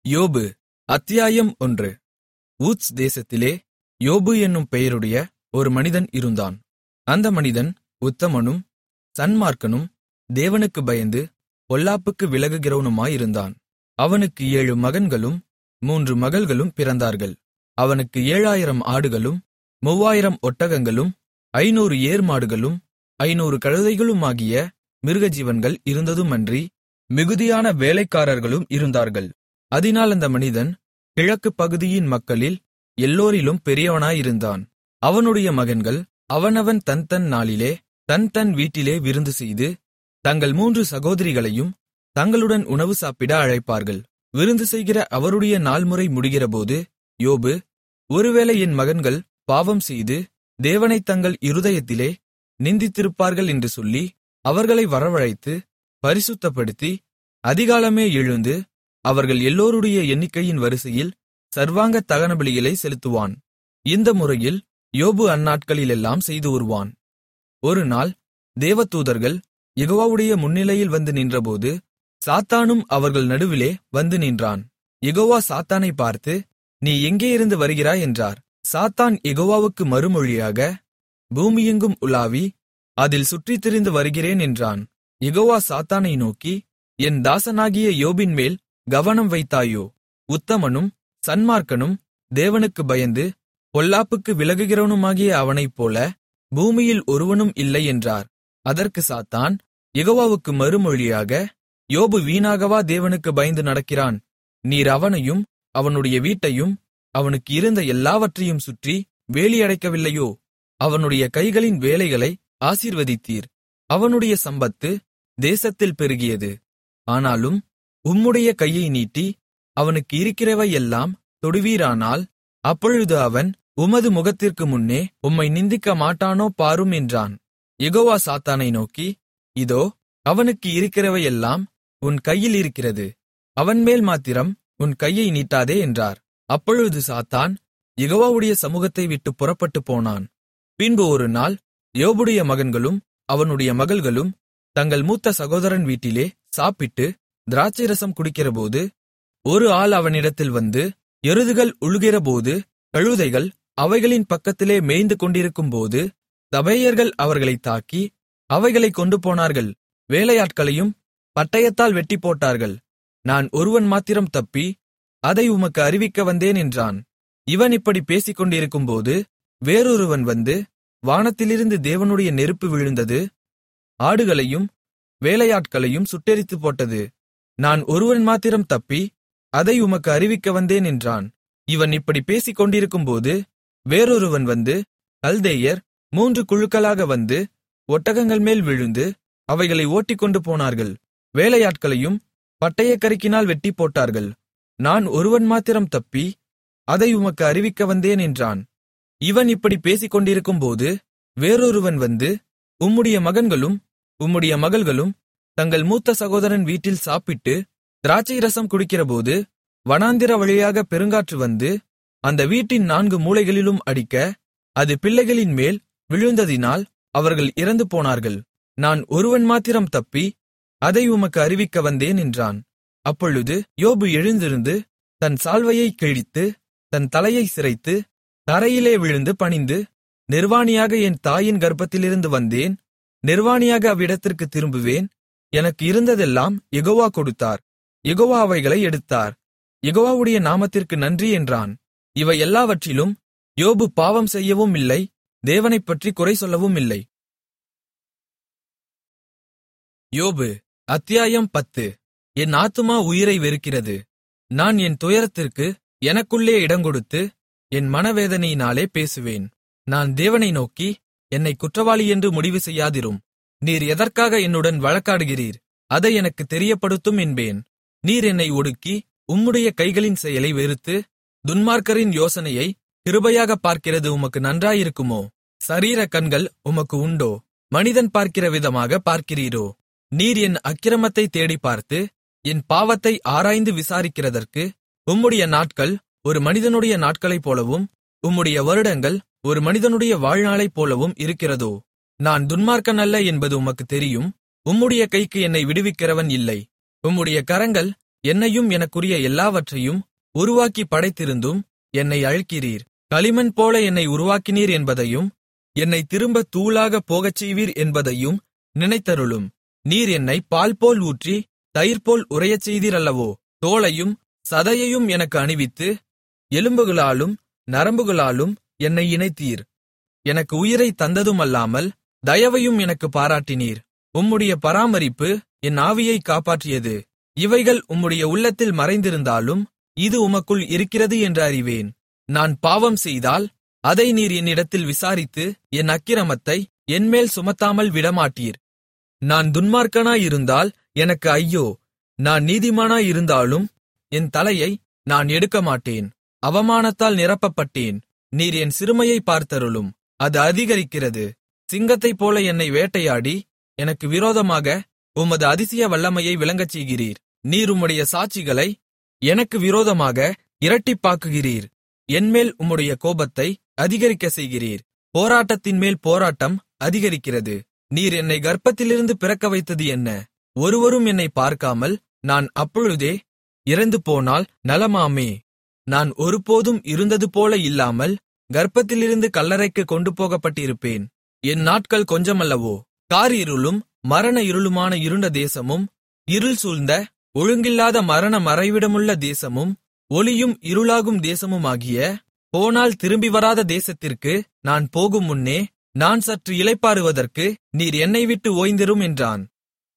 யோபு அத்தியாயம் ஒன்று ஊத்ஸ் தேசத்திலே யோபு என்னும் பெயருடைய ஒரு மனிதன் இருந்தான் அந்த மனிதன் உத்தமனும் சன்மார்க்கனும் தேவனுக்குப் பயந்து பொல்லாப்புக்கு விலகுகிறவனுமாயிருந்தான் அவனுக்கு ஏழு மகன்களும் மூன்று மகள்களும் பிறந்தார்கள் அவனுக்கு ஏழாயிரம் ஆடுகளும் மூவாயிரம் ஒட்டகங்களும் ஐநூறு ஏர்மாடுகளும் ஐநூறு கழுதைகளுமாகிய மிருகஜீவன்கள் இருந்ததுமன்றி மிகுதியான வேலைக்காரர்களும் இருந்தார்கள் அதினால் அந்த மனிதன் கிழக்குப் பகுதியின் மக்களில் எல்லோரிலும் பெரியவனாயிருந்தான் அவனுடைய மகன்கள் அவனவன் தன் தன் நாளிலே தன் தன் வீட்டிலே விருந்துசெய்து தங்கள் மூன்று சகோதரிகளையும் தங்களுடன் உணவு சாப்பிட அழைப்பார்கள் விருந்து செய்கிற அவருடைய நாள்முறை முடிகிறபோது யோபு ஒருவேளை என் மகன்கள் பாவம் செய்து தேவனைத் தங்கள் இருதயத்திலே நிந்தித்திருப்பார்கள் என்று சொல்லி அவர்களை வரவழைத்து பரிசுத்தப்படுத்தி அதிகாலமே எழுந்து அவர்கள் எல்லோருடைய எண்ணிக்கையின் வரிசையில் சர்வாங்க தகனபலிகளை செலுத்துவான் இந்த முறையில் யோபு அந்நாட்களிலெல்லாம் செய்து வருவான் ஒரு நாள் தேவதூதர்கள் யெகோவாவுடைய முன்னிலையில் வந்து நின்றபோது சாத்தானும் அவர்கள் நடுவிலே வந்து நின்றான் யெகோவா சாத்தானை பார்த்து நீ எங்கேயிருந்து வருகிறாய் என்றார் சாத்தான் யெகோவாவுக்கு மறுமொழியாக பூமியெங்கும் உலாவி அதில் சுற்றித் திரிந்து வருகிறேன் என்றான் யெகோவா சாத்தானை நோக்கி என் தாசனாகிய யோபின்மேல் கவனம் வைத்தாயோ உத்தமனும் சன்மார்க்கனும் தேவனுக்கு பயந்து பொல்லாப்புக்கு விலகுகிறவனுமாகிய அவனைப்போல பூமியில் ஒருவனும் இல்லை என்றார் அதற்கு சாத்தான் யெகோவாவுக்கு மறுமொழியாக யோபு வீணாகவா தேவனுக்கு பயந்து நடக்கிறான் நீர் அவனையும் அவனுடைய வீட்டையும் அவனுக்கு இருந்த எல்லாவற்றையும் சுற்றி வேலியடைக்கவில்லையோ அவனுடைய கைகளின் வேலைகளை ஆசீர்வதித்தீர் அவனுடைய சம்பத்து தேசத்தில் பெருகியது ஆனாலும் உம்முடைய கையை நீட்டி அவனுக்கு இருக்கிறவையெல்லாம் தொடுவீரானால் அப்பொழுது அவன் உமது முகத்திற்கு முன்னே உம்மை நிந்திக்க மாட்டானோ பாரும் என்றான் யெகோவா சாத்தானை நோக்கி இதோ அவனுக்கு இருக்கிறவையெல்லாம் உன் கையில் இருக்கிறது அவன்மேல் மாத்திரம் உன் கையை நீட்டாதே என்றார் அப்பொழுது சாத்தான் யெகோவாவுடைய சமூகத்தை விட்டு புறப்பட்டுப் போனான் பின்பு ஒரு நாள் யோபுடைய மகன்களும் அவனுடைய மகள்களும் தங்கள் மூத்த சகோதரன் வீட்டிலே சாப்பிட்டு திராட்சைரசம் குடிக்கிறபோது ஒரு ஆள் அவனிடத்தில் வந்து எருதுகள் உழுகிறபோது கழுதைகள் அவைகளின் பக்கத்திலே மேய்ந்து கொண்டிருக்கும்போது சபேயர்கள் அவர்களைத் தாக்கி அவைகளைக் கொண்டு போனார்கள் வேலையாட்களையும் பட்டயத்தால் வெட்டிப்போட்டார்கள் நான் ஒருவன் மாத்திரம் தப்பி அதை உமக்கு அறிவிக்க வந்தேன் என்றான் இவன் இப்படி பேசிக்கொண்டிருக்கும்போது வேறொருவன் வந்து வானத்திலிருந்து தேவனுடைய நெருப்பு விழுந்தது ஆடுகளையும் வேலையாட்களையும் சுட்டெரித்துப் போட்டது நான் ஒருவன் மாத்திரம் தப்பி அதை உமக்கு அறிவிக்க வந்தேன் என்றான் இவன் இப்படி பேசிக்கொண்டிருக்கும்போது வேறொருவன் வந்து கல்தேயர் மூன்று குழுக்களாக வந்து ஒட்டகங்கள் மேல் விழுந்து அவைகளை ஓட்டிக்கொண்டு போனார்கள் வேலையாட்களையும் பட்டயக்கருக்கினால் வெட்டி போட்டார்கள் நான் ஒருவன் மாத்திரம் தப்பி அதை உமக்கு அறிவிக்க வந்தேன் என்றான் இவன் இப்படி பேசிக்கொண்டிருக்கும்போது வேறொருவன் வந்து உம்முடைய மகன்களும் உம்முடைய மகள்களும் தங்கள் மூத்த சகோதரன் வீட்டில் சாப்பிட்டு திராட்சை ரசம் குடிக்கிறபோது வனாந்திர வழியாக பெருங்காற்று வந்து அந்த வீட்டின் நான்கு மூலைகளிலும் அடிக்க அது பிள்ளைகளின் மேல் விழுந்ததினால் அவர்கள் இறந்து போனார்கள் நான் ஒருவன் மாத்திரம் தப்பி அதை உமக்கு அறிவிக்க வந்தேன் என்றான் அப்பொழுது யோபு எழுந்திருந்து தன் சால்வையை கிழித்து தன் தலையை சிரைத்து தரையிலே விழுந்து பணிந்து நிர்வாணியாக என் தாயின் கர்ப்பத்திலிருந்து வந்தேன் நிர்வாணியாக அவ்விடத்திற்கு திரும்புவேன் எனக்கு இருந்ததெல்லாம் யெகோவா கொடுத்தார் யெகோவா அவைகளை எடுத்தார் யெகோவாவுடைய நாமத்திற்கு நன்றி என்றான் இவை எல்லாவற்றிலும் யோபு பாவம் செய்யவும் இல்லை தேவனைப்பற்றி குறை சொல்லவும் இல்லை யோபு அத்தியாயம் பத்து என் ஆத்துமா உயிரை வெறுக்கிறது நான் என் துயரத்திற்கு எனக்குள்ளே இடங்கொடுத்து என் மனவேதனையினாலே பேசுவேன் நான் தேவனை நோக்கி என்னை குற்றவாளி என்று முடிவு செய்யாதிரும் நீர் எதற்காக என்னுடன் வழக்காடுகிறீர் அதை எனக்கு தெரியப்படுத்தும் என்பேன் நீர் என்னை ஒடுக்கி உம்முடைய கைகளின் செயலை வெறுத்து துன்மார்க்கரின் யோசனையை கிருபையாக பார்க்கிறது உமக்கு நன்றாயிருக்குமோ சரீர கண்கள் உமக்கு உண்டோ மனிதன் பார்க்கிற விதமாக பார்க்கிறீரோ நீர் என் அக்கிரமத்தை தேடி பார்த்து என் பாவத்தை ஆராய்ந்து விசாரிக்கிறதற்கு உம்முடைய நாட்கள் ஒரு மனிதனுடைய நாட்களைப் போலவும் உம்முடைய வருடங்கள் ஒரு மனிதனுடைய வாழ்நாளைப் போலவும் இருக்கிறதோ நான் துன்மார்க்கன் அல்ல என்பது உமக்கு தெரியும் உம்முடைய கைக்கு என்னை விடுவிக்கிறவன் இல்லை உம்முடைய கரங்கள் என்னையும் எனக்குரிய எல்லாவற்றையும் உருவாக்கி படைத்திருந்தும் என்னை அழிக்கிறீர் களிமண் போல என்னை உருவாக்கினீர் என்பதையும் என்னை திரும்ப தூளாக போகச் செய்வீர் என்பதையும் நினைத்தருளும் நீர் என்னை பால்போல் ஊற்றி தயிர்போல் உறையச் செய்தீர் அல்லவோ தோலையும் சதையையும் எனக்கு அணிவித்து எலும்புகளாலும் நரம்புகளாலும் என்னை இணைத்தீர் எனக்கு உயிரை தந்ததுமல்லாமல் தயவையும் எனக்கு பாராட்டினீர் உம்முடைய பராமரிப்பு என் ஆவியை காப்பாற்றியது இவைகள் உம்முடைய உள்ளத்தில் மறைந்திருந்தாலும் இது உமக்குள் இருக்கிறது என்று அறிவேன் நான் பாவம் செய்தால் அதை நீர் என்னிடத்தில் விசாரித்து என் அக்கிரமத்தை என்மேல் சுமத்தாமல் விடமாட்டீர் நான் துன்மார்க்கனாயிருந்தால் எனக்கு ஐயோ நான் நீதிமானாயிருந்தாலும் என் தலையை நான் எடுக்கமாட்டேன் அவமானத்தால் நிரப்பப்பட்டேன் நீர் என் சிறுமையை பார்த்தருளும் அது அதிகரிக்கிறது சிங்கத்தைப் போல என்னை வேட்டையாடி எனக்கு விரோதமாக உமது அதிசய வல்லமையை விளங்கச் செய்கிறீர் நீர் உம்முடைய சாட்சிகளை எனக்கு விரோதமாக இரட்டிப்பாக்குகிறீர் என்மேல் உம்முடைய கோபத்தை அதிகரிக்கச் செய்கிறீர் போராட்டத்தின்மேல் போராட்டம் அதிகரிக்கிறது நீர் என்னை கர்ப்பத்திலிருந்து பிறக்க வைத்தது என்ன ஒருவரும் என்னை பார்க்காமல் நான் அப்பொழுதே இறந்து போனால் நலமாமே நான் ஒருபோதும் இருந்தது போல இல்லாமல் கர்ப்பத்திலிருந்து கல்லறைக்கு கொண்டு போகப்பட்டிருப்பேன் என் நாட்கள் கொஞ்சமல்லவோ கார் இருளும் மரண இருளுமான இருண்ட தேசமும் இருள் சூழ்ந்த ஒழுங்கில்லாத மரண மறைவிடமுள்ள தேசமும் ஒளியும் இருளாகும் தேசமுமாகிய போனால் திரும்பி வராத தேசத்திற்கு நான் போகும் முன்னே நான் சற்று இளைப்பாறுவதற்கு நீர் என்னை விட்டு ஓய்ந்திரும் என்றான்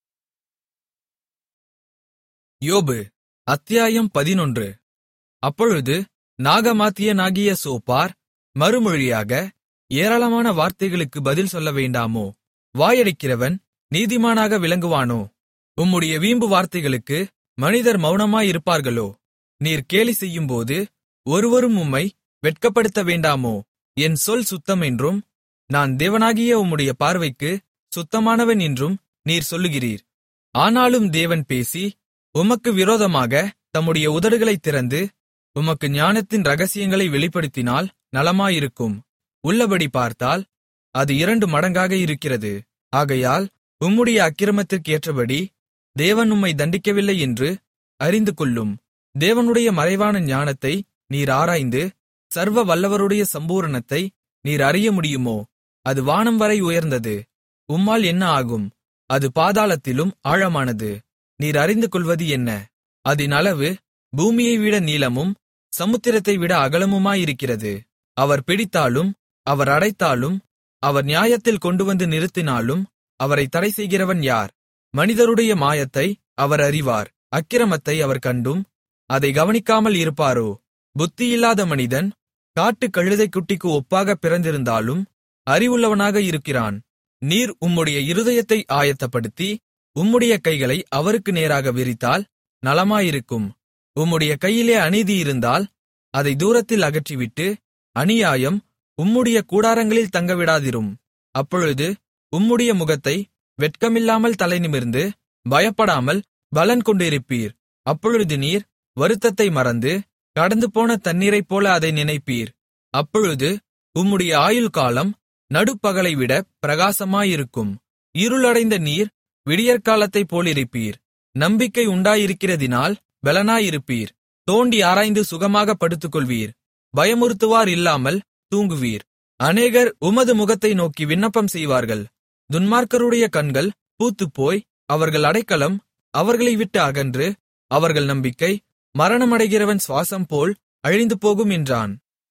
யோபு அத்தியாயம் பதினொன்று அப்பொழுது நாகமாத்தியனாகிய சோப்பார் மறுமொழியாக ஏராளமான வார்த்தைகளுக்கு பதில் சொல்ல வேண்டாமோ வாயடிக்கிறவன் நீதிமானாக விளங்குவானோ உம்முடைய வீம்பு வார்த்தைகளுக்கு மனிதர் மௌனமாயிருப்பார்களோ நீர் கேலி செய்யும்போது ஒருவரும் உம்மை வெட்கப்படுத்த வேண்டாமோ என் சொல் சுத்தம் என்றும் நான் தேவனாகிய உம்முடைய பார்வைக்கு சுத்தமானவன் என்றும் நீர் சொல்லுகிறீர் ஆனாலும் தேவன் பேசி உமக்கு விரோதமாக தம்முடைய உதடுகளைத் திறந்து உமக்கு ஞானத்தின் ரகசியங்களை வெளிப்படுத்தினால் நலமாயிருக்கும் உள்ளபடி பார்த்தால் அது இரண்டு மடங்காக இருக்கிறது ஆகையால் உம்முடைய அக்கிரமத்திற்கு ஏற்றபடி தேவன் உம்மை தண்டிக்கவில்லை என்று அறிந்து கொள்ளும் தேவனுடைய மறைவான ஞானத்தை நீர் ஆராய்ந்து சர்வ வல்லவருடைய சம்பூரணத்தை நீர் அறிய முடியுமோ அது வானம் வரை உயர்ந்தது உம்மால் என்ன ஆகும் அது பாதாளத்திலும் ஆழமானது நீர் அறிந்து கொள்வது என்ன அதின் அளவு பூமியை விட நீளமும் சமுத்திரத்தை விட அகலமுமாயிருக்கிறது அவர் பிடித்தாலும் அவர் அடைத்தாலும் அவர் நியாயத்தில் கொண்டுவந்து நிறுத்தினாலும் அவரை தடை செய்கிறவன் யார் மனிதருடைய மாயத்தை அவர் அறிவார் அக்கிரமத்தை அவர் கண்டும் அதை கவனிக்காமல் இருப்பாரோ புத்தியில்லாத மனிதன் காட்டுக் கழுதைக்குட்டிக்கு ஒப்பாக பிறந்திருந்தாலும் அறிவுள்ளவனாக இருக்கிறான் நீர் உம்முடைய இருதயத்தை ஆயத்தப்படுத்தி உம்முடைய கைகளை அவருக்கு நேராக விரித்தால் நலமாயிருக்கும் உம்முடைய கையிலே அநீதி இருந்தால் அதை தூரத்தில் அகற்றிவிட்டு அநியாயம் உம்முடைய கூடாரங்களில் தங்கவிடாதிரும் அப்பொழுது உம்முடைய முகத்தை வெட்கமில்லாமல் தலைநிமிர்ந்து பயப்படாமல் பலன் கொண்டிருப்பீர் அப்பொழுது நீர் வருத்தத்தை மறந்து கடந்து போன தண்ணீரைப் போல அதை நினைப்பீர் அப்பொழுது உம்முடைய ஆயுள் காலம் நடுப்பகலை விட பிரகாசமாயிருக்கும் இருளடைந்த நீர் விடியற்காலத்தைப் போலிருப்பீர் நம்பிக்கை உண்டாயிருக்கிறதினால் பெலனாயிருப்பீர் தோண்டி ஆராய்ந்து சுகமாக படுத்துக்கொள்வீர் பயமுறுத்துவார் இல்லாமல் தூங்குவீர் அநேகர் உமது முகத்தை நோக்கி விண்ணப்பம் செய்வார்கள் துன்மார்க்கருடைய கண்கள் பூத்துப்போய் அவர்கள் அடைக்கலம் அவர்களை விட்டு அகன்று அவர்கள் நம்பிக்கை மரணமடைகிறவன் சுவாசம் போல் அழிந்து போகும் என்றான்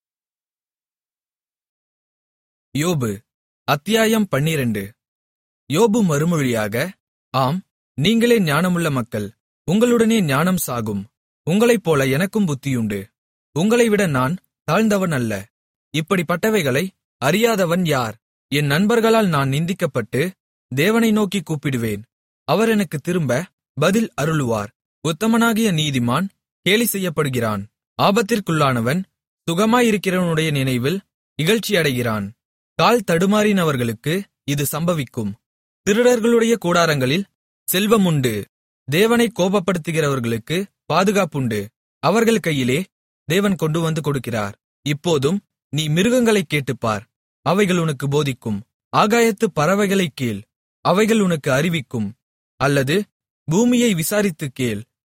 யோபு அத்தியாயம் பன்னிரண்டு யோபு மறுமொழியாக ஆம் நீங்களே ஞானமுள்ள மக்கள் உங்களுடனே ஞானம் சாகும் உங்களைப்போல எனக்கும் புத்தியுண்டு உங்களைவிட நான் தாழ்ந்தவன் அல்ல இப்படிப்பட்டவைகளை அறியாதவன் யார் என் நண்பர்களால் நான் நிந்திக்கப்பட்டு தேவனை நோக்கி கூப்பிடுவேன் அவர் எனக்கு திரும்ப பதில் அருளுவார் உத்தமனாகிய நீதிமான் கேலி செய்யப்படுகிறான் ஆபத்திற்குள்ளானவன் சுகமாயிருக்கிறவனுடைய நினைவில் இகழ்ச்சியடைகிறான் கால் தடுமாறினவர்களுக்கு இது சம்பவிக்கும் திருடர்களுடைய கூடாரங்களில் செல்வமுண்டு தேவனை கோபப்படுத்துகிறவர்களுக்கு பாதுகாப்புண்டு அவர்கள் கையிலே தேவன் கொண்டு வந்து கொடுக்கிறார் இப்போதும் நீ மிருகங்களைக் கேட்டுப்பார் அவைகள் உனக்கு போதிக்கும் ஆகாயத்து பறவைகளைக் கேள் அவைகள் உனக்கு அறிவிக்கும் அல்லது பூமியை விசாரித்துக் கேள்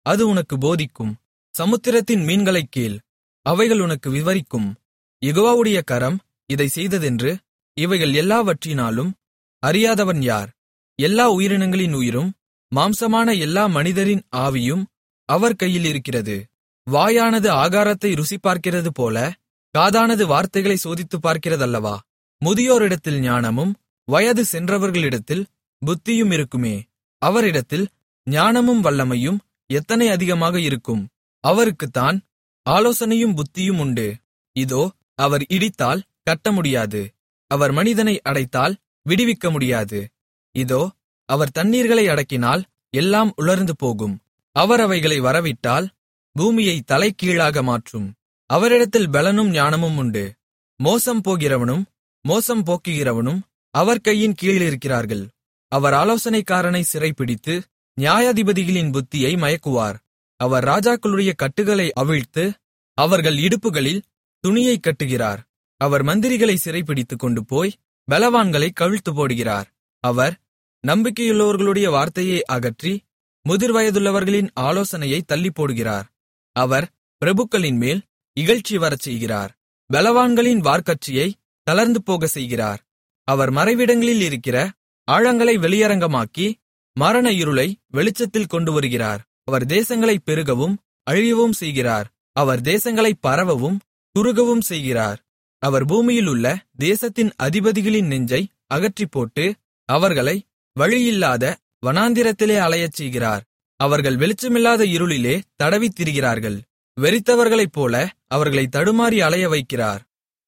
அது உனக்கு போதிக்கும் சமுத்திரத்தின் மீன்களைக் கேள் அவைகள் உனக்கு விவரிக்கும் யெகோவாவுடைய கரம் இதை செய்ததென்று இவைகள் எல்லாவற்றினாலும் அறியாதவன் யார் எல்லா உயிரினங்களின் உயிரும் மாம்சமான எல்லா மனிதரின் ஆவியும் அவர் கையில் இருக்கிறது வாயானது ஆகாரத்தை ருசி பார்க்கிறது போல காதானது வார்த்தைகளை சோதித்துப் பார்க்கிறதல்லவா முதியோரிடத்தில் ஞானமும் வயது சென்றவர்களிடத்தில் புத்தியும் இருக்குமே அவரிடத்தில் ஞானமும் வல்லமையும் எத்தனை அதிகமாக இருக்கும் அவருக்குத்தான் ஆலோசனையும் புத்தியும் உண்டு இதோ அவர் இடித்தால் கட்ட முடியாது அவர் மனிதனை அடைத்தால் விடுவிக்க முடியாது இதோ அவர் தண்ணீர்களை அடக்கினால் எல்லாம் உலர்ந்து போகும் அவர் அவைகளை வரவிட்டால் பூமியை தலைகீழாக மாற்றும் அவரிடத்தில் பலனும் ஞானமும் உண்டு மோசம் போகிறவனும் மோசம் போக்குகிறவனும் அவர் கையின் கீழ் இருக்கிறார்கள் அவர் ஆலோசனைக்காரனை சிறைப்பிடித்து நியாயாதிபதிகளின் புத்தியை மயக்குவார் அவர் ராஜாக்களுடைய கட்டுகளை அவிழ்த்து அவர்கள் இடுப்புகளில் துணியைக் கட்டுகிறார் அவர் மந்திரிகளை சிறைப்பிடித்துக் கொண்டு போய் பலவான்களை கவிழ்த்து போடுகிறார் அவர் நம்பிக்கையுள்ளவர்களுடைய வார்த்தையை அகற்றி முதிர்வயதுள்ளவர்களின் ஆலோசனையை தள்ளிப்போடுகிறார் அவர் பிரபுக்களின் மேல் இகழ்ச்சி வரச் செய்கிறார் பலவான்களின் வார்க்கட்சியை தளர்ந்து போக செய்கிறார் அவர் மறைவிடங்களில் இருக்கிற ஆழங்களை வெளியரங்கமாக்கி மரண இருளை வெளிச்சத்தில் கொண்டு வருகிறார் அவர் தேசங்களை பெருகவும் அழியவும் செய்கிறார் அவர் தேசங்களை பரவவும் குறுகவும் செய்கிறார் அவர் பூமியிலுள்ள தேசத்தின் அதிபதிகளின் நெஞ்சை அகற்றிப்போட்டு அவர்களை வழியில்லாத வனாந்திரத்திலே அலையச் செய்கிறார் அவர்கள் வெளிச்சமில்லாத இருளிலே தடவித் திரிகிறார்கள் வெறித்தவர்களைப் போல அவர்களை தடுமாறி அலைய வைக்கிறார்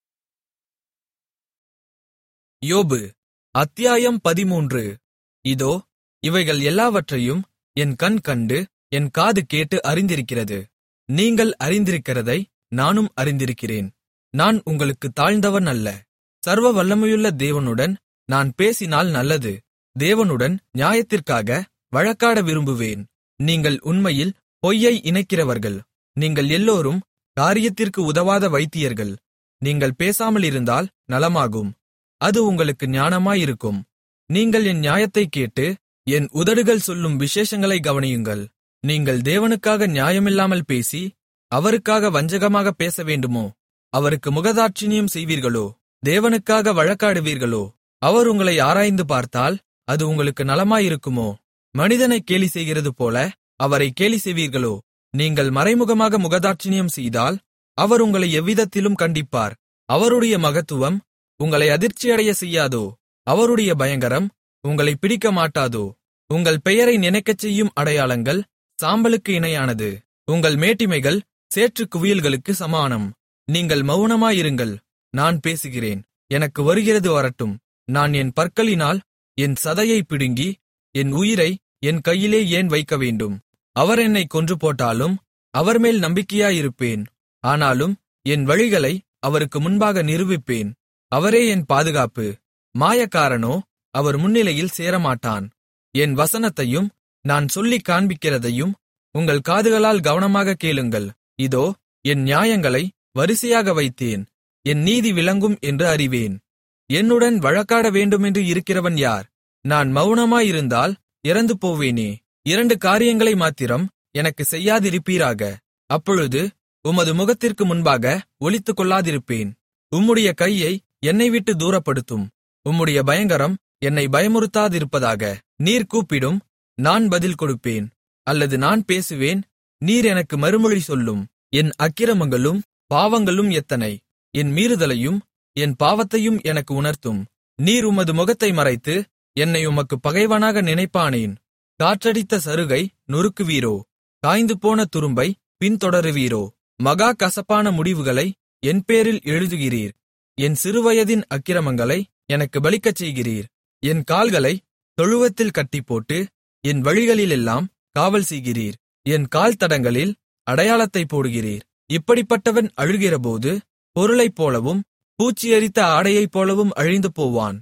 யோபு அத்தியாயம் பதிமூன்று இதோ இவைகள் எல்லாவற்றையும் என் கண் கண்டு என் காது கேட்டு அறிந்திருக்கிறது நீங்கள் அறிந்திருக்கிறதை நானும் அறிந்திருக்கிறேன் நான் உங்களுக்கு தாழ்ந்தவன் அல்ல சர்வ வல்லமையுள்ள தேவனுடன் நான் பேசினால் நல்லது தேவனுடன் நியாயத்திற்காக வழக்காட விரும்புவேன் நீங்கள் உண்மையில் பொய்யை இணைக்கிறவர்கள் நீங்கள் எல்லோரும் காரியத்திற்கு உதவாத வைத்தியர்கள் நீங்கள் பேசாமலிருந்தால் நலமாகும் அது உங்களுக்கு ஞானமாயிருக்கும் நீங்கள் என் நியாயத்தைக் கேட்டு என் உதடுகள் சொல்லும் விசேஷங்களை கவனியுங்கள் நீங்கள் தேவனுக்காக நியாயமில்லாமல் பேசி அவருக்காக வஞ்சகமாக பேச வேண்டுமோ அவருக்கு முகதாட்சிணியம் செய்வீர்களோ தேவனுக்காக வழக்காடுவீர்களோ அவர் உங்களை ஆராய்ந்து பார்த்தால் அது உங்களுக்கு நலமாயிருக்குமோ மனிதனை கேலி செய்கிறது போல அவரை கேலி செய்வீர்களோ நீங்கள் மறைமுகமாக முகதாட்சிணியம் செய்தால் அவர் உங்களை எவ்விதத்திலும் கண்டிப்பார் அவருடைய மகத்துவம் உங்களை அதிர்ச்சியடைய செய்யாதோ அவருடைய பயங்கரம் உங்களை பிடிக்க மாட்டாதோ உங்கள் பெயரை நினைக்கச் செய்யும் அடையாளங்கள் சாம்பலுக்கு இணையானது உங்கள் மேட்டிமைகள் சேற்றுக் குவியல்களுக்கு சமானம் நீங்கள் மௌனமாயிருங்கள் நான் பேசுகிறேன் எனக்கு வருகிறது வரட்டும் நான் என் பற்களினால் என் சதையை பிடுங்கி என் உயிரை என் கையிலே ஏன் வைக்க வேண்டும் அவர் என்னை கொன்று போட்டாலும் அவர்மேல் நம்பிக்கையாயிருப்பேன் ஆனாலும் என் வழிகளை அவருக்கு முன்பாக நிரூபிப்பேன் அவரே என் பாதுகாப்பு மாயக்காரனோ அவர் முன்னிலையில் சேரமாட்டான் என் வசனத்தையும் நான் சொல்லிக் காண்பிக்கிறதையும் உங்கள் காதுகளால் கவனமாக கேளுங்கள் இதோ என் நியாயங்களை வரிசையாக வைத்தேன் என் நீதி விளங்கும் என்று அறிவேன் என்னுடன் வழக்காட வேண்டுமென்று இருக்கிறவன் யார் நான் மௌனமாயிருந்தால் இறந்து போவேனே இரண்டு காரியங்களை மாத்திரம் எனக்கு செய்யாதிருப்பீராக அப்பொழுது உமது முகத்திற்கு முன்பாக ஒளித்துக் கொள்ளாதிருப்பேன் உம்முடைய கையை என்னை விட்டு தூரப்படுத்தும் உம்முடைய பயங்கரம் என்னை பயமுறுத்தாதிருப்பதாக நீர் கூப்பிடும் நான் பதில் கொடுப்பேன் அல்லது நான் பேசுவேன் நீர் எனக்கு மறுமொழி சொல்லும் என் அக்கிரமங்களும் பாவங்களும் எத்தனை என் மீறுதலையும் என் பாவத்தையும் எனக்கு உணர்த்தும் நீர் உமது முகத்தை மறைத்து என்னை உமக்கு பகைவனாக நினைப்பானேன் காற்றடித்த சருகை நொறுக்குவீரோ காய்ந்து போன துரும்பை பின்தொடருவீரோ மகா கசப்பான முடிவுகளை என் பேரில் எழுதுகிறீர் என் சிறுவயதின் அக்கிரமங்களை எனக்கு பலிக்கச் செய்கிறீர் என் கால்களை தொழுவத்தில் கட்டிப்போட்டு என் வழிகளிலெல்லாம் காவல் செய்கிறீர் என் கால் தடங்களில் அடையாளத்தைப் போடுகிறீர் இப்படிப்பட்டவன் அழுகிறபோது பொருளைப் போலவும் பூச்சி எரித்த ஆடையைப் போலவும் அழிந்து போவான்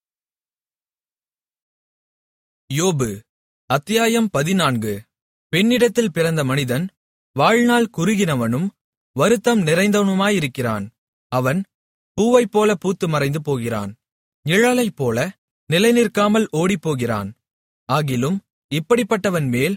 யோபு அத்தியாயம் பதினான்கு பெண்ணிடத்தில் பிறந்த மனிதன் வாழ்நாள் குறுகினவனும் வருத்தம் நிறைந்தவனுமாயிருக்கிறான் அவன் பூவைப்போல பூத்து மறைந்து போகிறான் நிழலைப் போல நிலைநிற்காமல் ஓடிப்போகிறான் ஆகிலும் இப்படிப்பட்டவன் மேல்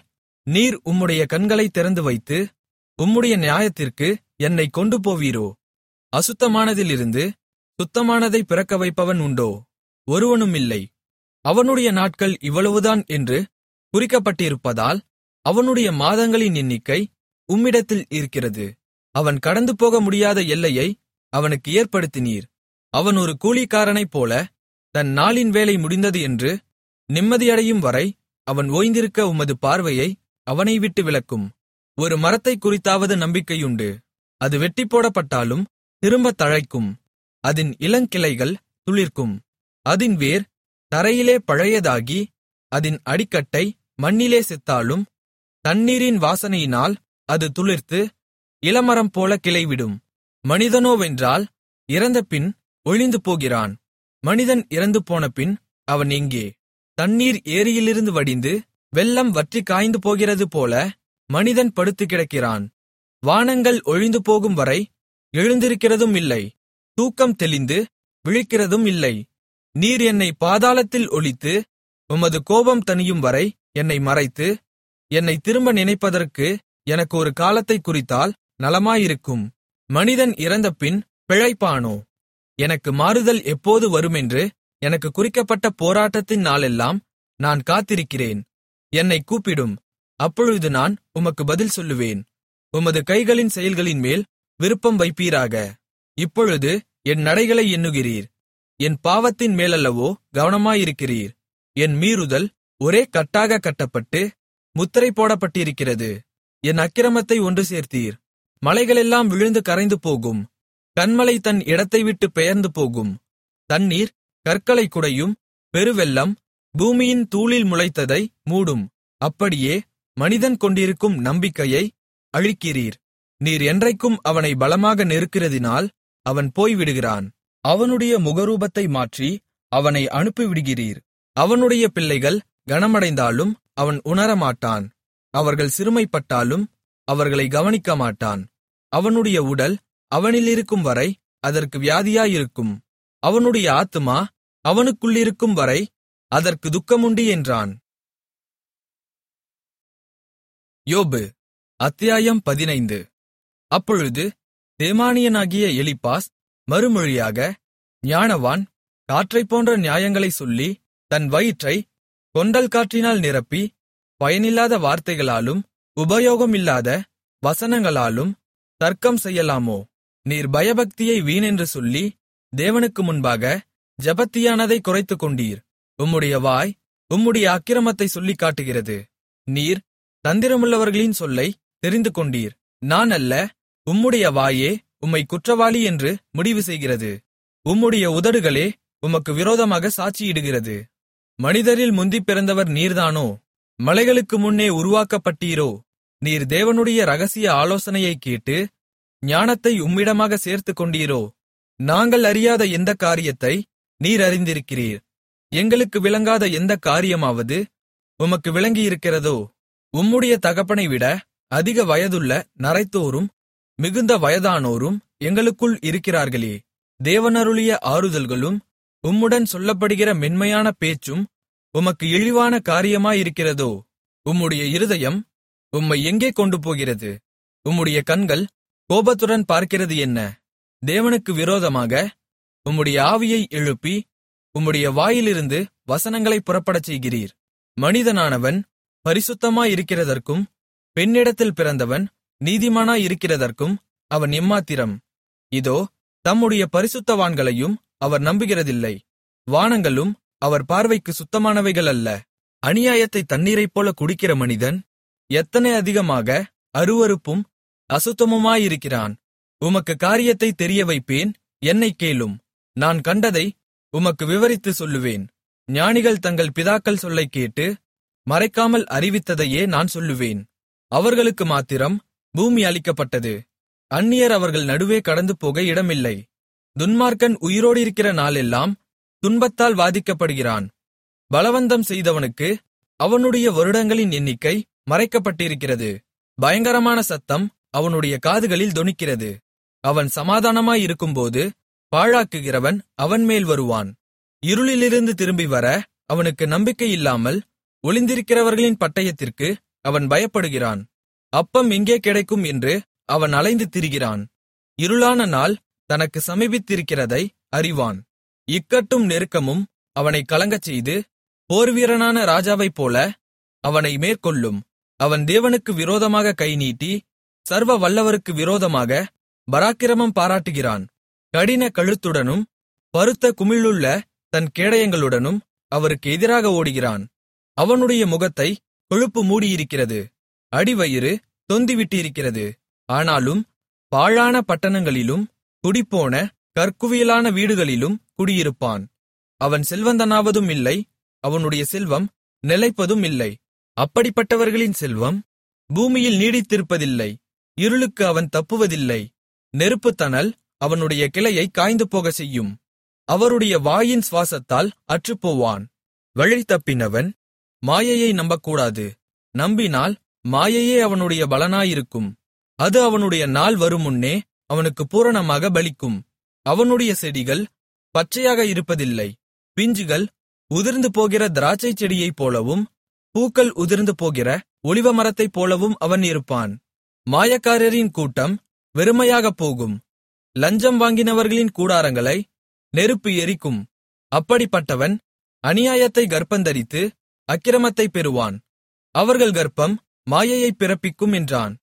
நீர் உம்முடைய கண்களைத் திறந்து வைத்து உம்முடைய நியாயத்திற்கு என்னைக் கொண்டு போவீரோ அசுத்தமானதிலிருந்து சுத்தமானதைப் பிறக்க வைப்பவன் உண்டோ ஒருவனுமில்லை அவனுடைய நாட்கள் இவ்வளவுதான் என்று குறிக்கப்பட்டிருப்பதால் அவனுடைய மாதங்களின் எண்ணிக்கை உம்மிடத்தில் இருக்கிறது அவன் கடந்து போக முடியாத எல்லையை அவனுக்கு ஏற்படுத்தினீர் அவன் ஒரு கூலிக்காரனைப் போல தன் நாளின் வேலை முடிந்தது என்று நிம்மதியடையும் வரை அவன் ஓய்ந்திருக்க உமது பார்வையை அவனை விட்டு விலக்கும் ஒரு மரத்தைக் குறித்தாவது நம்பிக்கையுண்டு அது வெட்டிப்போடப்பட்டாலும் திரும்பத் தழைக்கும் அதின் இளங்கிளைகள் துளிர்க்கும் அதின் வேர் தரையிலே பழையதாகி அதின் அடிக்கட்டை மண்ணிலே செத்தாலும் தண்ணீரின் வாசனையினால் அது துளிர்த்து இளமரம் போல கிளைவிடும் மனிதனோவென்றால் இறந்தபின் ஒழிந்து போகிறான் மனிதன் இறந்து போனபின் அவன் எங்கே தண்ணீர் ஏரியிலிருந்து வடிந்து வெள்ளம் வற்றிக் காய்ந்து போகிறது போல மனிதன் படுத்து கிடக்கிறான் வானங்கள் ஒழிந்து போகும் வரை எழுந்திருக்கிறதும் இல்லை தூக்கம் தெளிந்து விழிக்கிறதும் இல்லை நீர் என்னை பாதாளத்தில் ஒளித்து உமது கோபம் தணியும் வரை என்னை மறைத்து என்னை திரும்ப நினைப்பதற்கு எனக்கு ஒரு காலத்தைக் குறித்தால் நலமாயிருக்கும் மனிதன் இறந்தபின் பிழைப்பானோ எனக்கு மாறுதல் எப்போது வருமென்று எனக்கு குறிக்கப்பட்ட போராட்டத்தின் நாளெல்லாம் நான் காத்திருக்கிறேன் என்னை கூப்பிடும் அப்பொழுது நான் உமக்கு பதில் சொல்லுவேன் உமது கைகளின் செயல்களின் மேல் விருப்பம் வைப்பீராக இப்பொழுது என் நடைகளை எண்ணுகிறீர் என் பாவத்தின் மேலல்லவோ கவனமாயிருக்கிறீர் என் மீறுதல் ஒரே கட்டாக கட்டப்பட்டு முத்திரை போடப்பட்டிருக்கிறது என் அக்கிரமத்தை ஒன்று சேர்த்தீர் மலைகளெல்லாம் விழுந்து கரைந்து போகும் கன்மலை தன் இடத்தை விட்டு பெயர்ந்து போகும் தண்ணீர் கற்களை குடையும் பெருவெள்ளம் பூமியின் தூளில் முளைத்ததை மூடும் அப்படியே மனிதன் கொண்டிருக்கும் நம்பிக்கையை அழிக்கிறீர் நீர் என்றைக்கும் அவனை பலமாக நெருக்கிறதினால் அவன் போய்விடுகிறான் அவனுடைய முகரூபத்தை மாற்றி அவனை அனுப்பிவிடுகிறீர் அவனுடைய பிள்ளைகள் கனமடைந்தாலும் அவன் உணரமாட்டான் அவர்கள் சிறுமைப்பட்டாலும் அவர்களை கவனிக்கமாட்டான் அவனுடைய உடல் அவனிலிருக்கும் வரை அதற்கு வியாதியாயிருக்கும் அவனுடைய ஆத்துமா அவனுக்குள்ளிருக்கும் வரை அதற்கு துக்கமுண்டு என்றான் யோபு அத்தியாயம் பதினைந்து அப்பொழுது தேமானியனாகிய எலிப்பாஸ் மறுமொழியாக ஞானவான் காற்றைப் போன்ற நியாயங்களைச் சொல்லி தன் வயிற்றை கொண்டல் காற்றினால் நிரப்பி பயனில்லாத வார்த்தைகளாலும் உபயோகமில்லாத வசனங்களாலும் தர்க்கம் செய்யலாமோ நீர் பயபக்தியை வீணென்று சொல்லி தேவனுக்கு முன்பாக ஜபத்தியானதை குறைத்துக்கொண்டீர் உம்முடைய வாய் உம்முடைய அக்கிரமத்தை சொல்லிக் காட்டுகிறது நீர் தந்திரமுள்ளவர்களின் சொல்லை தெரிந்து கொண்டீர் நான் அல்ல உம்முடைய வாயே உம்மை குற்றவாளி என்று முடிவு செய்கிறது உம்முடைய உதடுகளே உமக்கு விரோதமாக சாட்சியிடுகிறது மனிதரில் முந்திப் பிறந்தவர் நீர்தானோ மலைகளுக்கு முன்னே உருவாக்கப்பட்டீரோ நீர் தேவனுடைய ரகசிய ஆலோசனையைக் கேட்டு ஞானத்தை உம்மிடமாக சேர்த்துக் கொண்டீரோ நாங்கள் அறியாத எந்தக் காரியத்தை நீர் அறிந்திருக்கிறீர் எங்களுக்கு விளங்காத எந்தக் காரியமாவது உமக்கு விளங்கியிருக்கிறதோ உம்முடைய தகப்பனை விட அதிக வயதுள்ள நரைத்தோரும் மிகுந்த வயதானோரும் எங்களுக்குள் இருக்கிறார்களே தேவனருளிய ஆறுதல்களும் உம்முடன் சொல்லப்படுகிற மென்மையான பேச்சும் உமக்கு இழிவான காரியமாயிருக்கிறதோ உம்முடைய இருதயம் உம்மை எங்கே கொண்டு போகிறது உம்முடைய கண்கள் கோபத்துடன் பார்க்கிறது என்ன தேவனுக்கு விரோதமாக உம்முடைய ஆவியை எழுப்பி உம்முடைய வாயிலிருந்து வசனங்களைப் புறப்படச் செய்கிறீர் மனிதனானவன் பரிசுத்தமாயிருக்கிறதற்கும் பெண்ணிடத்தில் பிறந்தவன் நீதிமானாயிருக்கிறதற்கும் அவன் எம்மாத்திரம் இதோ தம்முடைய பரிசுத்தவான்களையும் அவர் நம்புகிறதில்லை வானங்களும் அவர் பார்வைக்கு சுத்தமானவைகள் அல்ல அநியாயத்தை தண்ணீரைப்போல குடிக்கிற மனிதன் எத்தனை அதிகமாக அருவருப்பும் அசுத்தமுமாயிருக்கிறான் உமக்கு காரியத்தை தெரிய வைப்பேன் என்னைக் கேளும் நான் கண்டதை உமக்கு விவரித்துச் சொல்லுவேன் ஞானிகள் தங்கள் பிதாக்கள் சொல்லைக் கேட்டு மறைக்காமல் அறிவித்ததையே நான் சொல்லுவேன் அவர்களுக்கு மாத்திரம் பூமி அளிக்கப்பட்டது அந்நியர் அவர்கள் நடுவே கடந்து போக இடமில்லை துன்மார்க்கன் உயிரோடிருக்கிற நாளெல்லாம் துன்பத்தால் வாதிக்கப்படுகிறான் பலவந்தம் செய்தவனுக்கு அவனுடைய வருடங்களின் எண்ணிக்கை மறைக்கப்பட்டிருக்கிறது பயங்கரமான சத்தம் அவனுடைய காதுகளில் தொனிக்கிறது அவன் சமாதானமாயிருக்கும்போது பாழாக்குகிறவன் அவன் மேல் வருவான் இருளிலிருந்து திரும்பி வர அவனுக்கு நம்பிக்கை இல்லாமல் ஒளிந்திருக்கிறவர்களின் பட்டயத்திற்கு அவன் பயப்படுகிறான் அப்பம் எங்கே கிடைக்கும் என்று அவன் அலைந்து திரிகிறான் இருளான நாள் தனக்கு சமீபித்திருக்கிறதை அறிவான் இக்கட்டும் நெருக்கமும் அவனை கலங்கச்செய்து போர்வீரனான ராஜாவைப் போல அவனை மேற்கொள்ளும் அவன் தேவனுக்கு விரோதமாக கை நீட்டி சர்வ வல்லவருக்கு விரோதமாக பராக்கிரமம் பாராட்டுகிறான் கடின கழுத்துடனும் பருத்த குமிழுள்ள தன் கேடயங்களுடனும் அவருக்கு எதிராக ஓடுகிறான் அவனுடைய முகத்தை கொழுப்பு மூடியிருக்கிறது அடிவயிறு தொந்திவிட்டிருக்கிறது ஆனாலும் பாழான பட்டணங்களிலும் குடிப்போன கற்குவியலான வீடுகளிலும் குடியிருப்பான் அவன் செல்வந்தனாவதும் இல்லை அவனுடைய செல்வம் நிலைப்பதும் இல்லை அப்படிப்பட்டவர்களின் செல்வம் பூமியில் நீடித்திருப்பதில்லை இருளுக்கு அவன் தப்புவதில்லை நெருப்புத்தணல் அவனுடைய கிளையை காய்ந்து போகச் செய்யும் அவருடைய வாயின் சுவாசத்தால் அற்றுப்போவான் வழி தப்பினவன் மாயையை நம்பக்கூடாது நம்பினால் மாயையே அவனுடைய பலனாயிருக்கும் அது அவனுடைய நாள் வருமுன்னே அவனுக்கு பூரணமாக பலிக்கும் அவனுடைய செடிகள் பச்சையாக இருப்பதில்லை பிஞ்சுகள் உதிர்ந்து போகிற திராட்சைச் செடியைப் போலவும் பூக்கள் உதிர்ந்து போகிற ஒலிவமரத்தைப் போலவும் அவன் இருப்பான் மாயக்காரரின் கூட்டம் வெறுமையாகப் போகும் லஞ்சம் வாங்கினவர்களின் கூடாரங்களை நெருப்பு எரிக்கும் அப்படிப்பட்டவன் அநியாயத்தை கர்ப்பந்தரித்து அக்கிரமத்தைப் பெறுவான் அவர்கள் கர்ப்பம் மாயையைப் பிறப்பிக்கும் என்றான்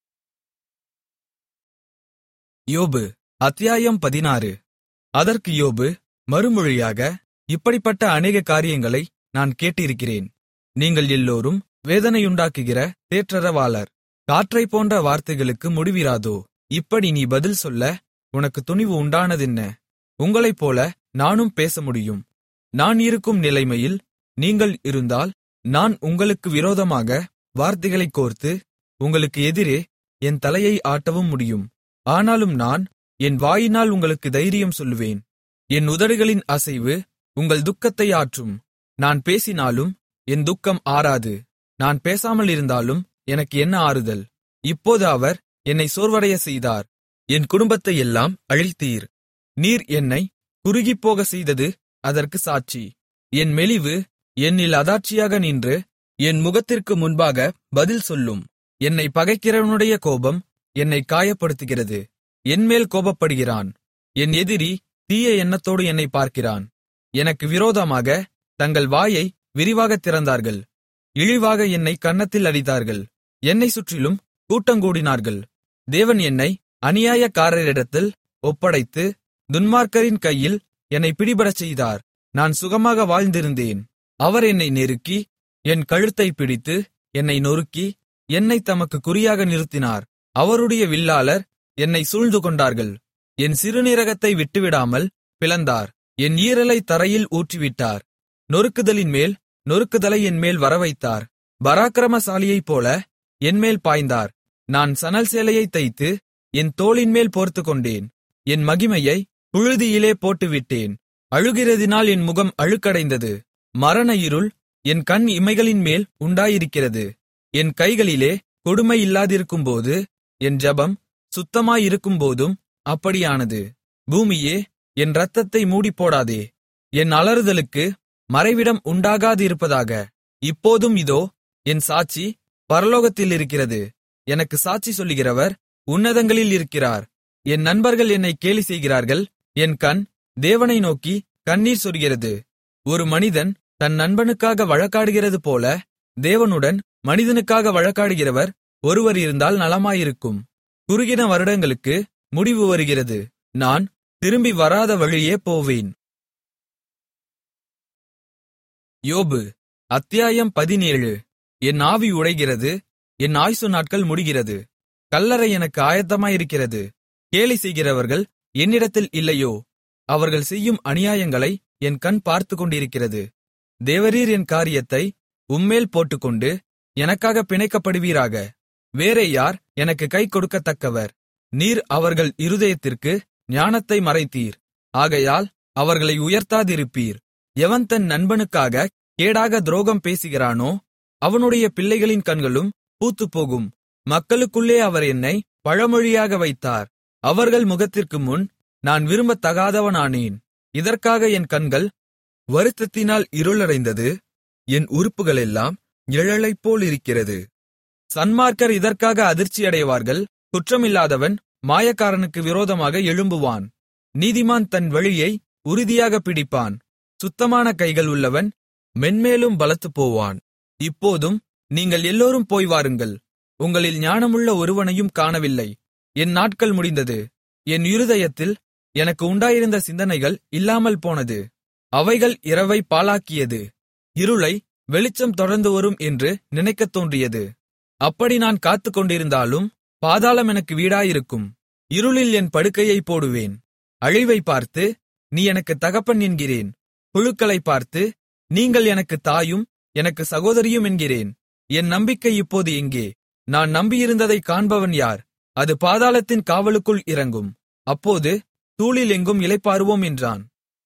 யோபு அத்தியாயம் பதினாறு அதற்கு யோபு மறுமொழியாக இப்படிப்பட்ட அநேக காரியங்களை நான் கேட்டிருக்கிறேன் நீங்கள் எல்லோரும் வேதனையுண்டாக்குகிற தேற்றரவாளர் காற்றைப் போன்ற வார்த்தைகளுக்கு முடிவிராதோ இப்படி நீ பதில் சொல்ல உனக்கு துணிவு உண்டானதென்ன உங்களைப்போல நானும் பேச முடியும் நான் இருக்கும் நிலைமையில் நீங்கள் இருந்தால் நான் உங்களுக்கு விரோதமாக வார்த்தைகளைக் கோர்த்து உங்களுக்கு எதிரே என் தலையை ஆட்டவும் முடியும் ஆனாலும் நான் என் வாயினால் உங்களுக்கு தைரியம் சொல்லுவேன் என் உதடுகளின் அசைவு உங்கள் துக்கத்தை ஆற்றும் நான் பேசினாலும் என் துக்கம் ஆறாது நான் பேசாமல் இருந்தாலும் எனக்கு என்ன ஆறுதல் இப்போது அவர் என்னை சோர்வடைய செய்தார் என் குடும்பத்தை எல்லாம் அழித்தீர் நீர் என்னை குறுகிப்போக செய்தது அதற்கு சாட்சி என் மெலிவு என்னில் அதாட்சியாக நின்று என் முகத்திற்கு முன்பாக பதில் சொல்லும் என்னை பகைக்கிறவனுடைய கோபம் என்னை காயப்படுத்துகிறது என்மேல் கோபப்படுகிறான் என் எதிரி தீய எண்ணத்தோடு என்னை பார்க்கிறான் எனக்கு விரோதமாக தங்கள் வாயை விரிவாகத் திறந்தார்கள் இழிவாக என்னை கன்னத்தில் அடித்தார்கள் என்னை சுற்றிலும் கூட்டங்கூடினார்கள் தேவன் என்னை அநியாயக்காரரிடத்தில் ஒப்படைத்து துன்மார்க்கரின் கையில் என்னை பிடிபடச் செய்தார் நான் சுகமாக வாழ்ந்திருந்தேன் அவர் என்னை நெருக்கி என் கழுத்தைப் பிடித்து என்னை நொறுக்கி என்னை தமக்கு குறியாக நிறுத்தினார் அவருடைய வில்லாளர் என்னை சூழ்ந்து கொண்டார்கள் என் சிறுநீரகத்தை விட்டுவிடாமல் பிளந்தார் என் ஈரலை தரையில் ஊற்றிவிட்டார் நொறுக்குதலின் மேல் நொறுக்குதலை என்மேல் வரவைத்தார் பராக்கிரமசாலியைப் போல என்மேல் பாய்ந்தார் நான் சணல் சேலையைத் தைத்து என் தோளின்மேல் போர்த்துக்கொண்டேன் என் மகிமையை புழுதியிலே போட்டுவிட்டேன் அழுகிறதினால் என் முகம் அழுக்கடைந்தது மரண இருள் என் கண் இமைகளின் மேல் உண்டாயிருக்கிறது என் கைகளிலே கொடுமை இல்லாதிருக்கும்போது என் ஜெபம் சுத்தமாயிருக்கும்போதும் அப்படியானது பூமியே என் இரத்தத்தை மூடிப்போடாதே என் அலறுதலுக்கு மறைவிடம் உண்டாகாதிருப்பதாக இப்போதும் இதோ என் சாட்சி பரலோகத்தில் இருக்கிறது எனக்கு சாட்சி சொல்லுகிறவர் உன்னதங்களில் இருக்கிறார் என் நண்பர்கள் என்னை கேலி செய்கிறார்கள் என் கண் தேவனை நோக்கி கண்ணீர் சொரிகிறது ஒரு மனிதன் தன் நண்பனுக்காக வழக்காடுகிறது போல தேவனுடன் மனிதனுக்காக வழக்காடுகிறவர் ஒருவர் இருந்தால் நலமாயிருக்கும் குறுகின வருடங்களுக்கு முடிவு வருகிறது நான் திரும்பி வராத வழியே போவேன் யோபு அத்தியாயம் பதினேழு என் ஆவி உடைகிறது என் ஆயுசு நாட்கள் முடிகிறது கல்லறை எனக்கு ஆயத்தமாயிருக்கிறது கேலி செய்கிறவர்கள் என்னிடத்தில் இல்லையோ அவர்கள் செய்யும் அநியாயங்களை என் கண் பார்த்துக் கொண்டிருக்கிறது தேவரீர் என் காரியத்தை உம்மேல் போட்டுக்கொண்டு எனக்காக பிணைக்கப்படுவீராக வேறே யார் எனக்கு கை கொடுக்கத்தக்கவர் நீர் அவர்கள் இருதயத்திற்கு ஞானத்தை மறைத்தீர் ஆகையால் அவர்களை உயர்த்தாதிருப்பீர் எவன் தன் நண்பனுக்காக கேடாக துரோகம் பேசுகிறானோ அவனுடைய பிள்ளைகளின் கண்களும் பூத்துப்போகும் மக்களுக்குள்ளே அவர் என்னை பழமொழியாக வைத்தார் அவர்கள் முகத்திற்கு முன் நான் விரும்பத்தகாதவனானேன் இதற்காக என் கண்கள் வருத்தத்தினால் இருளடைந்தது என் உறுப்புகளெல்லாம் நிழலைப்போலிருக்கிறது சன்மார்க்கர் இதற்காக அதிர்ச்சியடைவார்கள் குற்றமில்லாதவன் மாயக்காரனுக்கு விரோதமாக எழும்புவான் நீதிமான் தன் வழியை உறுதியாக பிடிப்பான் சுத்தமான கைகள் உள்ளவன் மென்மேலும் பலத்துப் போவான் இப்போதும் நீங்கள் எல்லோரும் போய் வாருங்கள் உங்களில் ஞானமுள்ள ஒருவனையும் காணவில்லை என் நாட்கள் முடிந்தது என் இருதயத்தில் எனக்கு உண்டாயிருந்த சிந்தனைகள் இல்லாமல் போனது அவைகள் இரவை பாழாக்கியது இருளை வெளிச்சம் தொடர்ந்து வரும் என்று நினைக்கத் தோன்றியது அப்படி நான் காத்துக்கொண்டிருந்தாலும் பாதாளம் எனக்கு வீடாயிருக்கும் இருளில் என் படுக்கையை போடுவேன் அழிவை பார்த்து நீ எனக்கு தகப்பன் என்கிறேன் புழுக்களை பார்த்து நீங்கள் எனக்கு தாயும் எனக்கு சகோதரியும் என்கிறேன் என் நம்பிக்கை இப்போது எங்கே நான் நம்பியிருந்ததை காண்பவன் யார் அது பாதாளத்தின் காவலுக்குள் இறங்கும் அப்போது தூளில் எங்கும் இளைப்பாறுவோம் என்றான்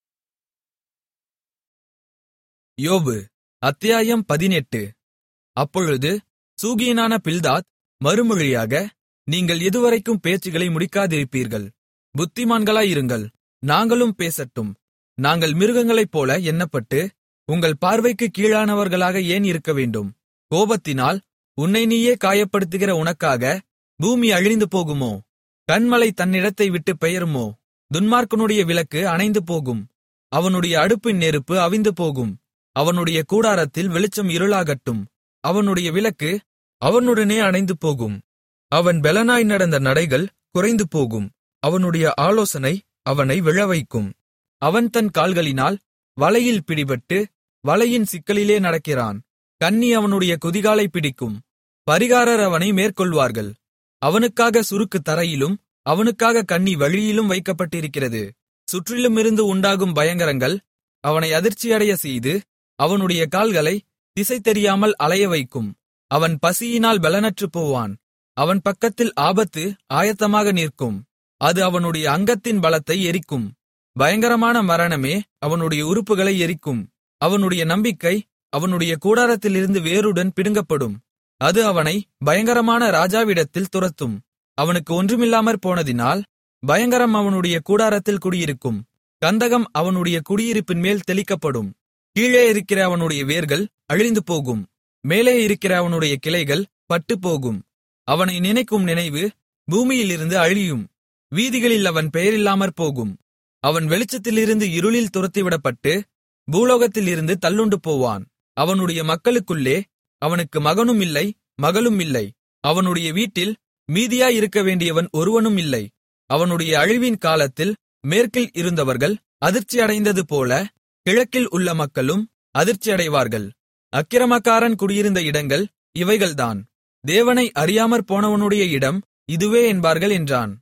யோபு அத்தியாயம் பதினெட்டு அப்பொழுது சூகியனான பில்தாத் மறுமொழியாக நீங்கள் எதுவரைக்கும் பேச்சுகளை முடிக்காதிருப்பீர்கள் புத்திமான்களாயிருங்கள் நாங்களும் பேசட்டும் நாங்கள் மிருகங்களைப் போல எண்ணப்பட்டு உங்கள் பார்வைக்கு கீழானவர்களாக ஏன் இருக்க வேண்டும் கோபத்தினால் உன்னை நீயே காயப்படுத்துகிற உனக்காக பூமி அழிந்து போகுமோ கண்மலை தன்னிடத்தை விட்டு பெயருமோ துன்மார்க்கனுடைய விளக்கு அணைந்து போகும் அவனுடைய அடுப்பின் நெருப்பு அவிந்து போகும் அவனுடைய கூடாரத்தில் வெளிச்சம் இருளாகட்டும் அவனுடைய விளக்கு அவனுடனே அணைந்து போகும் அவன் பெலனாய் நடந்த நடைகள் குறைந்து போகும் அவனுடைய ஆலோசனை அவனை விழவைக்கும் அவன் தன் கால்களினால் வலையில் பிடிபட்டு வலையின் சிக்கலிலே நடக்கிறான் கன்னி அவனுடைய குதிகாலை பிடிக்கும் பரிகாரர் அவனை மேற்கொள்வார்கள் அவனுக்காக சுருக்கு தரையிலும் அவனுக்காக கன்னி வழியிலும் வைக்கப்பட்டிருக்கிறது சுற்றிலுமிருந்து உண்டாகும் பயங்கரங்கள் அவனை அதிர்ச்சியடைய செய்து அவனுடைய கால்களை திசை தெரியாமல் அலைய வைக்கும் அவன் பசியினால் பலனற்றுப் போவான் அவன் பக்கத்தில் ஆபத்து ஆயத்தமாக நிற்கும் அது அவனுடைய அங்கத்தின் பலத்தை எரிக்கும் பயங்கரமான மரணமே அவனுடைய உறுப்புகளை எரிக்கும் அவனுடைய நம்பிக்கை அவனுடைய கூடாரத்திலிருந்து வேருடன் பிடுங்கப்படும் அது அவனை பயங்கரமான ராஜாவிடத்தில் துரத்தும் அவனுக்கு ஒன்றுமில்லாமற் போனதினால் பயங்கரம் அவனுடைய கூடாரத்தில் குடியிருக்கும் கந்தகம் அவனுடைய குடியிருப்பின் மேல் தெளிக்கப்படும் கீழே இருக்கிற அவனுடைய வேர்கள் அழிந்து போகும் மேலே இருக்கிற அவனுடைய கிளைகள் பட்டுப்போகும் அவனை நினைக்கும் நினைவு பூமியிலிருந்து அழியும் வீதிகளில் அவன் பெயரில்லாமற் போகும் அவன் வெளிச்சத்திலிருந்து இருளில் துரத்திவிடப்பட்டு பூலோகத்திலிருந்து தள்ளுண்டு போவான் அவனுடைய மக்களுக்குள்ளே அவனுக்கு மகனும் இல்லை மகளும் இல்லை அவனுடைய வீட்டில் மீதியாயிருக்க வேண்டியவன் ஒருவனும் இல்லை அவனுடைய அழிவின் காலத்தில் மேற்கில் இருந்தவர்கள் அதிர்ச்சியடைந்தது போல கிழக்கில் உள்ள மக்களும் அதிர்ச்சியடைவார்கள் அக்கிரமக்காரன் குடியிருந்த இடங்கள் இவைகள்தான் தேவனை அறியாமற் போனவனுடைய இடம் இதுவே என்பார்கள் என்றான்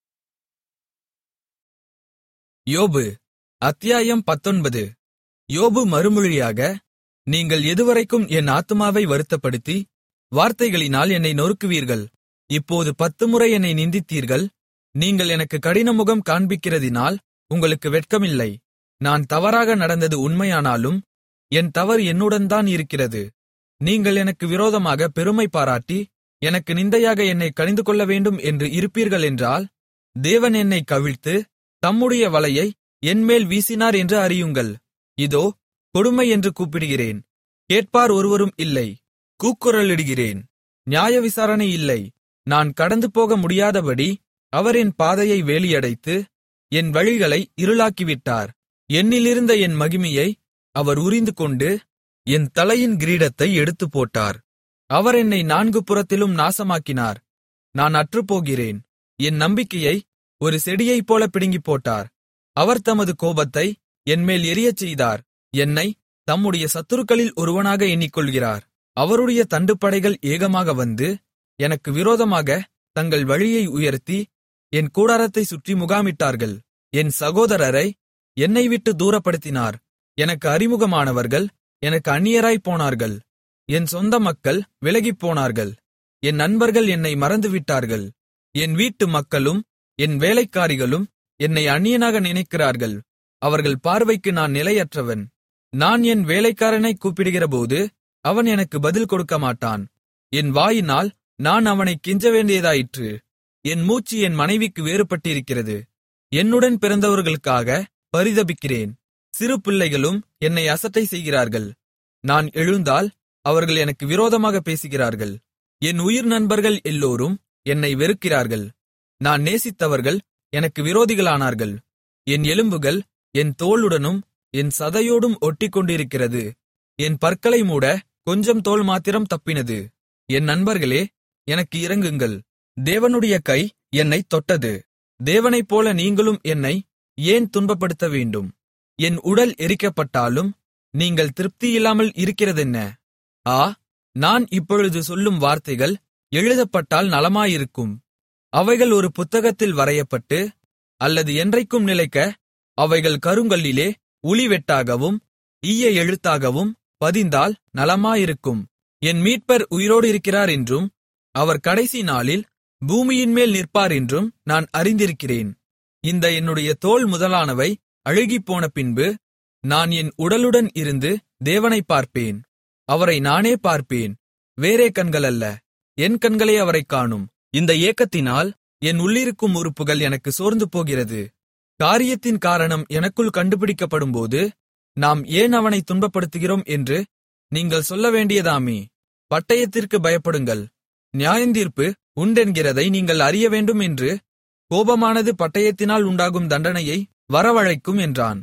யோபு அத்தியாயம் பத்தொன்பது யோபு மறுமொழியாக நீங்கள் எதுவரைக்கும் என் ஆத்துமாவை வருத்தப்படுத்தி வார்த்தைகளினால் என்னை நொறுக்குவீர்கள் இப்போது பத்து முறை என்னை நிந்தித்தீர்கள் நீங்கள் எனக்கு கடினமுகம் காண்பிக்கிறதினால் உங்களுக்கு வெட்கமில்லை நான் தவறாக நடந்தது உண்மையானாலும் என் தவறு என்னுடன் இருக்கிறது நீங்கள் எனக்கு விரோதமாக பெருமை பாராட்டி எனக்கு நிந்தையாக என்னை கணிந்து கொள்ள வேண்டும் என்று இருப்பீர்கள் என்றால் தேவன் என்னை கவிழ்த்து தம்முடைய வலையை என்மேல் வீசினார் என்று அறியுங்கள் இதோ கொடுமை என்று கூப்பிடுகிறேன் கேட்பார் ஒருவரும் இல்லை கூக்குரலிடுகிறேன் நியாய விசாரணை இல்லை நான் கடந்து போக முடியாதபடி அவர் என் பாதையை வேலியடைத்து என் வழிகளை இருளாக்கிவிட்டார் என்னிலிருந்த என் மகிமையை அவர் உரிந்துகொண்டு என் தலையின் கிரீடத்தை எடுத்துப் போட்டார் அவர் என்னை நான்கு புறத்திலும் நாசமாக்கினார் நான் அற்றுப்போகிறேன் என் நம்பிக்கையை ஒரு செடியைப் போல பிடுங்கிப் போட்டார் அவர் தமது கோபத்தை என்மேல் எரியச் செய்தார் என்னை தம்முடைய சத்துருக்களில் ஒருவனாக எண்ணிக்கொள்கிறார் அவருடைய தண்டுப்படைகள் ஏகமாக வந்து எனக்கு விரோதமாக தங்கள் வழியை உயர்த்தி என் கூடாரத்தை சுற்றி முகாமிட்டார்கள் என் சகோதரரை என்னை விட்டு தூரப்படுத்தினார் எனக்கு அறிமுகமானவர்கள் எனக்கு அந்நியராய்ப் போனார்கள் என் சொந்த மக்கள் விலகிப் போனார்கள் என் நண்பர்கள் என்னை மறந்துவிட்டார்கள் என் வீட்டு மக்களும் என் வேலைக்காரிகளும் என்னை அந்நியனாக நினைக்கிறார்கள் அவர்கள் பார்வைக்கு நான் நிலையற்றவன் நான் என் வேலைக்காரனை கூப்பிடுகிறபோது அவன் எனக்கு பதில் கொடுக்க மாட்டான் என் வாயினால் நான் அவனை கிஞ்ச வேண்டியதாயிற்று என் மூச்சு என் மனைவிக்கு வேறுபட்டிருக்கிறது என்னுடன் பிறந்தவர்களுக்காக பரிதபிக்கிறேன் சிறு பிள்ளைகளும் என்னை அசட்டை செய்கிறார்கள் நான் எழுந்தால் அவர்கள் எனக்கு விரோதமாக பேசுகிறார்கள் என் உயிர் நண்பர்கள் எல்லோரும் என்னை வெறுக்கிறார்கள் நான் நேசித்தவர்கள் எனக்கு விரோதிகளானார்கள் என் எலும்புகள் என் தோளுடனும் என் சதையோடும் ஒட்டிக்கொண்டிருக்கிறது என் பற்களை மூட கொஞ்சம் தோல் மாத்திரம் தப்பினது என் நண்பர்களே எனக்கு இரங்குங்கள் தேவனுடைய கை என்னைத் தொட்டது தேவனைப் போல நீங்களும் என்னை ஏன் துன்பப்படுத்த வேண்டும் என் உடல் எரிக்கப்பட்டாலும் நீங்கள் திருப்தியில்லாமல் இருக்கிறதென்ன ஆ நான் இப்பொழுது சொல்லும் வார்த்தைகள் எழுதப்பட்டால் நலமாயிருக்கும் அவைகள் ஒரு புத்தகத்தில் வரையப்பட்டு அல்லது என்றைக்கும் நிலைக்க அவைகள் கருங்கல்லிலே உளிவெட்டாகவும் ஈய எழுத்தாகவும் பதிந்தால் நலமாயிருக்கும் என் மீட்பர் உயிரோடு இருக்கிறார் என்றும் அவர் கடைசி நாளில் பூமியின்மேல் நிற்பார் என்றும் நான் அறிந்திருக்கிறேன் இந்த என்னுடைய தோல் முதலானவை அழுகிப்போன பின்பு நான் என் உடலுடன் இருந்து தேவனைப் பார்ப்பேன் அவரை நானே பார்ப்பேன் வேறே கண்களல்ல என் கண்களே அவரைக் காணும் இந்த ஏக்கத்தினால் என் உள்ளிருக்கும் உறுப்புகள் எனக்கு சோர்ந்து போகிறது காரியத்தின் காரணம் எனக்குள் கண்டுபிடிக்கப்படும்போது நாம் ஏன் அவனை துன்பப்படுத்துகிறோம் என்று நீங்கள் சொல்ல வேண்டியதாமே பட்டயத்திற்கு பயப்படுங்கள் நியாயந்தீர்ப்பு உண்டென்கிறதை நீங்கள் அறிய வேண்டும் என்று கோபமானது பட்டயத்தினால் உண்டாகும் தண்டனையை வரவழைக்கும் என்றான்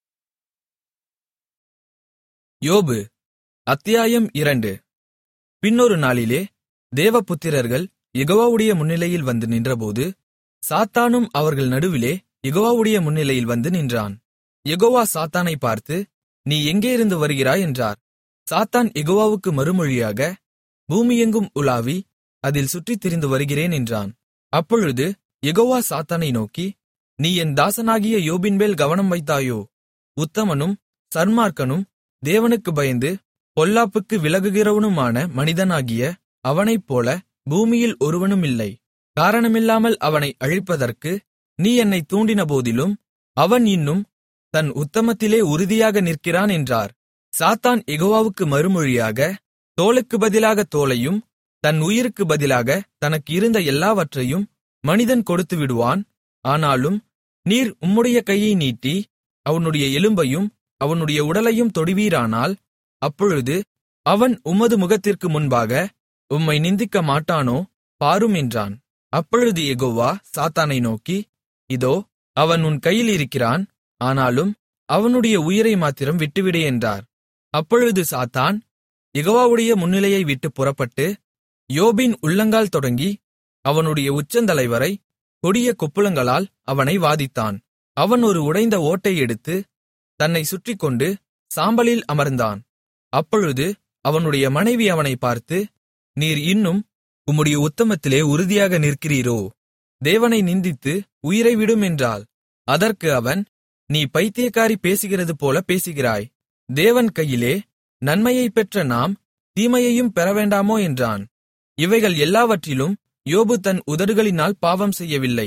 யோபு அத்தியாயம் இரண்டு பின்னொரு நாளிலே தேவபுத்திரர்கள் யெகோவாவுடைய முன்னிலையில் வந்து நின்றபோது சாத்தானும் அவர்கள் நடுவிலே யெகோவாவுடைய முன்னிலையில் வந்து நின்றான் யெகோவா சாத்தானை பார்த்து நீ எங்கேயிருந்து வருகிறாய் என்றார் சாத்தான் யெகோவாவுக்கு மறுமொழியாக பூமியெங்கும் உலாவி அதில் சுற்றித் திரிந்து வருகிறேன் என்றான் அப்பொழுது யெகோவா சாத்தானை நோக்கி நீ என் தாசனாகிய யோபின்மேல் கவனம் வைத்தாயோ உத்தமனும் சன்மார்க்கனும் தேவனுக்கு பயந்து பொல்லாப்புக்கு விலகுகிறவனுமான மனிதனாகிய அவனைப்போல பூமியில் ஒருவனுமில்லை காரணமில்லாமல் அவனை அழிப்பதற்கு நீ என்னை தூண்டினபோதிலும் அவன் இன்னும் தன் உத்தமத்திலே உறுதியாக நிற்கிறான் என்றார் சாத்தான் யெகோவாவுக்கு மறுமொழியாக தோலுக்கு பதிலாக தோலையும் தன் உயிருக்கு பதிலாக தனக்கு இருந்த எல்லாவற்றையும் மனிதன் கொடுத்து விடுவான் ஆனாலும் நீர் உம்முடைய கையை நீட்டி அவனுடைய எலும்பையும் அவனுடைய உடலையும் தொடுவீரானால் அப்பொழுது அவன் உமது முகத்திற்கு முன்பாக உம்மை நிந்திக்க மாட்டானோ பாரும் என்றான் அப்பொழுது யெகோவா சாத்தானை நோக்கி இதோ அவன் உன் கையில் இருக்கிறான் ஆனாலும் அவனுடைய உயிரை மாத்திரம் விட்டுவிடு என்றார் அப்பொழுது சாத்தான் யெகோவாவுடைய முன்னிலையை விட்டு புறப்பட்டு யோபின் உள்ளங்கால் தொடங்கி அவனுடைய உச்சந்தலை வரை கொடிய கொப்புளங்களால் அவனை வாதித்தான் அவன் ஒரு உடைந்த ஓட்டை எடுத்து தன்னை சுற்றிக்கொண்டு சாம்பலில் அமர்ந்தான் அப்பொழுது அவனுடைய மனைவி அவனை பார்த்து நீர் இன்னும் உம்முடைய உத்தமத்திலே உறுதியாக நிற்கிறீரோ தேவனை நிந்தித்து உயிரை விடும் என்றாள் அதற்கு அவன் நீ பைத்தியக்காரி பேசுகிறது போல பேசுகிறாய் தேவன் கையிலே நன்மையைப் பெற்ற நாம் தீமையையும் பெறவேண்டாமோ என்றான் இவைகள் எல்லாவற்றிலும் யோபு தன் உதடுகளினால் பாவம் செய்யவில்லை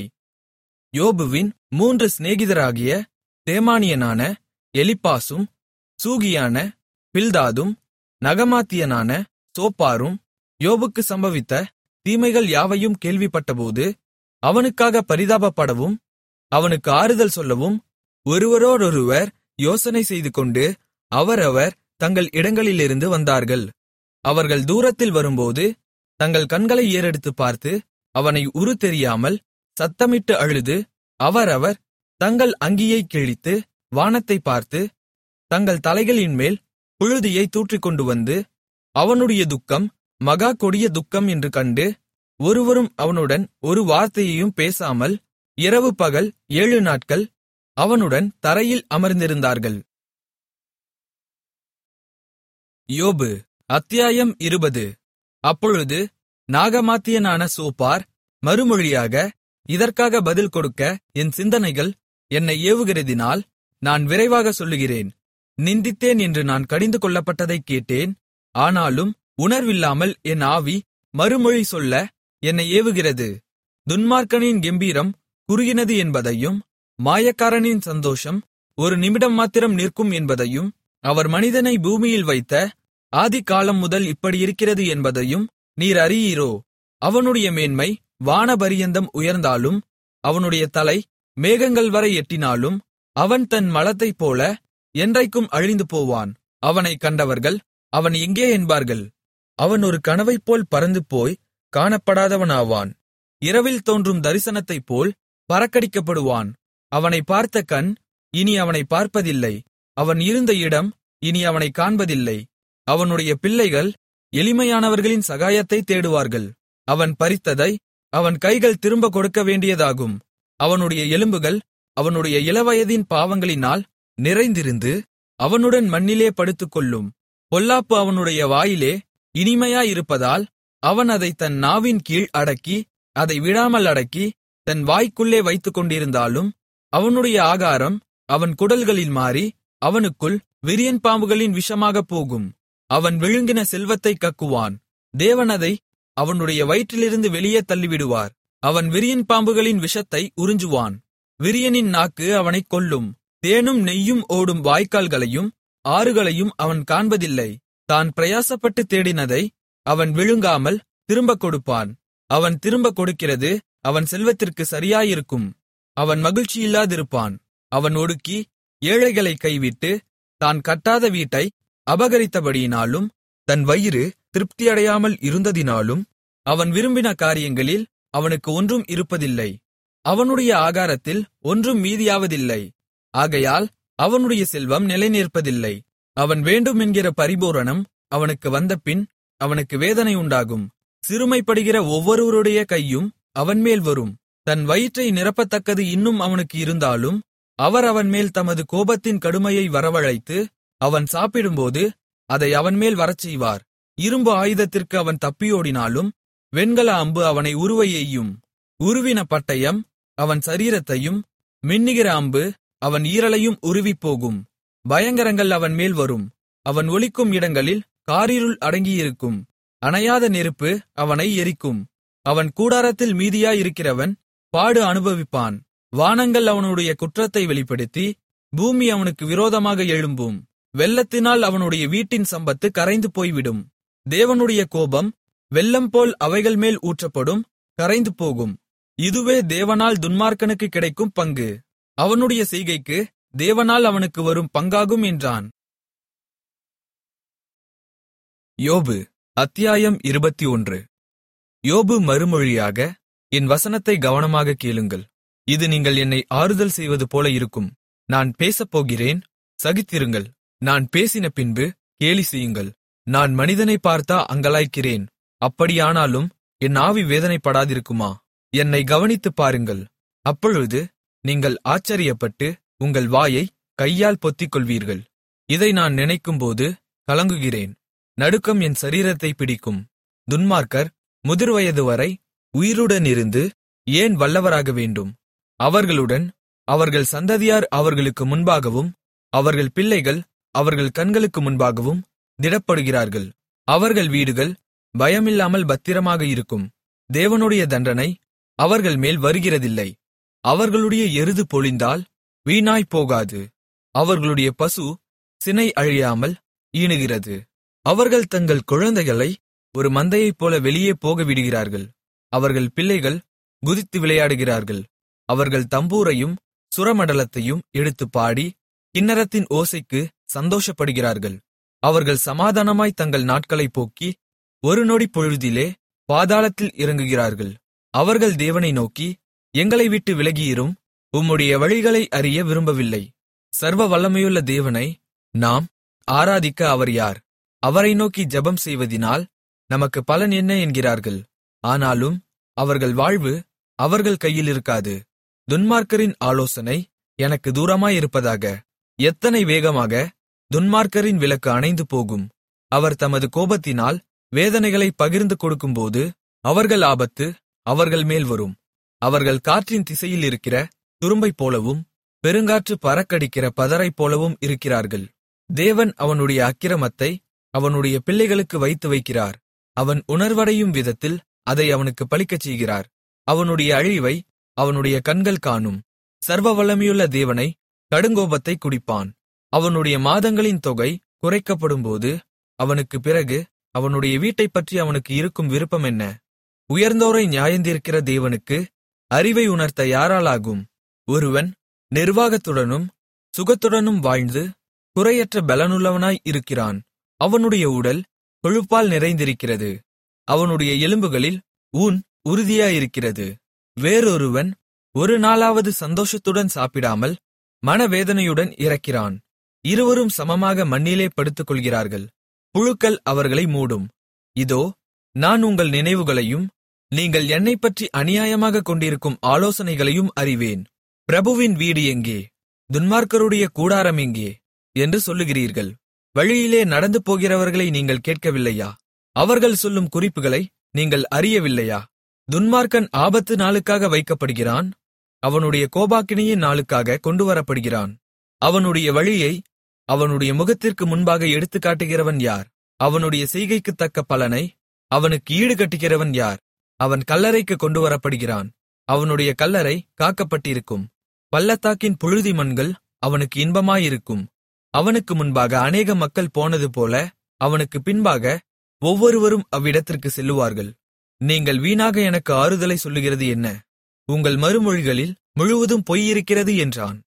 யோபுவின் மூன்று சிநேகிதராகிய தேமானியனான எலிப்பாசும் சூகியான பில்தாதும் நகமாத்தியனான சோப்பாரும் யோபுக்கு சம்பவித்த தீமைகள் யாவையும் கேள்விப்பட்டபோது அவனுக்காக பரிதாபப்படவும் அவனுக்கு ஆறுதல் சொல்லவும் ஒருவரோடொருவர் யோசனை செய்துகொண்டு அவரவர் தங்கள் இடங்களிலிருந்து வந்தார்கள் அவர்கள் தூரத்தில் வரும்போது தங்கள் கண்களை ஏறெடுத்துப் பார்த்து அவனை உரு தெரியாமல் சத்தமிட்டு அழுது அவரவர் தங்கள் அங்கியைக் கிழித்து வானத்தைப் பார்த்து தங்கள் தலைகளின்மேல் புழுதியை தூற்றிக்கொண்டு வந்து அவனுடைய துக்கம் மகா கொடிய துக்கம் என்று கண்டு ஒருவரும் அவனுடன் ஒரு வார்த்தையையும் பேசாமல் இரவு பகல் ஏழு நாட்கள் அவனுடன் தரையில் அமர்ந்திருந்தார்கள் யோபு அத்தியாயம் இருபது அப்பொழுது நாகமாத்தியனான சோப்பார் மறுமொழியாக இதற்காக பதில் கொடுக்க என் சிந்தனைகள் என்னை ஏவுகிறதினால் நான் விரைவாக சொல்லுகிறேன் நிந்தித்தேன் என்று நான் கடிந்து கொள்ளப்பட்டதைக் கேட்டேன் ஆனாலும் உணர்வில்லாமல் என் ஆவி மறுமொழி சொல்ல என்னை ஏவுகிறது துன்மார்க்கனின் கெம்பீரம் குறுகினது என்பதையும் மாயக்காரனின் சந்தோஷம் ஒரு நிமிடம் மாத்திரம் நிற்கும் என்பதையும் அவர் மனிதனை பூமியில் வைத்த ஆதிகாலம் முதல் இப்படியிருக்கிறது என்பதையும் நீர் அறியீரோ அவனுடைய மேன்மை வானபரியந்தம் உயர்ந்தாலும் அவனுடைய தலை மேகங்கள் வரை எட்டினாலும் அவன் தன் மலத்தைப் போல என்றைக்கும் அழிந்து போவான் அவனைக் கண்டவர்கள் அவன் எங்கே என்பார்கள் அவன் ஒரு கனவைப்போல் பறந்துபோய் காணப்படாதவனாவான் இரவில் தோன்றும் தரிசனத்தைப்போல் பறக்கடிக்கப்படுவான் அவனைப் பார்த்த கண் இனி அவனைப் பார்ப்பதில்லை அவன் இருந்த இடம் இனி அவனைக் காண்பதில்லை அவனுடைய பிள்ளைகள் எளிமையானவர்களின் சகாயத்தைத் தேடுவார்கள் அவன் பறித்ததை அவன் கைகள் திரும்ப கொடுக்க வேண்டியதாகும் அவனுடைய எலும்புகள் அவனுடைய இளவயதின் பாவங்களினால் நிறைந்திருந்து அவனுடன் மண்ணிலே படுத்துக்கொள்ளும் பொல்லாப்பு அவனுடைய வாயிலே இனிமையாயிருப்பதால் அவன் அதை தன் நாவின் கீழ் அடக்கி அதை விடாமல் அடக்கி தன் வாய்க்குள்ளே வைத்துக்கொண்டிருந்தாலும் அவனுடைய ஆகாரம் அவன் குடல்களில் மாறி அவனுக்குள் விரியன் பாம்புகளின் விஷமாகப் போகும் அவன் விழுங்கின செல்வத்தைக் கக்குவான் தேவன் அதை அவனுடைய வயிற்றிலிருந்து வெளியே தள்ளிவிடுவார் அவன் விரியன் பாம்புகளின் விஷத்தை உறிஞ்சுவான் விரியனின் நாக்கு அவனைக் கொல்லும் தேனும் நெய்யும் ஓடும் வாய்க்கால்களையும் ஆறுகளையும் அவன் காண்பதில்லை தான் பிரயாசப்பட்டு தேடினதை அவன் விழுங்காமல் திரும்பக் கொடுப்பான் அவன் திரும்பக் கொடுக்கிறது அவன் செல்வத்திற்கு சரியாயிருக்கும் அவன் மகிழ்ச்சியில்லாதிருப்பான் அவன் ஒடுக்கி ஏழைகளை கைவிட்டு தான் கட்டாத வீட்டை அபகரித்தபடியினாலும் தன் வயிறு திருப்தியடையாமல் இருந்ததினாலும் அவன் விரும்பின காரியங்களில் அவனுக்கு ஒன்றும் இருப்பதில்லை அவனுடைய ஆகாரத்தில் ஒன்றும் மீதியாவதில்லை ஆகையால் அவனுடைய செல்வம் நிலைநிற்பதில்லை அவன் வேண்டும் என்கிற பரிபூரணம் அவனுக்கு வந்தபின் அவனுக்கு வேதனை உண்டாகும் சிறுமைப்படுகிற ஒவ்வொருவருடைய கையும் அவன்மேல் வரும் தன் வயிற்றை நிரப்பத்தக்கது இன்னும் அவனுக்கு இருந்தாலும் அவர் அவன்மேல் தமது கோபத்தின் கடுமையை வரவழைத்து அவன் சாப்பிடும்போது அதை அவன்மேல் வரச்செய்வார் இரும்பு ஆயுதத்திற்கு அவன் தப்பியோடினாலும் வெண்கல அம்பு அவனை உருவ எய்யும் உருவின பட்டயம் அவன் சரீரத்தையும் மின்னுகிற அம்பு அவன் ஈரலையும் உருவிப்போகும் பயங்கரங்கள் அவன் மேல் வரும் அவன் ஒளிக்கும் இடங்களில் காரிருள் அடங்கியிருக்கும் அணையாத நெருப்பு அவனை எரிக்கும் அவன் கூடாரத்தில் மீதியாயிருக்கிறவன் பாடு அனுபவிப்பான் வானங்கள் அவனுடைய குற்றத்தை வெளிப்படுத்தி பூமி அவனுக்கு விரோதமாக எழும்பும் வெள்ளத்தினால் அவனுடைய வீட்டின் சம்பத்து கரைந்து போய்விடும் தேவனுடைய கோபம் வெள்ளம் போல் அவைகள் மேல் ஊற்றப்படும் கரைந்து போகும் இதுவே தேவனால் துன்மார்க்கனுக்கு கிடைக்கும் பங்கு அவனுடைய செய்கைக்கு தேவனால் அவனுக்கு வரும் பங்காகும் என்றான் யோபு அத்தியாயம் இருபத்தி ஒன்று யோபு மறுமொழியாக என் வசனத்தை கவனமாக கேளுங்கள் இது நீங்கள் என்னை ஆறுதல் செய்வது போல இருக்கும் நான் பேசப்போகிறேன் சகித்திருங்கள் நான் பேசின பின்பு கேலி செய்யுங்கள் நான் மனிதனை பார்த்தா அங்கலாய்க்கிறேன் அப்படியானாலும் என் ஆவி வேதனைப்படாதிருக்குமா என்னை கவனித்துப் பாருங்கள் அப்பொழுது நீங்கள் ஆச்சரியப்பட்டு உங்கள் வாயை கையால் பொத்திக்கொள்வீர்கள் இதை நான் நினைக்கும்போது கலங்குகிறேன் நடுக்கம் என் சரீரத்தை பிடிக்கும் துன்மார்க்கர் முதிர்வயது வரை உயிருடனிருந்து ஏன் வல்லவராக வேண்டும் அவர்களுடன் அவர்கள் சந்ததியார் அவர்களுக்கு முன்பாகவும் அவர்கள் பிள்ளைகள் அவர்கள் கண்களுக்கு முன்பாகவும் திடப்படுகிறார்கள் அவர்கள் வீடுகள் பயமில்லாமல் பத்திரமாக இருக்கும் தேவனுடைய தண்டனை அவர்கள் மேல் வருகிறதில்லை அவர்களுடைய எருது பொழிந்தால் வீணாய்ப் போகாது அவர்களுடைய பசு சினை அழியாமல் ஈனுகிறது அவர்கள் தங்கள் குழந்தைகளை ஒரு மந்தையைப் போல வெளியே போக விடுகிறார்கள் அவர்கள் பிள்ளைகள் குதித்து விளையாடுகிறார்கள் அவர்கள் தம்பூரையும் சுரமண்டலத்தையும் எடுத்துப் பாடி கின்னரத்தின் ஓசைக்கு சந்தோஷப்படுகிறார்கள் அவர்கள் சமாதானமாய் தங்கள் நாட்களைப் போக்கி ஒரு நொடி பொழுதிலே பாதாளத்தில் இறங்குகிறார்கள் அவர்கள் தேவனை நோக்கி எங்களை விட்டு விலகியிரும் உம்முடைய வழிகளை அறிய விரும்பவில்லை சர்வ வல்லமையுள்ள தேவனை நாம் ஆராதிக்க அவர் யார் அவரை நோக்கி ஜெபம் செய்வதினால் நமக்கு பலன் என்ன என்கிறார்கள் ஆனாலும் அவர்கள் வாழ்வு அவர்கள் கையில் இருக்காது துன்மார்க்கரின் ஆலோசனை எனக்கு தூரமாயிருப்பதாக எத்தனை வேகமாக துன்மார்க்கரின் விளக்கு அணைந்து போகும் அவர் தமது கோபத்தினால் வேதனைகளை பகிர்ந்து கொடுக்கும்போது அவர்கள் ஆபத்து அவர்கள் மேல் வரும் அவர்கள் காற்றின் திசையில் இருக்கிற துரும்பைப் போலவும் பெருங்காற்று பறக்கடிக்கிற பதரைப் போலவும் இருக்கிறார்கள் தேவன் அவனுடைய அக்கிரமத்தை அவனுடைய பிள்ளைகளுக்கு வைத்து வைக்கிறார் அவன் உணர்வடையும் விதத்தில் அதை அவனுக்கு பலிக்கச் செய்கிறார் அவனுடைய அழிவை அவனுடைய கண்கள் காணும் சர்வ வல்லமையுள்ள தேவனை கடுங்கோபத்தை குடிப்பான் அவனுடைய மாதங்களின் தொகை குறைக்கப்படும்போது அவனுக்கு பிறகு அவனுடைய வீட்டைப்பற்றி அவனுக்கு இருக்கும் விருப்பம் என்ன உயர்ந்தோரை நியாயந்தீர்க்கிற தேவனுக்கு அறிவை உணர்த்த யாராலாகும் ஒருவன் நிர்வாகத்துடனும் சுகத்துடனும் வாழ்ந்து குறையற்ற பலனுள்ளவனாய் இருக்கிறான் அவனுடைய உடல் கொழுப்பால் நிறைந்திருக்கிறது அவனுடைய எலும்புகளில் ஊன் உறுதியாயிருக்கிறது வேறொருவன் ஒரு நாளாவது சந்தோஷத்துடன் சாப்பிடாமல் மனவேதனையுடன் இறக்கிறான் இருவரும் சமமாக மண்ணிலே படுத்துக்கொள்கிறார்கள் புழுக்கள் அவர்களை மூடும் இதோ நான் உங்கள் நினைவுகளையும் நீங்கள் என்னைப்பற்றி அநியாயமாகக் கொண்டிருக்கும் ஆலோசனைகளையும் அறிவேன் பிரபுவின் வீடு எங்கே துன்மார்க்கருடைய கூடாரம் எங்கே என்று சொல்லுகிறீர்கள் வழியிலே நடந்து போகிறவர்களை நீங்கள் கேட்கவில்லையா அவர்கள் சொல்லும் குறிப்புகளை நீங்கள் அறியவில்லையா துன்மார்க்கன் ஆபத்து நாளுக்காக வைக்கப்படுகிறான் அவனுடைய கோபாக்கினியின் நாளுக்காக கொண்டுவரப்படுகிறான் அவனுடைய வழியை அவனுடைய முகத்திற்கு முன்பாக எடுத்துக்காட்டுகிறவன் யார் அவனுடைய செய்கைக்குத் தக்க பலனை அவனுக்கு ஈடுகட்டுகிறவன் யார் அவன் கல்லறைக்கு கொண்டுவரப்படுகிறான் அவனுடைய கல்லறை காக்கப்பட்டிருக்கும் பள்ளத்தாக்கின் புழுதி மண்கள் அவனுக்கு இன்பமாயிருக்கும் அவனுக்கு முன்பாக அநேக மக்கள் போனது போல அவனுக்கு பின்பாக ஒவ்வொருவரும் அவ்விடத்திற்கு செல்லுவார்கள் நீங்கள் வீணாக எனக்கு ஆறுதலை சொல்லுகிறது என்ன உங்கள் மறுமொழிகளில் முழுவதும் பொய் இருக்கிறது என்றான்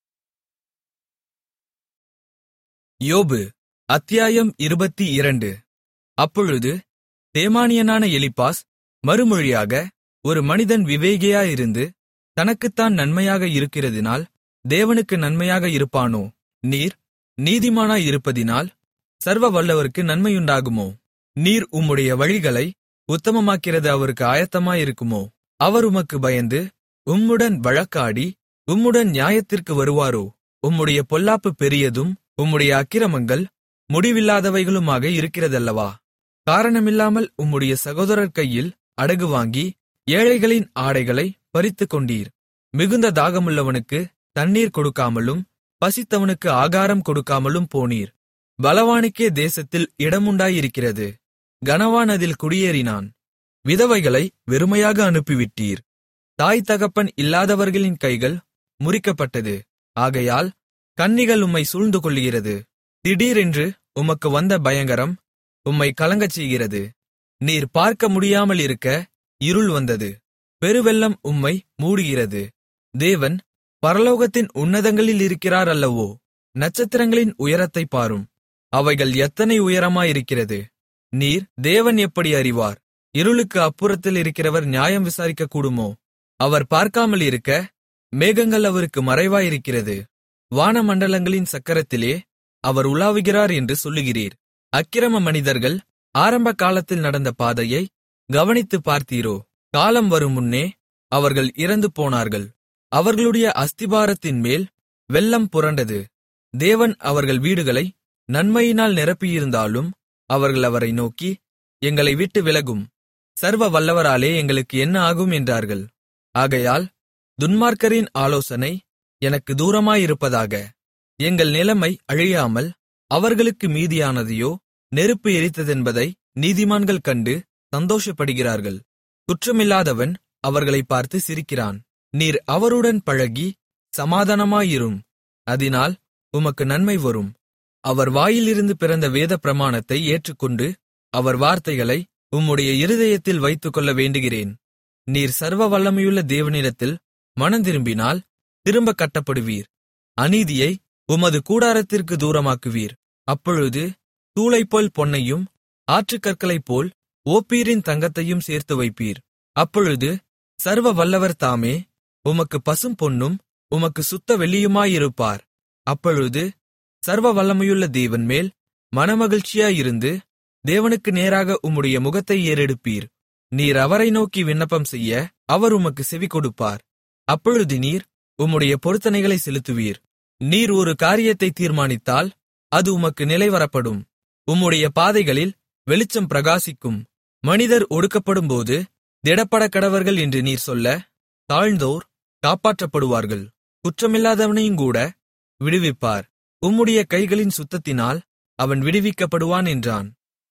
யோபு அத்தியாயம் இருபத்தி இரண்டு அப்பொழுது தேமானியனான எலிப்பாஸ் மறுமொழியாக ஒரு மனிதன் விவேகியாயிருந்து தனக்குத்தான் நன்மையாக இருக்கிறதினால் தேவனுக்கு நன்மையாக இருப்பானோ நீர் நீதிமானாயிருப்பதினால் சர்வ வல்லவருக்கு நன்மையுண்டாகுமோ நீர் உம்முடைய வழிகளை உத்தமமாக்கிறது அவருக்கு ஆயத்தமாயிருக்குமோ அவர் உமக்கு பயந்து உம்முடன் வழக்காடி உம்முடன் நியாயத்திற்கு வருவாரோ உம்முடைய பொல்லாப்பு பெரியதும் உம்முடைய அக்கிரமங்கள் முடிவில்லாதவைகளுமாக இருக்கிறதல்லவா காரணமில்லாமல் உம்முடைய சகோதரர் கையில் அடகு வாங்கி ஏழைகளின் ஆடைகளை பறித்துக்கொண்டீர் மிகுந்த தாகமுள்ளவனுக்கு தண்ணீர் கொடுக்காமலும் பசித்தவனுக்கு ஆகாரம் கொடுக்காமலும் போனீர் பலவானுக்கே தேசத்தில் இடமுண்டாயிருக்கிறது கனவான் அதில் குடியேறினான் விதவைகளை வெறுமையாக அனுப்பிவிட்டீர் தாய் தகப்பன் இல்லாதவர்களின் கைகள் முறிக்கப்பட்டது ஆகையால் கன்னிகள் உம்மை சூழ்ந்து கொள்ளுகிறது திடீரென்று உமக்கு வந்த பயங்கரம் உம்மை கலங்கச் செய்கிறது நீர் பார்க்க முடியாமல் இருக்க இருள் வந்தது பெருவெள்ளம் உம்மை மூடுகிறது தேவன் பரலோகத்தின் உன்னதங்களில் இருக்கிறார் அல்லவோ நட்சத்திரங்களின் உயரத்தைப் பாரும் அவைகள் எத்தனை உயரமாயிருக்கிறது நீர் தேவன் எப்படி அறிவார் இருளுக்கு அப்புறத்தில் இருக்கிறவர் நியாயம் விசாரிக்கக்கூடுமோ அவர் பார்க்காமல் இருக்க மேகங்கள் அவருக்கு மறைவாயிருக்கிறது வானமண்டலங்களின் சக்கரத்திலே அவர் உலாவுகிறார் என்று சொல்லுகிறீர் அக்கிரம மனிதர்கள் ஆரம்ப காலத்தில் நடந்த பாதையை கவனித்துப் பார்த்தீரோ காலம் வரும் முன்னே அவர்கள் இறந்து போனார்கள் அவர்களுடைய அஸ்திபாரத்தின் மேல் வெள்ளம் புரண்டது தேவன் அவர்கள் வீடுகளை நன்மையினால் நிரப்பியிருந்தாலும் அவர்கள் அவரை நோக்கி எங்களை விட்டு விலகும் சர்வ வல்லவராலே எங்களுக்கு என்ன ஆகும் என்றார்கள் ஆகையால் துன்மார்க்கரின் ஆலோசனை எனக்கு தூரமாயிருப்பதாக எங்கள் நிலைமை அழியாமல் அவர்களுக்கு மீதியானதையோ நெருப்பு எரித்ததென்பதை நீதிமான்கள் கண்டு சந்தோஷப்படுகிறார்கள் குற்றமில்லாதவன் அவர்களைப் பார்த்து சிரிக்கிறான் நீர் அவருடன் பழகி சமாதானமாயிரும் அதினால் உமக்கு நன்மை வரும் அவர் வாயிலிருந்து பிறந்த வேத பிரமாணத்தை ஏற்றுக்கொண்டு அவர் வார்த்தைகளை உம்முடைய இருதயத்தில் வைத்துக்கொள்ள வேண்டுகிறேன் நீர் சர்வ வல்லமையுள்ள தேவனிடத்தில் மனந்திரும்பினால் திரும்ப கட்டப்படுவீர் அநீதியை உமது கூடாரத்திற்கு தூரமாக்குவீர் அப்பொழுது தூளைப்போல் பொன்னையும் ஆற்றுக்கற்களைப்போல் ஓப்பீரின் தங்கத்தையும் சேர்த்து வைப்பீர் அப்பொழுது சர்வ வல்லவர் தாமே உமக்கு பசும் பொன்னும் உமக்கு சுத்த வெள்ளியுமாயிருப்பார் அப்பொழுது சர்வ வல்லமையுள்ள தேவன் மேல் மனமகிழ்ச்சியாயிருந்து தேவனுக்கு நேராக உம்முடைய முகத்தை ஏறெடுப்பீர் நீர் அவரை நோக்கி விண்ணப்பம் செய்ய அவர் உமக்கு செவி கொடுப்பார் அப்பொழுது நீர் உம்முடைய பொருத்தனைகளை செலுத்துவீர் நீர் ஒரு காரியத்தை தீர்மானித்தால் அது உமக்கு நிலைவரப்படும் உம்முடைய பாதைகளில் வெளிச்சம் பிரகாசிக்கும் மனிதர் ஒடுக்கப்படும்போது திடப்படக் கடவர்கள் என்று நீர் சொல்ல தாழ்ந்தோர் காப்பாற்றப்படுவார்கள் குற்றமில்லாதவனையுங்கூட விடுவிப்பார் உம்முடைய கைகளின் சுத்தத்தினால் அவன் விடுவிக்கப்படுவான் என்றான்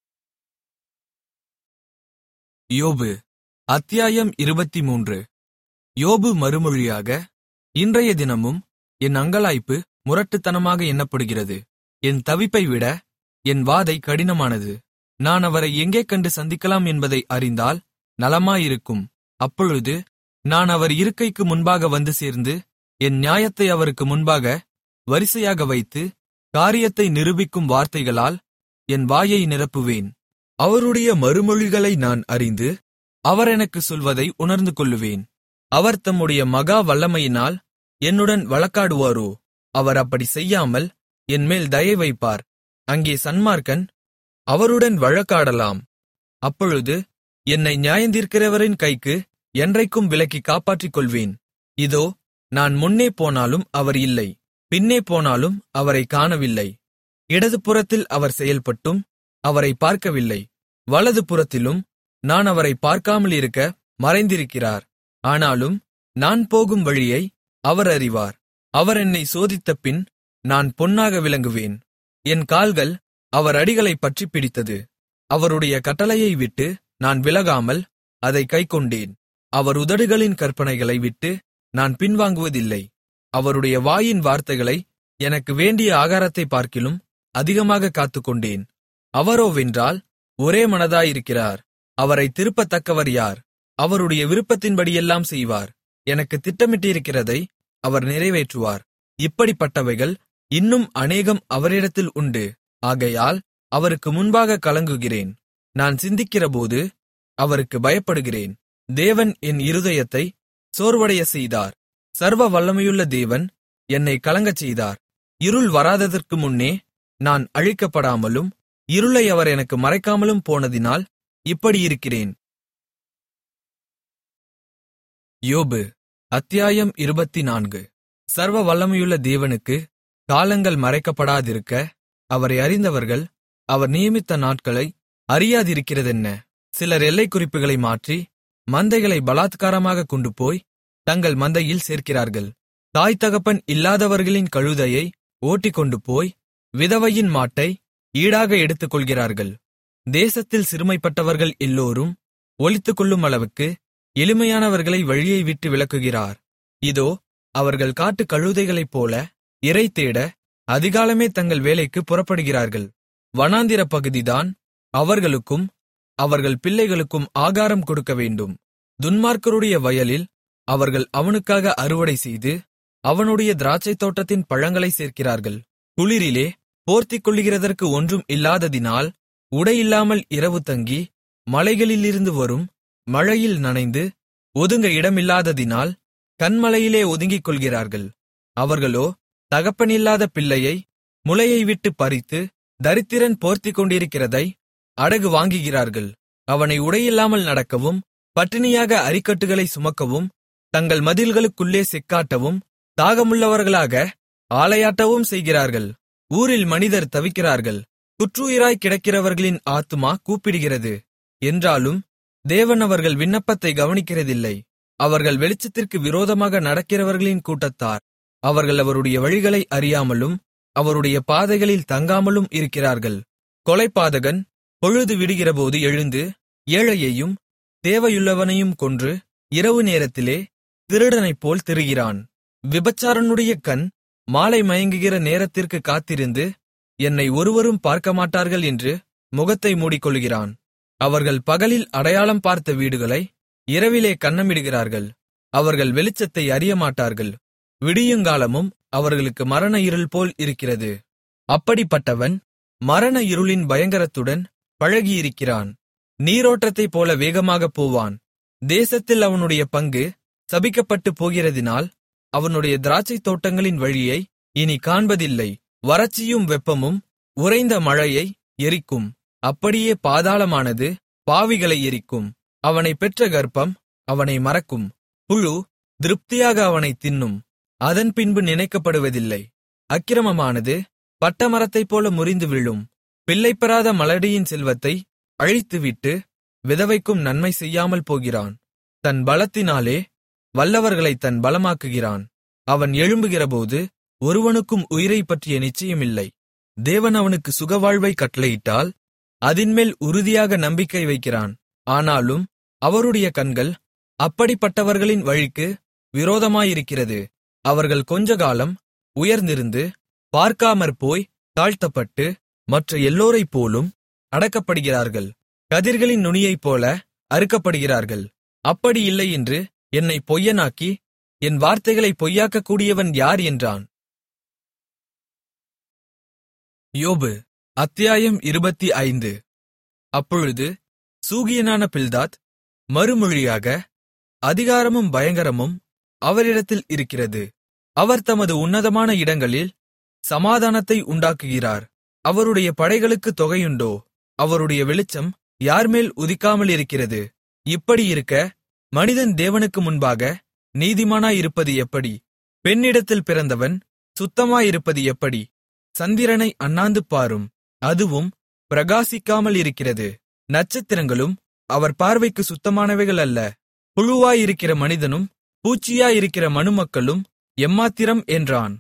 யோபு அத்தியாயம் இருபத்திமூன்று யோபு மறுமொழியாக இன்றைய தினமும் என் அங்கலாய்ப்பு முரட்டுத்தனமாக எண்ணப்படுகிறது என் தவிப்பை விட என் வாதை கடினமானது நான் அவரை எங்கே கண்டு சந்திக்கலாம் என்பதை அறிந்தால் நலமாயிருக்கும் அப்பொழுது நான் அவர் இருக்கைக்கு முன்பாக வந்து சேர்ந்து என் நியாயத்தை அவருக்கு முன்பாக வரிசையாக வைத்து காரியத்தை நிரூபிக்கும் வார்த்தைகளால் என் வாயை நிரப்புவேன் அவருடைய மறுமொழிகளை நான் அறிந்து அவர் எனக்குச் சொல்வதை உணர்ந்து கொள்ளுவேன் அவர் தம்முடைய மகா வல்லமையினால் என்னுடன் வழக்காடுவாரோ அவர் அப்படி செய்யாமல் என்மேல் தயை வைப்பார் அங்கே சன்மார்க்கன் அவருடன் வழக்காடலாம் அப்பொழுது என்னை நியாயந்தீர்க்கிறவரின் கைக்கு என்றைக்கும் விலக்கி காப்பாற்றிக் கொள்வேன் இதோ நான் முன்னே போனாலும் அவர் இல்லை பின்னே போனாலும் அவரை காணவில்லை இடதுபுறத்தில் அவர் செயல்பட்டும் அவரை பார்க்கவில்லை வலது புறத்திலும் நான் அவரை பார்க்காமல் இருக்க மறைந்திருக்கிறார் ஆனாலும் நான் போகும் வழியை அவர் அறிவார் அவர் என்னை சோதித்தபின் நான் பொன்னாக விளங்குவேன் என் கால்கள் அவர் அடிகளைப் பற்றிப் பிடித்தது அவருடைய கட்டளையை விட்டு நான் விலகாமல் அதை கைக்கொண்டேன் அவர் உதடுகளின் கற்பனைகளை விட்டு நான் பின்வாங்குவதில்லை அவருடைய வாயின் வார்த்தைகளை எனக்கு வேண்டிய ஆகாரத்தைப் பார்க்கிலும் அதிகமாக காத்துக்கொண்டேன் அவரோவென்றால் ஒரே மனதாயிருக்கிறார் அவரை திருப்பத்தக்கவர் யார் அவருடைய விருப்பத்தின்படியெல்லாம் செய்வார் எனக்கு திட்டமிட்டிருக்கிறதை அவர் நிறைவேற்றுவார் இப்படிப்பட்டவைகள் இன்னும் அநேகம் அவரிடத்தில் உண்டு ஆகையால் அவருக்கு முன்பாக கலங்குகிறேன் நான் சிந்திக்கிறபோது அவருக்கு பயப்படுகிறேன் தேவன் என் இருதயத்தை சோர்வடைய செய்தார் சர்வ வல்லமையுள்ள தேவன் என்னை கலங்கச் செய்தார் இருள் வராததற்கு முன்னே நான் அழிக்கப்படாமலும் இருளை அவர் எனக்கு மறைக்காமலும் போனதினால் இப்படி இருக்கிறேன் யோபு அத்தியாயம் இருபத்தினான்கு சர்வ வல்லமையுள்ள தேவனுக்கு காலங்கள் மறைக்கப்படாதிருக்க அவரை அறிந்தவர்கள் அவர் நியமித்த நாட்களை அறியாதிருக்கிறதென்ன சிலர் எல்லைக் குறிப்புகளை மாற்றி மந்தைகளை பலாத்காரமாக கொண்டு போய் தங்கள் மந்தையில் சேர்க்கிறார்கள் தாய் தகப்பன் இல்லாதவர்களின் கழுதையை ஓட்டிக்கொண்டு போய் விதவையின் மாட்டை ஈடாக எடுத்துக்கொள்கிறார்கள் தேசத்தில் சிறுமைப்பட்டவர்கள் எல்லோரும் ஒளித்துக்கொள்ளும் அளவுக்கு எளிமையானவர்களை வழியை விட்டு விலக்குகிறார் இதோ அவர்கள் காட்டுக் கழுதைகளைப் போல இரை தேட அதிகாலமே தங்கள் வேலைக்கு புறப்படுகிறார்கள் வனாந்திர பகுதிதான் அவர்களுக்கும் அவர்கள் பிள்ளைகளுக்கும் ஆகாரம் கொடுக்க வேண்டும் துன்மார்க்கருடைய வயலில் அவர்கள் அவனுக்காக அறுவடை செய்து அவனுடைய திராட்சைத் தோட்டத்தின் பழங்களை சேர்க்கிறார்கள் குளிரிலே போர்த்திக் கொள்ளுகிறதற்கு ஒன்றும் இல்லாததினால் உடையில்லாமல் இரவு தங்கி மலைகளிலிருந்து வரும் மழையில் நனைந்து ஒதுங்க இடமில்லாததினால் கன்மலையிலே ஒதுங்கிக் கொள்கிறார்கள் அவர்களோ தகப்பனில்லாத பிள்ளையை முளையை விட்டு பறித்து தரித்திரன் போர்த்திக் கொண்டிருக்கிறதை அடகு வாங்குகிறார்கள் அவனை உடையில்லாமல் நடக்கவும் பட்டினியாக அரிக்கட்டுகளை சுமக்கவும் தங்கள் மதில்களுக்குள்ளே செக்காட்டவும் தாகமுள்ளவர்களாக ஆலையாட்டவும் செய்கிறார்கள் ஊரில் மனிதர் தவிக்கிறார்கள் குற்றுயிராய் கிடக்கிறவர்களின் ஆத்துமா கூப்பிடுகிறது என்றாலும் தேவன் அவர்கள் விண்ணப்பத்தை கவனிக்கிறதில்லை அவர்கள் வெளிச்சத்திற்கு விரோதமாக நடக்கிறவர்களின் கூட்டத்தார் அவர்கள் அவருடைய வழிகளை அறியாமலும் அவருடைய பாதைகளில் தங்காமலும் இருக்கிறார்கள் கொலைபாதகன் பொழுது விடுகிறபோது எழுந்து ஏழையையும் தேவையுள்ளவனையும் கொன்று இரவு நேரத்திலே திருடனைப்போல் திரிகிறான் விபச்சாரனுடைய கண் மாலை மயங்குகிற நேரத்திற்கு காத்திருந்து என்னை ஒருவரும் பார்க்கமாட்டார்கள் என்று முகத்தை மூடிக்கொள்கிறான் அவர்கள் பகலில் அடையாளம் பார்த்த வீடுகளை இரவிலே கன்னமிடுகிறார்கள் அவர்கள் வெளிச்சத்தை அறியமாட்டார்கள் விடியுங்காலமும் அவர்களுக்கு மரண இருள் போல் இருக்கிறது அப்படிப்பட்டவன் மரண இருளின் பயங்கரத்துடன் பழகியிருக்கிறான் நீரோட்டத்தைப் போல வேகமாகப் போவான் தேசத்தில் அவனுடைய பங்கு சபிக்கப்பட்டு போகிறதினால் அவனுடைய திராட்சைத் தோட்டங்களின் வழியை இனி காண்பதில்லை வறட்சியும் வெப்பமும் உறைந்த மழையை எரிக்கும் அப்படியே பாதாளமானது பாவிகளை எரிக்கும் அவனை பெற்ற கர்ப்பம் அவனை மறக்கும் புழு திருப்தியாக அவனை தின்னும் அதன் பின்பு நினைக்கப்படுவதில்லை அக்கிரமமானது பட்டமரத்தைப் போல முறிந்து விழும் பிள்ளைப்பெறாத மலடியின் செல்வத்தை அழித்துவிட்டு விதவைக்கும் நன்மை செய்யாமல் போகிறான் தன் பலத்தினாலே வல்லவர்களை தன் பலமாக்குகிறான் அவன் எழும்புகிறபோது ஒருவனுக்கும் உயிரைப் பற்றிய நிச்சயமில்லை தேவன் அவனுக்கு சுகவாழ்வை கட்டளையிட்டால் அதின்மேல் உறுதியாக நம்பிக்கை வைக்கிறான் ஆனாலும் அவருடைய கண்கள் அப்படிப்பட்டவர்களின் வழிக்கு விரோதமாயிருக்கிறது அவர்கள் கொஞ்சகாலம் உயர்ந்திருந்து பார்க்காமற்போய் தாழ்த்தப்பட்டு மற்ற எல்லோரைப் போலும் அடக்கப்படுகிறார்கள் கதிர்களின் நுனியைப் போல அறுக்கப்படுகிறார்கள் அப்படி இல்லை என்று என்னை பொய்யனாக்கி என் வார்த்தைகளை பொய்யாக்கக்கூடியவன் யார் என்றான் யோபு அத்தியாயம் இருபத்தி ஐந்து அப்பொழுது சூகியனான பில்தாத் மறுமொழியாக அதிகாரமும் பயங்கரமும் அவரிடத்தில் இருக்கிறது அவர் தமது உன்னதமான இடங்களில் சமாதானத்தை உண்டாக்குகிறார் அவருடைய படைகளுக்கு தொகையுண்டோ அவருடைய வெளிச்சம் யார்மேல் உதிக்காமலிருக்கிறது இப்படியிருக்க மனிதன் தேவனுக்கு முன்பாக நீதிமானாயிருப்பது எப்படி பெண்ணிடத்தில் பிறந்தவன் சுத்தமாயிருப்பது எப்படி சந்திரனை அண்ணாந்து பாரும் அதுவும் பிரகாசிக்காமல் இருக்கிறது நட்சத்திரங்களும் அவர் பார்வைக்கு சுத்தமானவைகள் அல்ல புழுவாயிருக்கிற மனிதனும் பூச்சியாயிருக்கிற மனுமக்களும் எம்மாத்திரம் என்றான்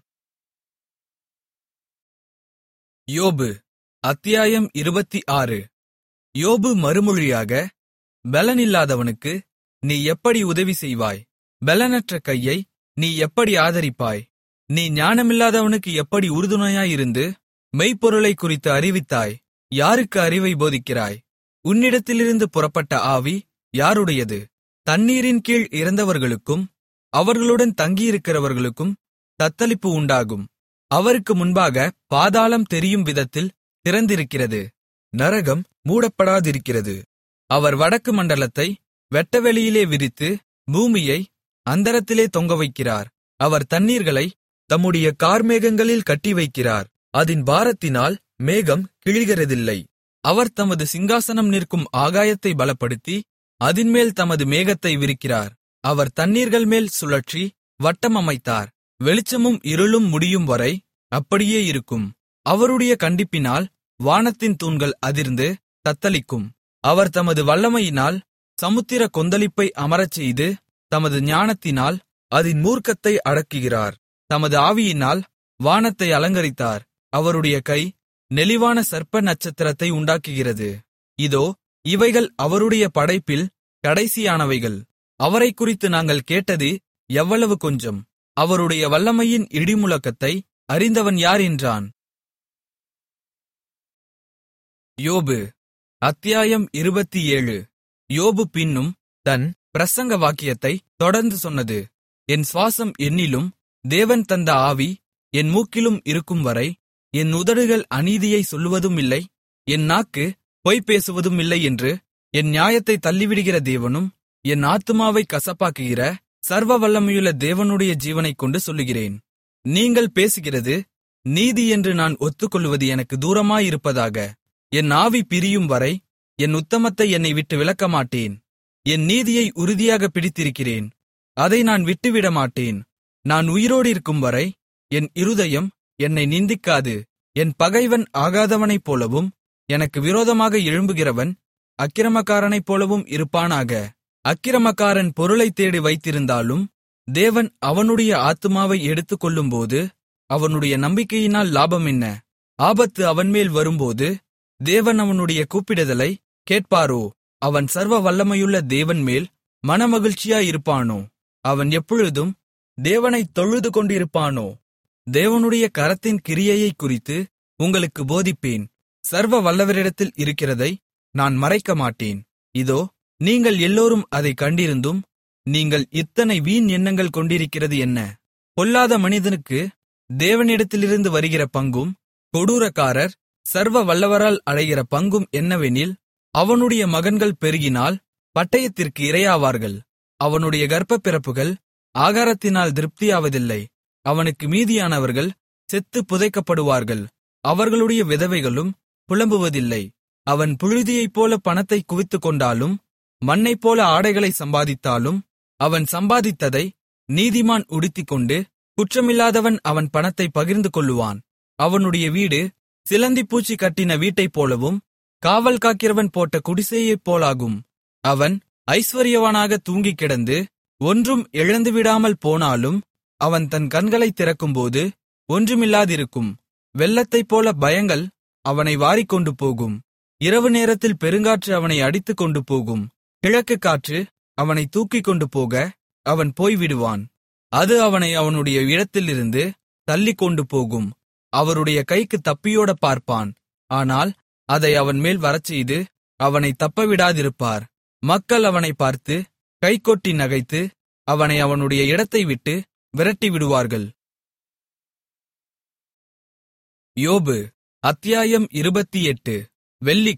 யோபு அத்தியாயம் இருபத்தி ஆறு யோபு மறுமொழியாக பெலனில்லாதவனுக்கு நீ எப்படி உதவி செய்வாய் பெலனற்ற கையை நீ எப்படி ஆதரிப்பாய் நீ ஞானமில்லாதவனுக்கு எப்படி உறுதுணையாயிருந்து மெய்ப்பொருளைக் குறித்து அறிவித்தாய் யாருக்கு அறிவை போதிக்கிறாய் உன்னிடத்திலிருந்து புறப்பட்ட ஆவி யாருடையது தண்ணீரின் கீழ் இறந்தவர்களுக்கும் அவர்களுடன் தங்கியிருக்கிறவர்களுக்கும் தத்தளிப்பு உண்டாகும் அவருக்கு முன்பாக பாதாளம் தெரியும் விதத்தில் திறந்திருக்கிறது நரகம் மூடப்படாதிருக்கிறது அவர் வடக்கு மண்டலத்தை வெட்டவெளியிலே விரித்து பூமியை அந்தரத்திலே தொங்கவைக்கிறார் அவர் தண்ணீர்களை தம்முடைய கார்மேகங்களில் கட்டிவைக்கிறார் அதின் பாரத்தினால் மேகம் கிழிகிறதில்லை அவர் தமது சிங்காசனம் நிற்கும் ஆகாயத்தை பலப்படுத்தி அதின்மேல் தமது மேகத்தை விரிக்கிறார் அவர் தண்ணீர்கள் மேல் சுழற்றி வட்டம் அமைத்தார் வெளிச்சமும் இருளும் முடியும் வரை அப்படியே இருக்கும் அவருடைய கண்டிப்பினால் வானத்தின் தூண்கள் அதிர்ந்து தத்தளிக்கும் அவர் தமது வல்லமையினால் சமுத்திர கொந்தளிப்பை அமரச்செய்து தமது ஞானத்தினால் அதின் மூர்க்கத்தை அடக்குகிறார் தமது ஆவியினால் வானத்தை அலங்கரித்தார் அவருடைய கை நெளிவான சர்ப்ப நட்சத்திரத்தை உண்டாக்குகிறது இதோ இவைகள் அவருடைய படைப்பில் கடைசியானவைகள் அவரைக் குறித்து நாங்கள் கேட்டது எவ்வளவு கொஞ்சம் அவருடைய வல்லமையின் இடிமுழக்கத்தை அறிந்தவன் யார் என்றான் யோபு அத்தியாயம் இருபத்தி ஏழு யோபு பின்னும் தன் பிரசங்க வாக்கியத்தை தொடர்ந்து சொன்னது என் சுவாசம் என்னிலும் தேவன் தந்த ஆவி என் மூக்கிலும் இருக்கும் வரை என் உதடுகள் அநீதியை சொல்லுவதும் இல்லை என் நாக்கு பொய் பேசுவதும் இல்லை என்று என் நியாயத்தை தள்ளிவிடுகிற தேவனும் என் ஆத்துமாவை கசப்பாக்குகிற சர்வ வல்லமையுள்ள தேவனுடைய ஜீவனைக் கொண்டு சொல்லுகிறேன் நீங்கள் பேசுகிறது நீதி என்று நான் ஒத்துக்கொள்வது எனக்கு தூரமாயிருப்பதாக என் ஆவி பிரியும் வரை என் உத்தமத்தை என்னை விட்டு விலக்கமாட்டேன் என் நீதியை உறுதியாக பிடித்திருக்கிறேன் அதை நான் விட்டுவிடமாட்டேன் நான் உயிரோடிருக்கும் வரை என் இருதயம் என்னை நிந்திக்காது என் பகைவன் ஆகாதவனைப் போலவும் எனக்கு விரோதமாக எழும்புகிறவன் அக்கிரமக்காரனைப் போலவும் இருப்பானாக அக்கிரமக்காரன் பொருளைத் தேடி வைத்திருந்தாலும் தேவன் அவனுடைய ஆத்துமாவை எடுத்துக்கொள்ளும்போது அவனுடைய நம்பிக்கையினால் லாபம் என்ன ஆபத்து அவன்மேல் வரும்போது தேவன் அவனுடைய கூப்பிடுதலை கேட்பாரோ அவன் சர்வ வல்லமையுள்ள தேவன் மேல் மனமகிழ்ச்சியாயிருப்பானோ அவன் எப்பொழுதும் தேவனைத் தொழுது கொண்டிருப்பானோ தேவனுடைய கரத்தின் கிரியையைக் குறித்து உங்களுக்கு போதிப்பேன் சர்வ வல்லவரிடத்தில் இருக்கிறதை நான் மறைக்கமாட்டேன் இதோ நீங்கள் எல்லோரும் அதைக் கண்டிருந்தும் நீங்கள் இத்தனை வீண் எண்ணங்கள் கொண்டிருக்கிறது என்ன பொல்லாத மனிதனுக்கு தேவனிடத்திலிருந்து வருகிற பங்கும் கொடூரக்காரர் சர்வ வல்லவரால் அடைகிற பங்கும் என்னவெனில் அவனுடைய மகன்கள் பெருகினால் பட்டயத்திற்கு இரையாவார்கள் அவனுடைய கர்ப்பப்பிறப்புகள் ஆகாரத்தினால் திருப்தியாவதில்லை அவனுக்கு மீதியானவர்கள் செத்துப் புதைக்கப்படுவார்கள் அவர்களுடைய விதவைகளும் புலம்புவதில்லை அவன் புழுதியைப்போல பணத்தை குவித்துக்கொண்டாலும் மண்ணைப்போல ஆடைகளை சம்பாதித்தாலும் அவன் சம்பாதித்ததை நீதிமான் உடுத்திக்கொண்டு குற்றமில்லாதவன் அவன் பணத்தை பகிர்ந்து கொள்ளுவான் அவனுடைய வீடு சிலந்திப்பூச்சி கட்டின வீட்டைப் போலவும் காவல் காக்கிறவன் போட்ட குடிசையைப் போலாகும் அவன் ஐஸ்வர்யவானாக தூங்கிக் கிடந்து ஒன்றும் இழந்துவிடாமல் போனாலும் அவன் தன் கண்களைத் திறக்கும்போது ஒன்றுமில்லாதிருக்கும் வெள்ளத்தைப் போல பயங்கள் அவனை வாரிக்கொண்டு போகும் இரவு நேரத்தில் பெருங்காற்று அவனை அடித்துக் கொண்டு போகும் கிழக்கு காற்று அவனை தூக்கிக் கொண்டு போக அவன் போய்விடுவான் அது அவனை அவனுடைய இடத்திலிருந்து தள்ளிக் கொண்டு போகும் அவருடைய கைக்கு தப்பியோட பார்ப்பான் ஆனால் அதை அவன் மேல் வரச்செய்து அவனை தப்பவிடாதிருப்பார் மக்கள் அவனை பார்த்து கைகொட்டி நகைத்து அவனை அவனுடைய இடத்தை விட்டு விரட்டி விடுவார்கள் யோபு அத்தியாயம் இருபத்தி எட்டு வெள்ளிக்கு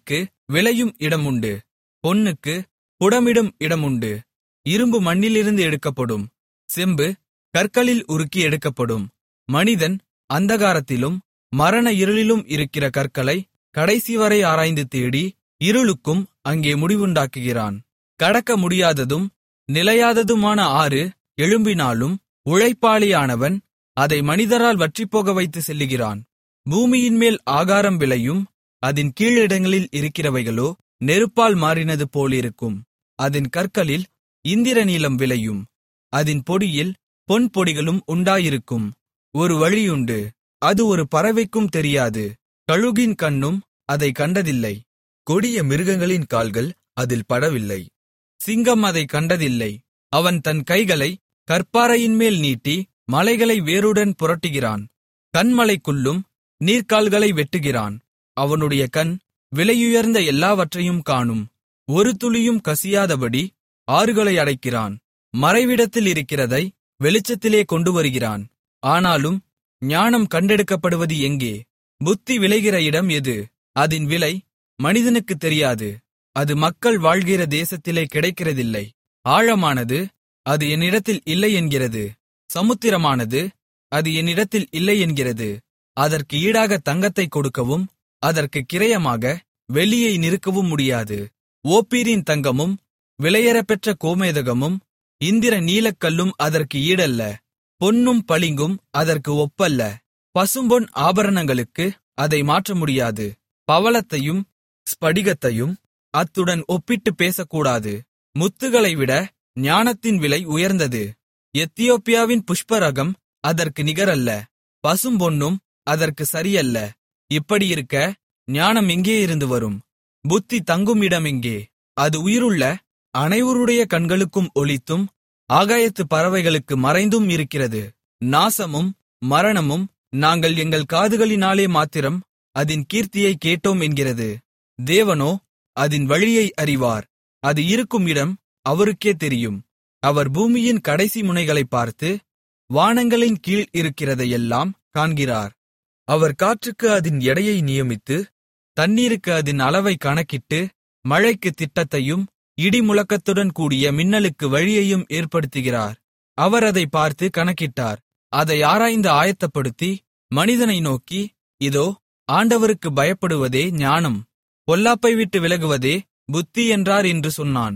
விளையும் இடமுண்டு பொன்னுக்கு புடமிடும் இடமுண்டு இரும்பு மண்ணிலிருந்து எடுக்கப்படும் செம்பு கற்களில் உருக்கி எடுக்கப்படும் மனிதன் அந்தகாரத்திலும் மரண இருளிலும் இருக்கிற கற்களை கடைசிவரை ஆராய்ந்து தேடி இருளுக்கும் அங்கே முடிவுண்டாக்குகிறான் கடக்க முடியாததும் நிலையாததுமான ஆறு எழும்பினாலும் உழைப்பாளியானவன் அதை மனிதரால் வற்றிப்போக வைத்து செல்லுகிறான் பூமியின்மேல் ஆகாரம் விளையும் அதின் கீழிடங்களில் இருக்கிறவைகளோ நெருப்பால் மாறினது போலிருக்கும் அதின் கற்களில் இந்திரநீலம் விளையும் அதின் பொடியில் பொன் பொடிகளும் உண்டாயிருக்கும் ஒரு வழியுண்டு அது ஒரு பறவைக்கும் தெரியாது கழுகின் கண்ணும் அதை கண்டதில்லை கொடிய மிருகங்களின் கால்கள் அதில் படவில்லை சிங்கம் அதை கண்டதில்லை அவன் தன் கைகளை கற்பாறையின்மேல் நீட்டி மலைகளை வேருடன் புரட்டுகிறான் கண்மலைக்குள்ளும் நீர்க்கால்களை வெட்டுகிறான் அவனுடைய கண் விலையுயர்ந்த எல்லாவற்றையும் காணும் ஒரு துளியும் கசியாதபடி ஆறுகளை அடைக்கிறான் மறைவிடத்தில் இருக்கிறதை வெளிச்சத்திலே கொண்டு வருகிறான் ஆனாலும் ஞானம் கண்டெடுக்கப்படுவது எங்கே புத்தி விளைகிற இடம் எது அதின் விலை மனிதனுக்குத் தெரியாது அது மக்கள் வாழ்கிற தேசத்திலே கிடைக்கிறதில்லை ஆழமானது அது என்னிடத்தில் இல்லை என்கிறது சமுத்திரமானது அது என்னிடத்தில் இல்லை என்கிறது அதற்கு ஈடாக தங்கத்தை கொடுக்கவும் அதற்கு கிரயமாக வெள்ளியை நிறுக்கவும் முடியாது ஓப்பீரின் தங்கமும் விலையேறப்பெற்ற கோமேதகமும் இந்திர நீலக்கல்லும் அதற்கு ஈடல்ல பொன்னும் பளிங்கும் அதற்கு ஒப்பல்ல பசும்பொன் ஆபரணங்களுக்கு அதை மாற்ற முடியாது பவளத்தையும் ஸ்படிகத்தையும் அத்துடன் ஒப்பிட்டு பேசக்கூடாது முத்துகளை விட ஞானத்தின் விலை உயர்ந்தது எத்தியோப்பியாவின் புஷ்பரகம் அதற்கு நிகரல்ல பசும்பொன்னும் அதற்கு சரியல்ல இப்படியிருக்க ஞானம் எங்கே இருந்து வரும் புத்தி தங்கும் இடம் எங்கே அது உயிருள்ள அனைவருடைய கண்களுக்கும் ஒளித்தும் ஆகாயத்து பறவைகளுக்கு மறைந்தும் இருக்கிறது நாசமும் மரணமும் நாங்கள் எங்கள் காதுகளினாலே மாத்திரம் அதின் கீர்த்தியை கேட்டோம் என்கிறது தேவனோ அதின் வழியை அறிவார் அது இருக்கும் இடம் அவருக்கே தெரியும் அவர் பூமியின் கடைசி முனைகளைப் பார்த்து வானங்களின் கீழ் இருக்கிறதையெல்லாம் காண்கிறார் அவர் காற்றுக்கு அதின் எடையை நியமித்து தண்ணீருக்கு அதின் அளவை கணக்கிட்டு மழைக்கு திட்டத்தையும் இடிமுழக்கத்துடன் கூடிய மின்னலுக்கு வழியையும் ஏற்படுத்துகிறார் அவர் அதை பார்த்து கணக்கிட்டார் அதை ஆராய்ந்து ஆயத்தப்படுத்தி மனிதனை நோக்கி இதோ ஆண்டவருக்கு பயப்படுவதே ஞானம் பொல்லாப்பை விட்டு விலகுவதே புத்தி என்றார் என்று சொன்னான்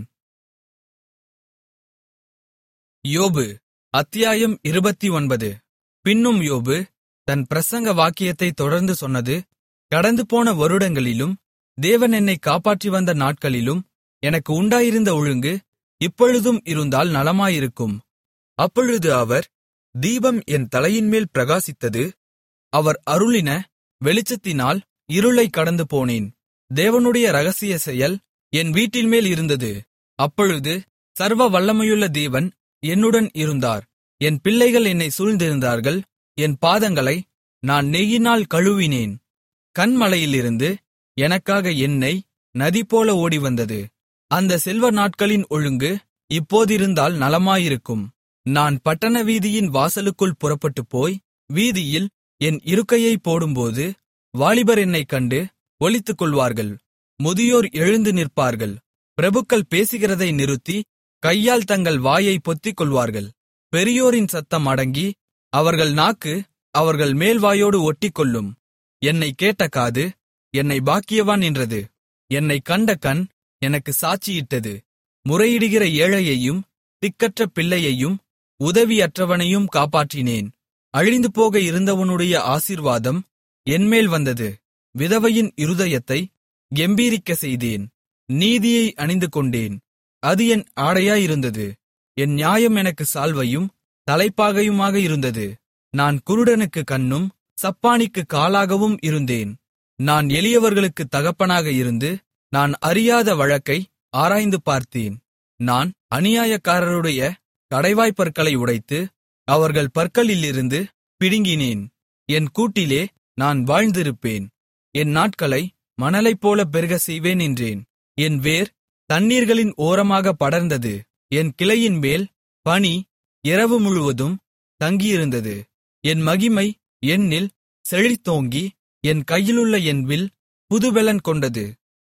யோபு அத்தியாயம் இருபத்தி ஒன்பது பின்னும் யோபு தன் பிரசங்க வாக்கியத்தை தொடர்ந்து சொன்னது கடந்துபோன வருடங்களிலும் தேவன் என்னை காப்பாற்றி வந்த நாட்களிலும் எனக்கு உண்டாயிருந்த ஒழுங்கு இப்பொழுதும் இருந்தால் நலமாயிருக்கும் அப்பொழுது அவர் தீபம் என் தலையின்மேல் பிரகாசித்தது அவர் அருளின வெளிச்சத்தினால் இருளை கடந்து போனேன் தேவனுடைய ரகசிய செயல் என் வீட்டின்மேல் இருந்தது அப்பொழுது சர்வ வல்லமையுள்ள தேவன் என்னுடன் இருந்தார் என் பிள்ளைகள் என்னை சூழ்ந்திருந்தார்கள் என் பாதங்களை நான் நெய்யினால் கழுவினேன் கண்மலையிலிருந்து எனக்காக எண்ணெய் நதிபோல ஓடிவந்தது அந்த செல்வ நாட்களின் ஒழுங்கு இப்போதிருந்தால் நலமாயிருக்கும் நான் பட்டண வீதியின் வாசலுக்குள் புறப்பட்டுப் போய் வீதியில் என் இருக்கையை போடும்போது வாலிபர் என்னைக் கண்டு ஒளித்துக்கொள்வார்கள் முதியோர் எழுந்து நிற்பார்கள் பிரபுக்கள் பேசுகிறதை நிறுத்தி கையால் தங்கள் வாயை பொத்திக் கொள்வார்கள் பெரியோரின் சத்தம் அடங்கி அவர்கள் நாக்கு அவர்கள் மேல்வாயோடு ஒட்டிக்கொள்ளும் என்னை கேட்ட காது என்னை பாக்கியவான் என்றது என்னை கண்ட கண் எனக்கு சாட்சியிட்டது முறையிடுகிற ஏழையையும் திக்கற்ற பிள்ளையையும் உதவியற்றவனையும் காப்பாற்றினேன் அழிந்து போக இருந்தவனுடைய ஆசீர்வாதம் என்மேல் வந்தது விதவையின் இருதயத்தை கெம்பீரிக்க செய்தேன் நீதியை அணிந்து கொண்டேன் அது என் ஆடையாயிருந்தது என் நியாயம் எனக்கு சால்வையும் தலைப்பாகையுமாக இருந்தது நான் குருடனுக்கு கண்ணும் சப்பானிக்கு காலாகவும் இருந்தேன் நான் எளியவர்களுக்கு தகப்பனாக இருந்து நான் அறியாத வழக்கை ஆராய்ந்து பார்த்தேன் நான் அநியாயக்காரருடைய கடைவாய்ப்பற்களை உடைத்து அவர்கள் பற்களிலிருந்து பிடுங்கினேன் என் கூட்டிலே நான் வாழ்ந்திருப்பேன் என் நாட்களை மணலைப்போல பெருகச் செய்வேன் என்றேன் என் வேர் தண்ணீர்களின் ஓரமாக படர்ந்தது என் கிளையின் மேல் பனி இரவு முழுவதும் தங்கியிருந்தது என் மகிமை என்னில் செழித்தோங்கி என் கையிலுள்ள என் வில் புதுபெலன் கொண்டது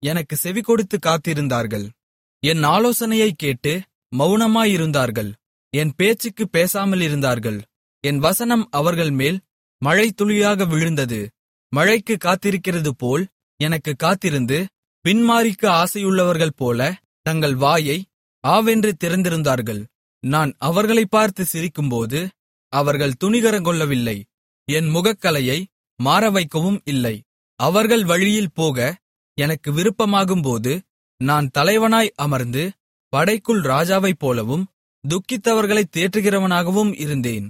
எனக்கு செவிகொடுத்து காத்திருந்தார்கள் என் ஆலோசனையைக் கேட்டு மௌனமாயிருந்தார்கள் என் பேச்சுக்கு பேசாமல் இருந்தார்கள் என் வசனம் அவர்கள் மேல் மழை துளியாக விழுந்தது மழைக்கு காத்திருக்கிறது போல் எனக்கு காத்திருந்து பின்மாரிக்கு ஆசையுள்ளவர்கள் போல தங்கள் வாயை ஆவென்று திறந்திருந்தார்கள் நான் அவர்களைப் பார்த்து சிரிக்கும்போது அவர்கள் துணிகரங்கொள்ளவில்லை என் முகக்கலையை மாறவைக்கவும் இல்லை அவர்கள் வழியில் போக எனக்கு விருப்பமாகும்போது நான் தலைவனாய் அமர்ந்து படைக்குள் ராஜாவைப் போலவும் துக்கித்தவர்களைத் தேற்றுகிறவனாகவும் இருந்தேன்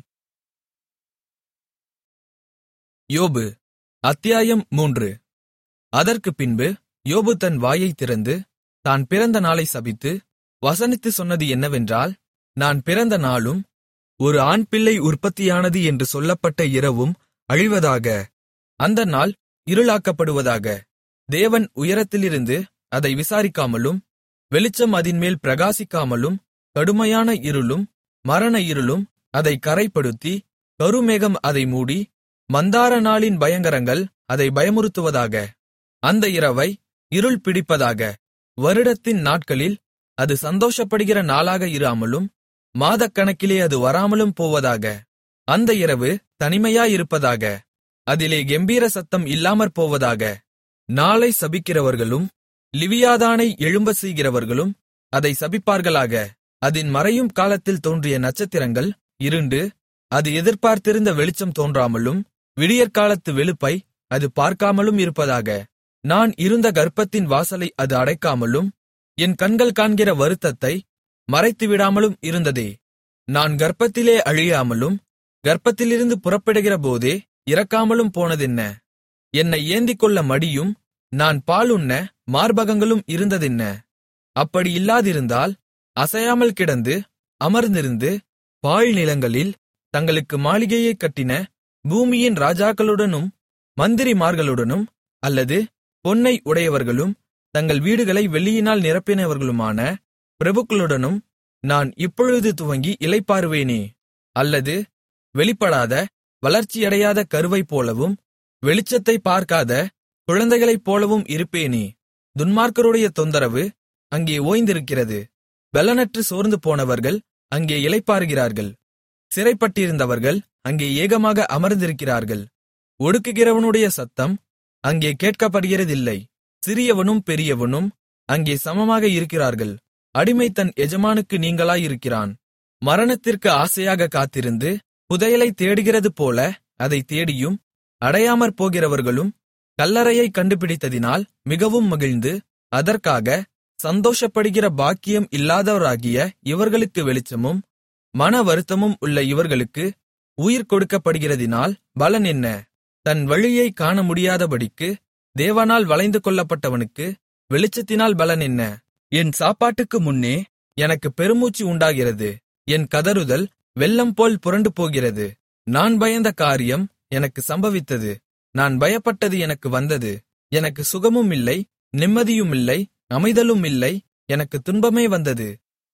யோபு அத்தியாயம் மூன்று அதற்குப் பின்பு யோபு தன் வாயைத் திறந்து தான் பிறந்த நாளை சபித்து வசனித்து சொன்னது என்னவென்றால் நான் பிறந்த நாளும் ஒரு ஆண் பிள்ளை உற்பத்தியானது என்று சொல்லப்பட்ட இரவும் அழிவதாக அந்த நாள் இருளாக்கப்படுவதாக தேவன் உயரத்திலிருந்து அதை விசாரிக்காமலும் வெளிச்சம் அதின்மேல் பிரகாசிக்காமலும் கடுமையான இருளும் மரண இருளும் அதை கரைப்படுத்தி கருமேகம் அதை மூடி மந்தார நாளின் பயங்கரங்கள் அதை பயமுறுத்துவதாக அந்த இரவை இருள் பிடிப்பதாக வருடத்தின் நாட்களில் அது சந்தோஷப்படுகிற நாளாக இராமலும் மாதக்கணக்கிலே அது வராமலும் போவதாக அந்த இரவு தனிமையாயிருப்பதாக அதிலே கெம்பீர சத்தம் இல்லாமற் போவதாக நாளை சபிக்கிறவர்களும் லிவியாதானை எழும்ப செய்கிறவர்களும் அதை சபிப்பார்களாக அதின் மறையும் காலத்தில் தோன்றிய நட்சத்திரங்கள் இருண்டு அது எதிர்பார்த்திருந்த வெளிச்சம் தோன்றாமலும் விடியற்காலத்து வெளுப்பை அது பார்க்காமலும் இருப்பதாக நான் இருந்த கர்ப்பத்தின் வாசலை அது அடைக்காமலும் என் கண்கள் காண்கிற வருத்தத்தை மறைத்துவிடாமலும் இருந்ததே நான் கர்ப்பத்திலே அழியாமலும் கர்ப்பத்திலிருந்து புறப்படுகிறபோதே இறக்காமலும் போனதென்ன என்னை ஏந்திக்கொள்ள மடியும் நான் பாலுண்ண மார்பகங்களும் இருந்ததென்ன அப்படி இல்லாதிருந்தால் அசையாமல் கிடந்து அமர்ந்திருந்து பாழ்நிலங்களில் தங்களுக்கு மாளிகையைக் கட்டின பூமியின் ராஜாக்களுடனும் மந்திரிமார்களுடனும் அல்லது பொன்னை உடையவர்களும் தங்கள் வீடுகளை வெள்ளியினால் நிரப்பினவர்களுமான பிரபுக்களுடனும் நான் இப்பொழுது துவங்கி இளைப்பாறுவேனே அல்லது வெளிப்படாத வளர்ச்சியடையாத கருவைப் போலவும் வெளிச்சத்தை பார்க்காத குழந்தைகளைப் போலவும் இருப்பேனே துன்மார்க்கருடைய தொந்தரவு அங்கே ஓய்ந்திருக்கிறது பெலனற்று சோர்ந்து போனவர்கள் அங்கே இளைப்பாறுகிறார்கள் சிறைப்பட்டிருந்தவர்கள் அங்கே ஏகமாக அமர்ந்திருக்கிறார்கள் ஒடுக்குகிறவனுடைய சத்தம் அங்கே கேட்கப்படுகிறதில்லை சிறியவனும் பெரியவனும் அங்கே சமமாக இருக்கிறார்கள் அடிமை தன் எஜமானுக்கு நீங்களாயிருக்கிறான் மரணத்திற்கு ஆசையாக காத்திருந்து புதையலை தேடுகிறது போல அதை தேடியும் அடையாமற் போகிறவர்களும் கல்லறையை கண்டுபிடித்ததினால் மிகவும் மகிழ்ந்து அதற்காக சந்தோஷப்படுகிற பாக்கியம் இல்லாதவராகிய இவர்களுக்கு வெளிச்சமும் மன வருத்தமும் உள்ள இவர்களுக்கு உயிர் கொடுக்கப்படுகிறதினால் பலன் என்ன தன் வழியை காண முடியாதபடிக்கு தேவனால் வளைந்து கொள்ளப்பட்டவனுக்கு வெளிச்சத்தினால் பலன் என்ன என் சாப்பாட்டுக்கு முன்னே எனக்கு பெருமூச்சு உண்டாகிறது என் கதறுதல் வெள்ளம் போல் புரண்டு போகிறது நான் பயந்த காரியம் எனக்கு சம்பவித்தது நான் பயப்பட்டது எனக்கு வந்தது எனக்கு சுகமும் இல்லை நிம்மதியும் இல்லை அமைதலும் இல்லை எனக்கு துன்பமே வந்தது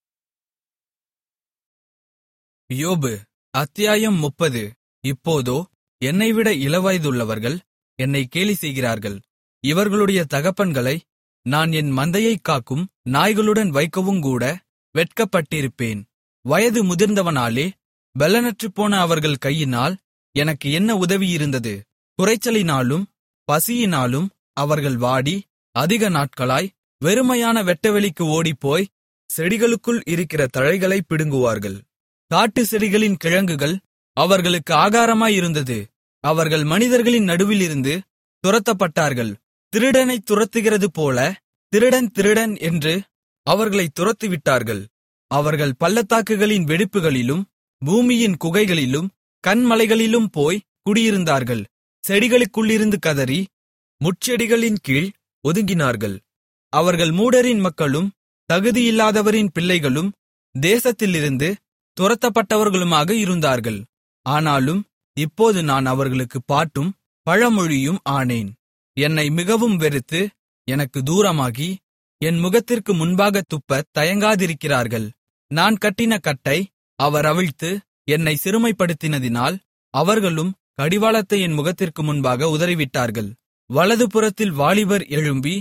யோபு அத்தியாயம் முப்பது இப்போதோ என்னைவிட இளவயதுள்ளவர்கள் என்னை கேலி செய்கிறார்கள் இவர்களுடைய தகப்பன்களை நான் என் மந்தையைக் காக்கும் நாய்களுடன் வைக்கவுங்கூட வெட்கப்பட்டிருப்பேன் வயது முதிர்ந்தவனாலே பெலனற்றுப்போன அவர்கள் கையினால் எனக்கு என்ன உதவி இருந்தது குறைச்சலினாலும் பசியினாலும் அவர்கள் வாடி அதிக நாட்களாய் வெறுமையான வெட்டவெளிக்கு ஓடிப்போய் செடிகளுக்குள் இருக்கிற தழைகளை பிடுங்குவார்கள் காட்டு செடிகளின் கிழங்குகள் அவர்களுக்கு ஆகாரமாயிருந்தது அவர்கள் மனிதர்களின் நடுவிலிருந்து துரத்தப்பட்டார்கள் திருடனைத் துரத்துகிறது போல திருடன் திருடன் என்று அவர்களைத் துரத்திவிட்டார்கள் அவர்கள் பள்ளத்தாக்குகளின் வெடிப்புகளிலும் பூமியின் குகைகளிலும் கன்மலைகளிலும் போய் குடியிருந்தார்கள் செடிகளுக்குள்ளிருந்து கதறி முட்செடிகளின் கீழ் ஒதுங்கினார்கள் அவர்கள் மூடரின் மக்களும் தகுதியில்லாதவரின் பிள்ளைகளும் தேசத்திலிருந்து துரத்தப்பட்டவர்களுமாக இருந்தார்கள் ஆனாலும் இப்போது நான் அவர்களுக்கு பாட்டும் பழமொழியும் ஆனேன் என்னை மிகவும் வெறுத்து எனக்கு தூரமாகி என் முகத்திற்கு முன்பாக துப்பத் தயங்காதிருக்கிறார்கள் நான் கட்டின கட்டை அவர் அவிழ்த்து என்னை சிறுமைப்படுத்தினதினால் அவர்களும் கடிவாளத்தை என் முகத்திற்கு முன்பாக உதறிவிட்டார்கள் வலதுபுறத்தில் வாலிபர் எழும்பி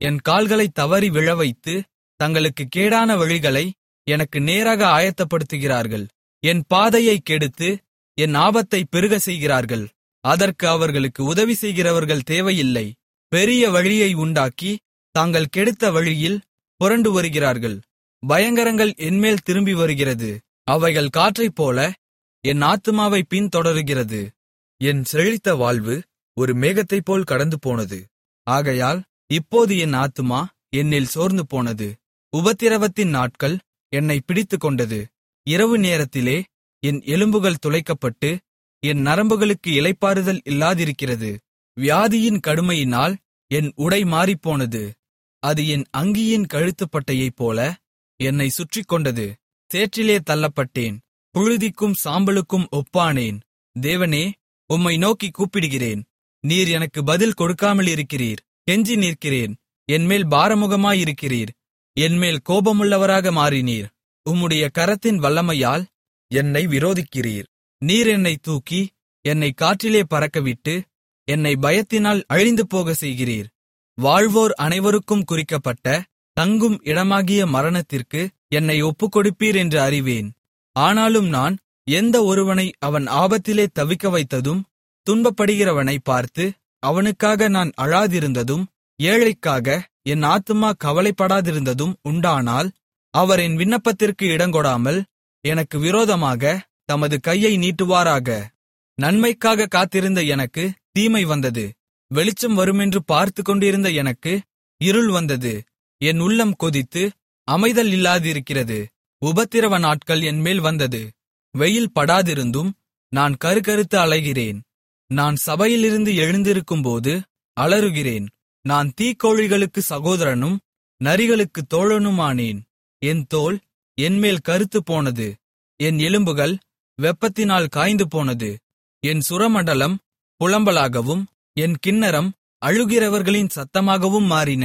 என் கால்களைத் தவறி விழவைத்து தங்களுக்கு கேடான வழிகளை எனக்கு நேராக ஆயத்தப்படுத்துகிறார்கள் என் பாதையைக் கெடுத்து என் ஆபத்தை பெருக செய்கிறார்கள் அதற்கு அவர்களுக்கு உதவி செய்கிறவர்கள் தேவையில்லை பெரிய வழியை உண்டாக்கி தாங்கள் கெடுத்த வழியில் புரண்டு வருகிறார்கள் பயங்கரங்கள் என்மேல் திரும்பி வருகிறது அவைகள் காற்றைப் போல என் ஆத்துமாவை பின்தொடருகிறது என் செழித்த வாழ்வு ஒரு மேகத்தைப் போல் கடந்து போனது ஆகையால் இப்போது என் ஆத்துமா என்னில் சோர்ந்து போனது உபத்திரவத்தின் நாட்கள் என்னை பிடித்துக்கொண்டது இரவு நேரத்திலே என் எலும்புகள் துளைக்கப்பட்டு என் நரம்புகளுக்கு இளைப்பாறுதல் இல்லாதிருக்கிறது வியாதியின் கடுமையினால் என் உடை மாறிப்போனது அது என் அங்கியின் கழுத்துப்பட்டையைப் போல என்னை சுற்றிக் கொண்டது சேற்றிலே தள்ளப்பட்டேன் புழுதிக்கும் சாம்பலுக்கும் ஒப்பானேன் தேவனே உம்மை நோக்கி கூப்பிடுகிறேன் நீர் எனக்கு பதில் கொடுக்காமல் இருக்கிறீர் கெஞ்சி நிற்கிறேன் என்மேல் பாரமுகமாயிருக்கிறீர் என்மேல் கோபமுள்ளவராக மாறினீர் உம்முடைய கரத்தின் வல்லமையால் என்னை விரோதிக்கிறீர் நீர் என்னை தூக்கி என்னை காற்றிலே பறக்கவிட்டு என்னை பயத்தினால் அழிந்து போக செய்கிறீர் வாழ்வோர் அனைவருக்கும் குறிக்கப்பட்ட தங்கும் இடமாகிய மரணத்திற்கு என்னை ஒப்புக்கொடுப்பீர் என்று அறிவேன் ஆனாலும் நான் எந்த ஒருவனை அவன் ஆபத்திலே தவிக்க வைத்ததும் துன்பப்படுகிறவனை பார்த்து அவனுக்காக நான் அழாதிருந்ததும் ஏழைக்காக என் ஆத்துமா கவலைப்படாதிருந்ததும் உண்டானால் அவர் என் விண்ணப்பத்திற்கு இடங்கொடாமல் எனக்கு விரோதமாக தமது கையை நீட்டுவாராக நன்மைக்காக காத்திருந்த எனக்கு தீமை வந்தது வெளிச்சம் வருமென்று பார்த்துக் கொண்டிருந்த எனக்கு இருள் வந்தது என் உள்ளம் கொதித்து அமைதல் இல்லாதிருக்கிறது உபத்திரவ நாட்கள் என்மேல் வந்தது வெயில் படாதிருந்தும் நான் கருகருத்து அலைகிறேன் நான் சபையிலிருந்து எழுந்திருக்கும்போது அலறுகிறேன் நான் தீக்கோழிகளுக்கு சகோதரனும் நரிகளுக்கு தோழனுமானேன் என் தோல் என்மேல் கருத்து போனது என் எலும்புகள் வெப்பத்தினால் காய்ந்து போனது என் சுரமண்டலம் புலம்பலாகவும் என் கின்னரம் அழுகிறவர்களின் சத்தமாகவும் மாறின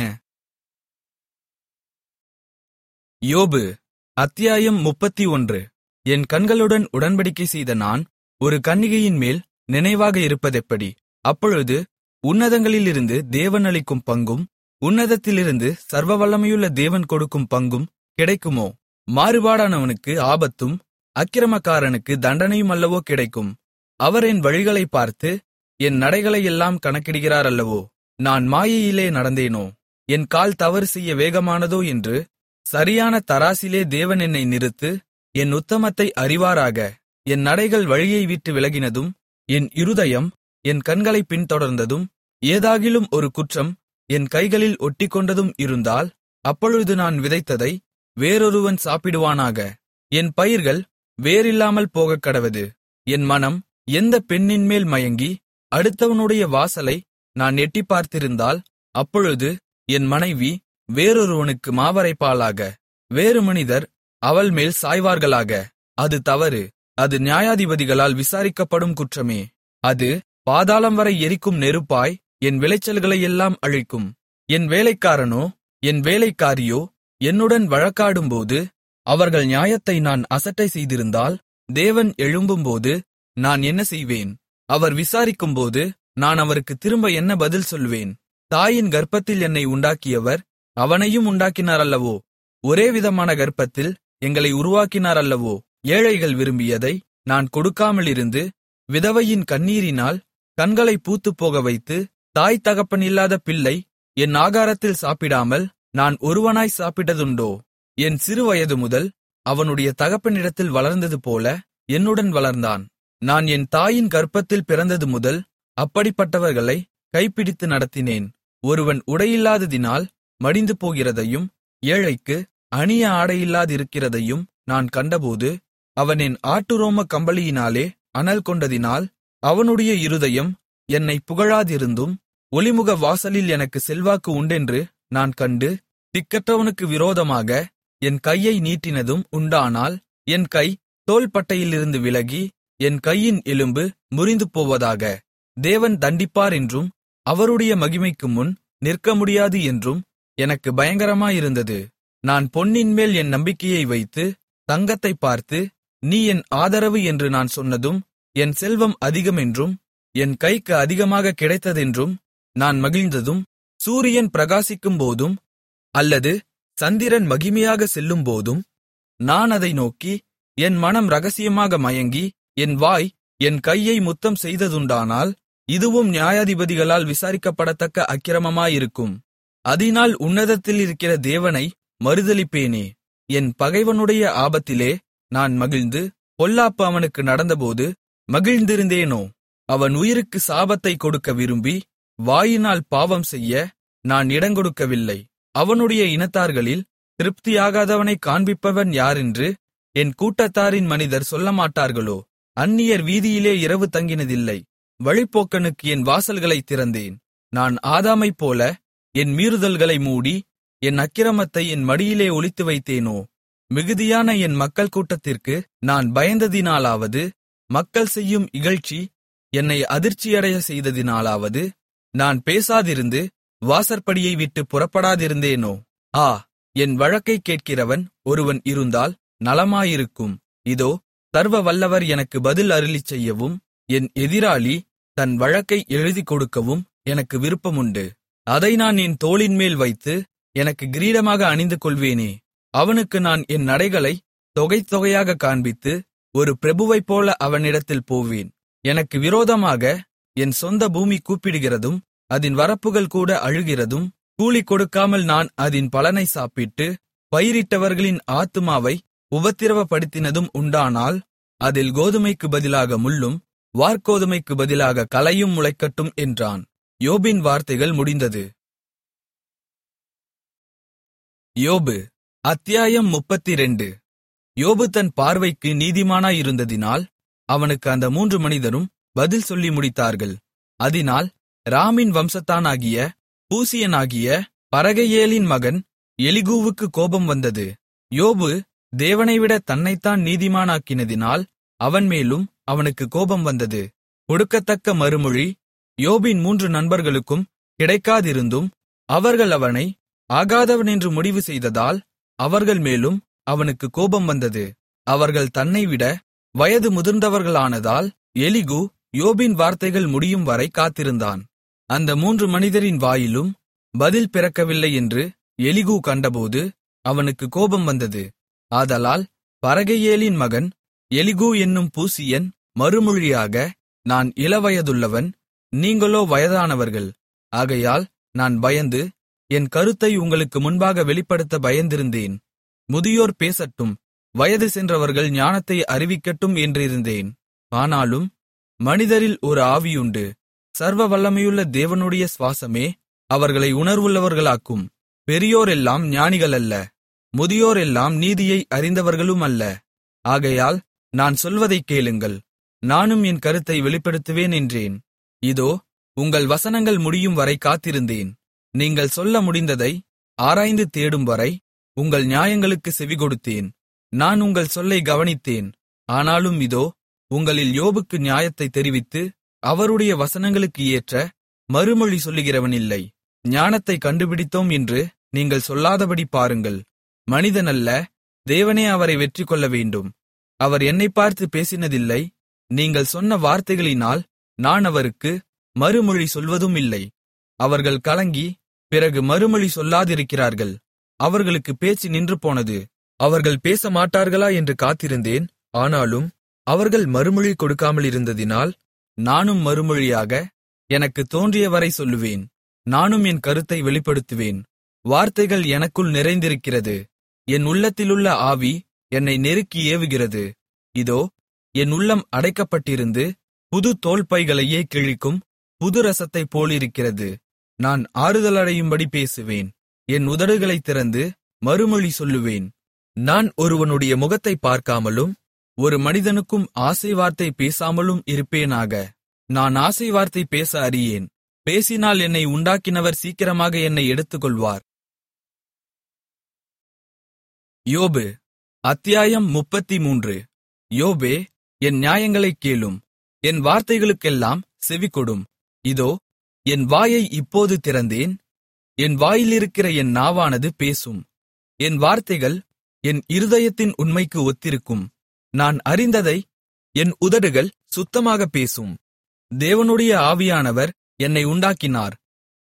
யோபு அத்தியாயம் முப்பத்தி ஒன்று என் கண்களுடன் உடன்படிக்கை செய்த நான் ஒரு கன்னிகையின் மேல் நினைவாக இருப்பதெப்படி அப்பொழுது உன்னதங்களிலிருந்து தேவன் அளிக்கும் பங்கும் உன்னதத்திலிருந்து சர்வவல்லமையுள்ள தேவன் கொடுக்கும் பங்கும் கிடைக்குமோ மாறுபாடானவனுக்கு ஆபத்தும் அக்கிரமக்காரனுக்கு தண்டனையும் அல்லவோ கிடைக்கும் அவர் என் வழிகளை பார்த்து என் நடைகளையெல்லாம் கணக்கிடுகிறார் அல்லவோ நான் மாயையிலே நடந்தேனோ என் கால் தவறு செய்ய வேகமானதோ என்று சரியான தராசிலே தேவன் என்னை நிறுத்து என் உத்தமத்தை அறிவாராக என் நடைகள் வழியை விட்டு விலகினதும் என் இருதயம் என் கண்களை பின்தொடர்ந்ததும் ஏதாகிலும் ஒரு குற்றம் என் கைகளில் ஒட்டிக்கொண்டதும் இருந்தால் அப்பொழுது நான் விதைத்ததை வேறொருவன் சாப்பிடுவானாக என் பயிர்கள் வேரில்லாமல் போகக் கடவது என் மனம் எந்த பெண்ணின்மேல் மயங்கி அடுத்தவனுடைய வாசலை நான் எட்டிப் பார்த்திருந்தால் அப்பொழுது என் மனைவி வேறொருவனுக்கு மாவரைப்பாளாக வேறு மனிதர் அவள் மேல் சாய்வார்களாக அது தவறு அது நியாயாதிபதிகளால் விசாரிக்கப்படும் குற்றமே அது பாதாளம் வரை எரிக்கும் நெருப்பாய் என் விளைச்சல்களையெல்லாம் அழிக்கும் என் வேலைக்காரனோ என் வேலைக்காரியோ என்னுடன் வழக்காடும்போது அவர்கள் நியாயத்தை நான் அசட்டை செய்திருந்தால் தேவன் எழும்பும்போது நான் என்ன செய்வேன் அவர் விசாரிக்கும்போது நான் அவருக்கு திரும்ப என்ன பதில் சொல்வேன் தாயின் கர்ப்பத்தில் என்னை உண்டாக்கியவர் அவனையும் உண்டாக்கினார் அல்லவோ ஒரே விதமான கர்ப்பத்தில் எங்களை உருவாக்கினார் அல்லவோ ஏழைகள் விரும்பியதை நான் கொடுக்காமலிருந்து விதவையின் கண்ணீரினால் கண்களை பூத்துப்போக வைத்து தாய் தகப்பன் இல்லாத பிள்ளை என் ஆகாரத்தில் சாப்பிடாமல் நான் ஒருவனாய் சாப்பிட்டதுண்டோ என் சிறுவயது முதல் அவனுடைய தகப்பனிடத்தில் வளர்ந்தது போல என்னுடன் வளர்ந்தான் நான் என் தாயின் கர்ப்பத்தில் பிறந்தது முதல் அப்படிப்பட்டவர்களை கைப்பிடித்து நடத்தினேன் ஒருவன் உடையில்லாததினால் மடிந்து போகிறதையும் ஏழைக்கு அணிய ஆடையில்லாதிருக்கிறதையும் நான் கண்டபோது அவன் என் ஆட்டுரோம கம்பளியினாலே அனல் கொண்டதினால் அவனுடைய இருதயம் என்னை புகழாதிருந்தும் ஒளிமுக வாசலில் எனக்கு செல்வாக்கு உண்டென்று நான் கண்டு திக்கற்றவனுக்கு விரோதமாக என் கையை நீட்டினதும் உண்டானால் என் கை தோள்பட்டையிலிருந்து விலகி என் கையின் எலும்பு முறிந்து போவதாக தேவன் தண்டிப்பார் என்றும் அவருடைய மகிமைக்கு முன் நிற்க முடியாது என்றும் எனக்கு பயங்கரமாயிருந்தது நான் பொன்னின்மேல் என் நம்பிக்கையை வைத்து தங்கத்தை பார்த்து நீ என் ஆதரவு என்று நான் சொன்னதும் என் செல்வம் அதிகமென்றும் என் கைக்கு அதிகமாக கிடைத்ததென்றும் நான் மகிழ்ந்ததும் சூரியன் பிரகாசிக்கும்போதும் அல்லது சந்திரன் மகிமையாக செல்லும்போதும் நான் அதை நோக்கி என் மனம் ரகசியமாக மயங்கி என் வாய் என் கையை முத்தம் செய்ததுண்டானால் இதுவும் நியாயாதிபதிகளால் விசாரிக்கப்படத்தக்க அக்கிரமமாயிருக்கும் அதினால் உன்னதத்தில் இருக்கிற தேவனை மறுதலிப்பேனே என் பகைவனுடைய ஆபத்திலே நான் மகிழ்ந்து பொல்லாப்பு அவனுக்கு நடந்தபோது மகிழ்ந்திருந்தேனோ அவன் உயிருக்கு சாபத்தை கொடுக்க விரும்பி வாயினால் பாவம் செய்ய நான் இடங்கொடுக்கவில்லை அவனுடைய இனத்தார்களில் திருப்தியாகாதவனைக் காண்பிப்பவன் யாரென்று என் கூட்டத்தாரின் மனிதர் சொல்லமாட்டார்களோ அந்நியர் வீதியிலே இரவு தங்கினதில்லை வழிப்போக்கனுக்கு என் வாசல்களைத் திறந்தேன் நான் ஆதாமைப் போல என் மீறுதல்களை மூடி என் அக்கிரமத்தை என் மடியிலே ஒளித்து வைத்தேனோ மிகுதியான என் மக்கள் கூட்டத்திற்கு நான் பயந்ததினாலாவது மக்கள் செய்யும் இகழ்ச்சி என்னை அதிர்ச்சியடைய செய்ததினாலாவது நான் பேசாதிருந்து வாசற்படியை விட்டு புறப்படாதிருந்தேனோ ஆ என் வழக்கைக் கேட்கிறவன் ஒருவன் இருந்தால் நலமாயிருக்கும் இதோ சர்வ வல்லவர் எனக்கு பதில் அருளிச் செய்யவும் என் எதிராளி தன் வழக்கை எழுதிக் கொடுக்கவும் எனக்கு விருப்பமுண்டு அதை நான் என் தோளின்மேல் வைத்து எனக்கு கிரீடமாக அணிந்து கொள்வேனே அவனுக்கு நான் என் நடைகளை தொகை தொகையாக காண்பித்து ஒரு பிரபுவைப் போல அவனிடத்தில் போவேன் எனக்கு விரோதமாக என் சொந்த பூமி கூப்பிடுகிறதும் அதின் வரப்புகள் கூட அழுகிறதும் கூலி கொடுக்காமல் நான் அதின் பலனை சாப்பிட்டு பயிரிட்டவர்களின் ஆத்துமாவை உபத்திரவப்படுத்தினதும் உண்டானால் அதில் கோதுமைக்கு பதிலாக முள்ளும் வார்கோதுமைக்கு பதிலாக களையும் முளைக்கட்டும் என்றான் யோபின் வார்த்தைகள் முடிந்தது யோபு அத்தியாயம் முப்பத்திரண்டு யோபு தன் பார்வைக்கு நீதிமானாயிருந்ததினால் அவனுக்கு அந்த மூன்று மனிதரும் பதில் சொல்லி முடித்தார்கள் அதினால் ராமின் வம்சத்தானாகிய பூசியனாகிய பரகையேலின் மகன் எலிகூவுக்கு கோபம் வந்தது யோபு தேவனைவிட தன்னைத்தான் நீதிமானாக்கினதினால் அவன் மேலும் அவனுக்கு கோபம் வந்தது கொடுக்கத்தக்க மறுமொழி யோபின் மூன்று நண்பர்களுக்கும் கிடைக்காதிருந்தும் அவர்கள் அவனை ஆகாதவனென்று முடிவு செய்ததால் அவர்கள் மேலும் அவனுக்கு கோபம் வந்தது அவர்கள் தன்னைவிட வயது முதிர்ந்தவர்களானதால் எலிகு யோபின் வார்த்தைகள் முடியும் வரை காத்திருந்தான் அந்த மூன்று மனிதரின் வாயிலும் பதில் பிறக்கவில்லை என்று எலிகு கண்டபோது அவனுக்கு கோபம் வந்தது ஆதலால் பரகையேலின் மகன் எலிகு என்னும் பூசியன் மறுமொழியாக நான் இளவயதுள்ளவன் நீங்களோ வயதானவர்கள் ஆகையால் நான் பயந்து என் கருத்தை உங்களுக்கு முன்பாக வெளிப்படுத்த பயந்திருந்தேன் முதியோர் பேசட்டும் வயது சென்றவர்கள் ஞானத்தை அறிவிக்கட்டும் என்றிருந்தேன் ஆனாலும் மனிதரில் ஒரு ஆவியுண்டு சர்வ வல்லமையுள்ள தேவனுடைய சுவாசமே அவர்களை உணர்வுள்ளவர்களாக்கும் பெரியோரெல்லாம் ஞானிகளல்ல முதியோரெல்லாம் நீதியை அறிந்தவர்களும் அல்ல ஆகையால் நான் சொல்வதைக் கேளுங்கள் நானும் என் கருத்தை வெளிப்படுத்துவேன் என்றேன் இதோ உங்கள் வசனங்கள் முடியும் வரை காத்திருந்தேன் நீங்கள் சொல்ல முடிந்ததை ஆராய்ந்து தேடும் வரை உங்கள் நியாயங்களுக்கு செவிகொடுத்தேன் நான் உங்கள் சொல்லை கவனித்தேன் ஆனாலும் இதோ உங்களில் யோபுக்கு நியாயத்தை தெரிவித்து அவருடைய வசனங்களுக்கு ஏற்ற மறுமொழி சொல்லுகிறவன் இல்லை ஞானத்தை கண்டுபிடித்தோம் என்று நீங்கள் சொல்லாதபடி பாருங்கள் மனிதனல்ல தேவனே அவரை வெற்றி கொள்ள வேண்டும் அவர் என்னை பார்த்து பேசினதில்லை நீங்கள் சொன்ன வார்த்தைகளினால் நான் அவருக்கு மறுமொழி சொல்வதும் இல்லை அவர்கள் கலங்கி பிறகு மறுமொழி சொல்லாதிருக்கிறார்கள் அவர்களுக்கு பேச்சு நின்று போனது அவர்கள் பேச மாட்டார்களா என்று காத்திருந்தேன் ஆனாலும் அவர்கள் மறுமொழி கொடுக்காமலிருந்ததினால் நானும் மறுமொழியாக எனக்கு தோன்றியவரை சொல்லுவேன் நானும் என் கருத்தை வெளிப்படுத்துவேன் வார்த்தைகள் எனக்குள் நிறைந்திருக்கிறது என் உள்ளத்திலுள்ள ஆவி என்னை நெருக்கி ஏவுகிறது இதோ என் உள்ளம் அடைக்கப்பட்டிருந்து புது தோல்பைகளையே கிழிக்கும் புது ரசத்தைப் போலிருக்கிறது நான் ஆறுதலடையும்படி பேசுவேன் என் உதடுகளைத் திறந்து மறுமொழி சொல்லுவேன் நான் ஒருவனுடைய முகத்தை பார்க்காமலும் ஒரு மனிதனுக்கும் ஆசை வார்த்தை பேசாமலும் இருப்பேனாக நான் ஆசை வார்த்தை பேச அறியேன் பேசினால் என்னை உண்டாக்கினவர் சீக்கிரமாக என்னை எடுத்துக்கொள்வார் யோபு அத்தியாயம் முப்பத்திமூன்று யோபே என் நியாயங்களைக் கேளும் என் வார்த்தைகளுக்கெல்லாம் செவிகொடும் இதோ என் வாயை இப்போது திறந்தேன் என் வாயிலிருக்கிற என் நாவானது பேசும் என் வார்த்தைகள் என் இருதயத்தின் உண்மைக்கு ஒத்திருக்கும் நான் அறிந்ததை என் உதடுகள் சுத்தமாக பேசும் தேவனுடைய ஆவியானவர் என்னை உண்டாக்கினார்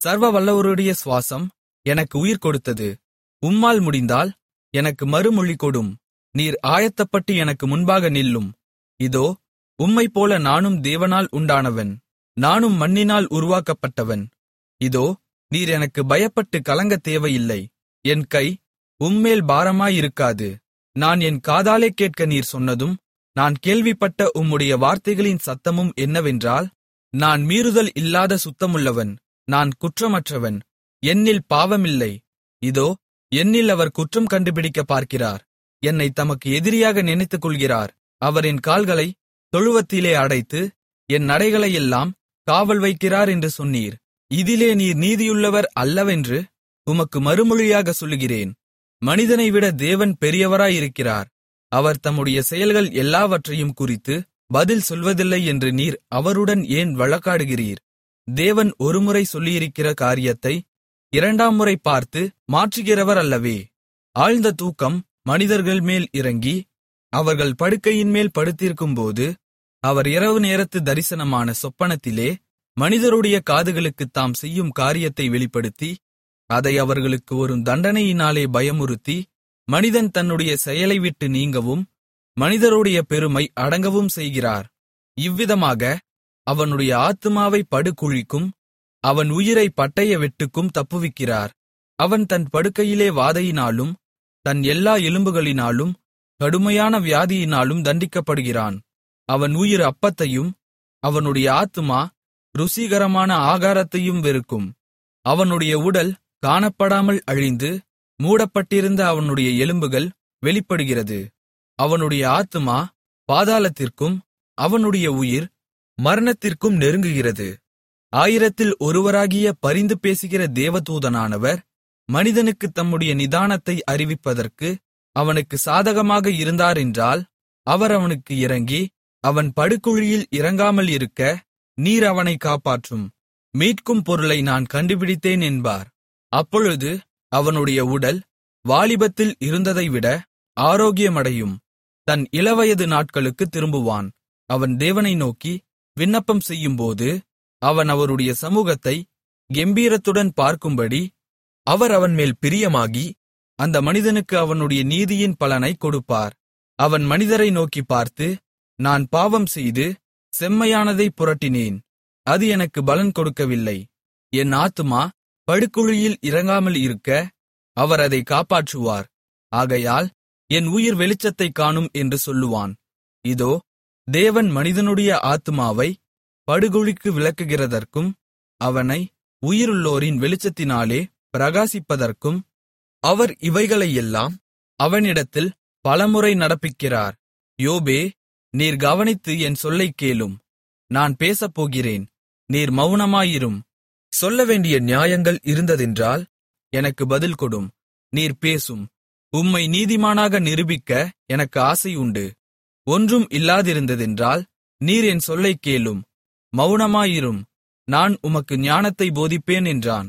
சர்வ வல்லவருடைய சுவாசம் எனக்கு உயிர் கொடுத்தது உம்மால் முடிந்தால் எனக்கு மறுமொழி கொடும் நீர் ஆயத்தப்பட்டு எனக்கு முன்பாக நில்லும் இதோ உம்மைப்போல நானும் தேவனால் உண்டானவன் நானும் மண்ணினால் உருவாக்கப்பட்டவன் இதோ நீர் எனக்கு பயப்பட்டு கலங்கத் தேவையில்லை என் கை உம்மேல் பாரமாயிருக்காது நான் என் காதாலே கேட்க நீர் சொன்னதும் நான் கேள்விப்பட்ட உம்முடைய வார்த்தைகளின் சத்தமும் என்னவென்றால் நான் மீறுதல் இல்லாத சுத்தமுள்ளவன் நான் குற்றமற்றவன் என்னில் பாவமில்லை இதோ என்னில் அவர் குற்றம் கண்டுபிடிக்க பார்க்கிறார் என்னை தமக்கு எதிரியாக நினைத்துக் கொள்கிறார் அவர் என் கால்களை தொழுவத்திலே அடைத்து என் நடைகளையெல்லாம் காவல் வைக்கிறார் என்று சொன்னீர் இதிலே நீர் நீதியுள்ளவர் அல்லவென்று உமக்கு மறுமொழியாக சொல்லுகிறேன் மனிதனைவிட தேவன் பெரியவராயிருக்கிறார் அவர் தம்முடைய செயல்கள் எல்லாவற்றையும் குறித்து பதில் சொல்வதில்லை என்று நீர் அவருடன் ஏன் வழக்காடுகிறீர் தேவன் ஒருமுறை சொல்லியிருக்கிற காரியத்தை இரண்டாம் முறை பார்த்து மாற்றுகிறவர் அல்லவே ஆழ்ந்த தூக்கம் மனிதர்கள் மேல் இறங்கி அவர்கள் படுக்கையின்மேல் படுத்திருக்கும்போது அவர் இரவு நேரத்து தரிசனமான சொப்பனத்திலே மனிதருடைய காதுகளுக்குத் தாம் செய்யும் காரியத்தை வெளிப்படுத்தி அதை அவர்களுக்கு வரும் தண்டனையினாலே பயமுறுத்தி மனிதன் தன்னுடைய செயலை விட்டு நீங்கவும் மனிதருடைய பெருமை அடங்கவும் செய்கிறார் இவ்விதமாக அவனுடைய ஆத்துமாவை படுகுழிக்கும் அவன் உயிரை பட்டய வெட்டுக்கும் தப்புவிக்கிறார் அவன் தன் படுக்கையிலே வாதையினாலும் தன் எல்லா எலும்புகளினாலும் கடுமையான வியாதியினாலும் தண்டிக்கப்படுகிறான் அவன் உயிர் அப்பத்தையும் அவனுடைய ஆத்துமா ருசிகரமான ஆகாரத்தையும் வெறுக்கும் அவனுடைய உடல் காணப்படாமல் அழிந்து மூடப்பட்டிருந்த அவனுடைய எலும்புகள் வெளிப்படுகிறது அவனுடைய ஆத்துமா பாதாளத்திற்கும் அவனுடைய உயிர் மரணத்திற்கும் நெருங்குகிறது ஆயிரத்தில் ஒருவராகிய பரிந்து பேசுகிற தேவதூதனானவர் மனிதனுக்கு தம்முடைய நிதானத்தை அறிவிப்பதற்கு அவனுக்கு சாதகமாக இருந்தாரென்றால் அவர் அவனுக்கு இறங்கி அவன் படுகுழியில் இறங்காமல் இருக்க நீர் அவனை காப்பாற்றும் மீட்கும் பொருளை நான் கண்டுபிடித்தேன் என்பார் அப்பொழுது அவனுடைய உடல் வாலிபத்தில் இருந்ததைவிட ஆரோக்கியமடையும் தன் இளவயது நாட்களுக்கு திரும்புவான் அவன் தேவனை நோக்கி விண்ணப்பம் செய்யும்போது அவன் அவருடைய சமூகத்தை கெம்பீரத்துடன் பார்க்கும்படி அவர் அவன் மேல் பிரியமாகி அந்த மனிதனுக்கு அவனுடைய நீதியின் பலனை கொடுப்பார் அவன் மனிதரை நோக்கி பார்த்து நான் பாவம் செய்து செம்மையானதை புரட்டினேன் அது எனக்கு பலன் கொடுக்கவில்லை என் ஆத்துமா படுகுழியில் இறங்காமல் இருக்க அவர் அதை காப்பாற்றுவார் ஆகையால் என் உயிர் வெளிச்சத்தைக் காணும் என்று சொல்லுவான் இதோ தேவன் மனிதனுடைய ஆத்துமாவை படுகுழிக்கு விலக்குகிறதற்கும் அவனை உயிருள்ளோரின் வெளிச்சத்தினாலே பிரகாசிப்பதற்கும் அவர் இவைகளையெல்லாம் அவனிடத்தில் பலமுறை நடப்பிக்கிறார் யோபே நீர் கவனித்து என் சொல்லைக் கேளும் நான் பேசப்போகிறேன் நீர் மௌனமாயிரும் சொல்லவேண்டிய நியாயங்கள் இருந்ததென்றால் எனக்கு பதில் கொடும் நீர் பேசும் உம்மை நீதிமானாக நிரூபிக்க எனக்கு ஆசை உண்டு ஒன்றும் இல்லாதிருந்ததென்றால் நீர் என் சொல்லைக் கேளும் மௌனமாயிரும் நான் உமக்கு ஞானத்தை போதிப்பேன் என்றான்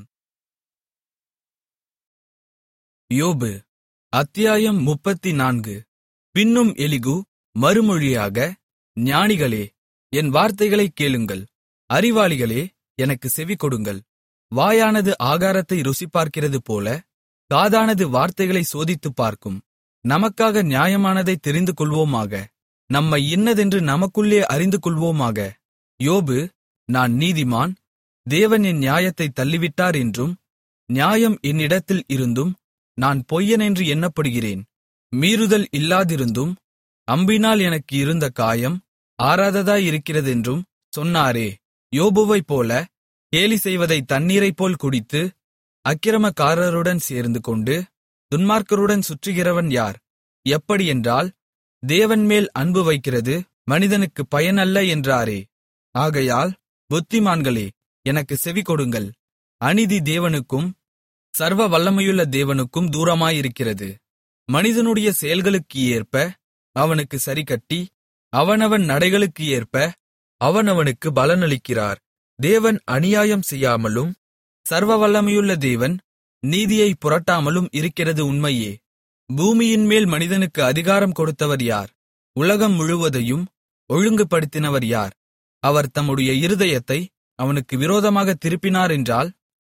யோபு அத்தியாயம் முப்பத்தி நான்கு பின்னும் எலிகு மறுமொழியாக ஞானிகளே என் வார்த்தைகளைக் கேளுங்கள் அறிவாளிகளே எனக்கு செவி கொடுங்கள் வாயானது ஆகாரத்தை ருசிபார்க்கிறது போல காதானது வார்த்தைகளை சோதித்துப் பார்க்கும் நமக்காக நியாயமானதை தெரிந்து கொள்வோமாக நம்மை இன்னதென்று நமக்குள்ளே அறிந்து கொள்வோமாக யோபு நான் நீதிமான் தேவன் என் நியாயத்தை தள்ளிவிட்டார் என்றும் நியாயம் என்னிடத்தில் இருந்தும் நான் பொய்யனென்று எண்ணப்படுகிறேன் மீறுதல் இல்லாதிருந்தும் அம்பினால் எனக்கு இருந்த காயம் ஆறாததாயிருக்கிறதென்றும் சொன்னாரே யோபுவைப் போல கேலி செய்வதை தண்ணீரைப்போல் குடித்து அக்கிரமக்காரருடன் சேர்ந்து கொண்டு துன்மார்க்கருடன் சுற்றுகிறவன் யார் எப்படியென்றால் தேவன்மேல் அன்பு வைக்கிறது மனிதனுக்கு பயனல்ல என்றாரே ஆகையால் புத்திமான்களே எனக்கு செவிகொடுங்கள் அநீதி தேவனுக்கும் சர்வ வல்லமையுள்ள தேவனுக்கும் தூரமாயிருக்கிறது மனிதனுடைய செயல்களுக்கு ஏற்ப அவனுக்கு சரிக்கட்டி அவனவன் நடைகளுக்கு ஏற்ப அவனவனுக்கு பலனளிக்கிறார் தேவன் அநியாயம் செய்யாமலும் சர்வ வல்லமையுள்ள தேவன் நீதியை புரட்டாமலும் இருக்கிறது உண்மையே பூமியின்மேல் மனிதனுக்கு அதிகாரம் கொடுத்தவர் யார் உலகம் முழுவதையும் ஒழுங்குபடுத்தினவர் யார் அவர் தம்முடைய இருதயத்தை அவனுக்கு விரோதமாக திருப்பினார் என்றால்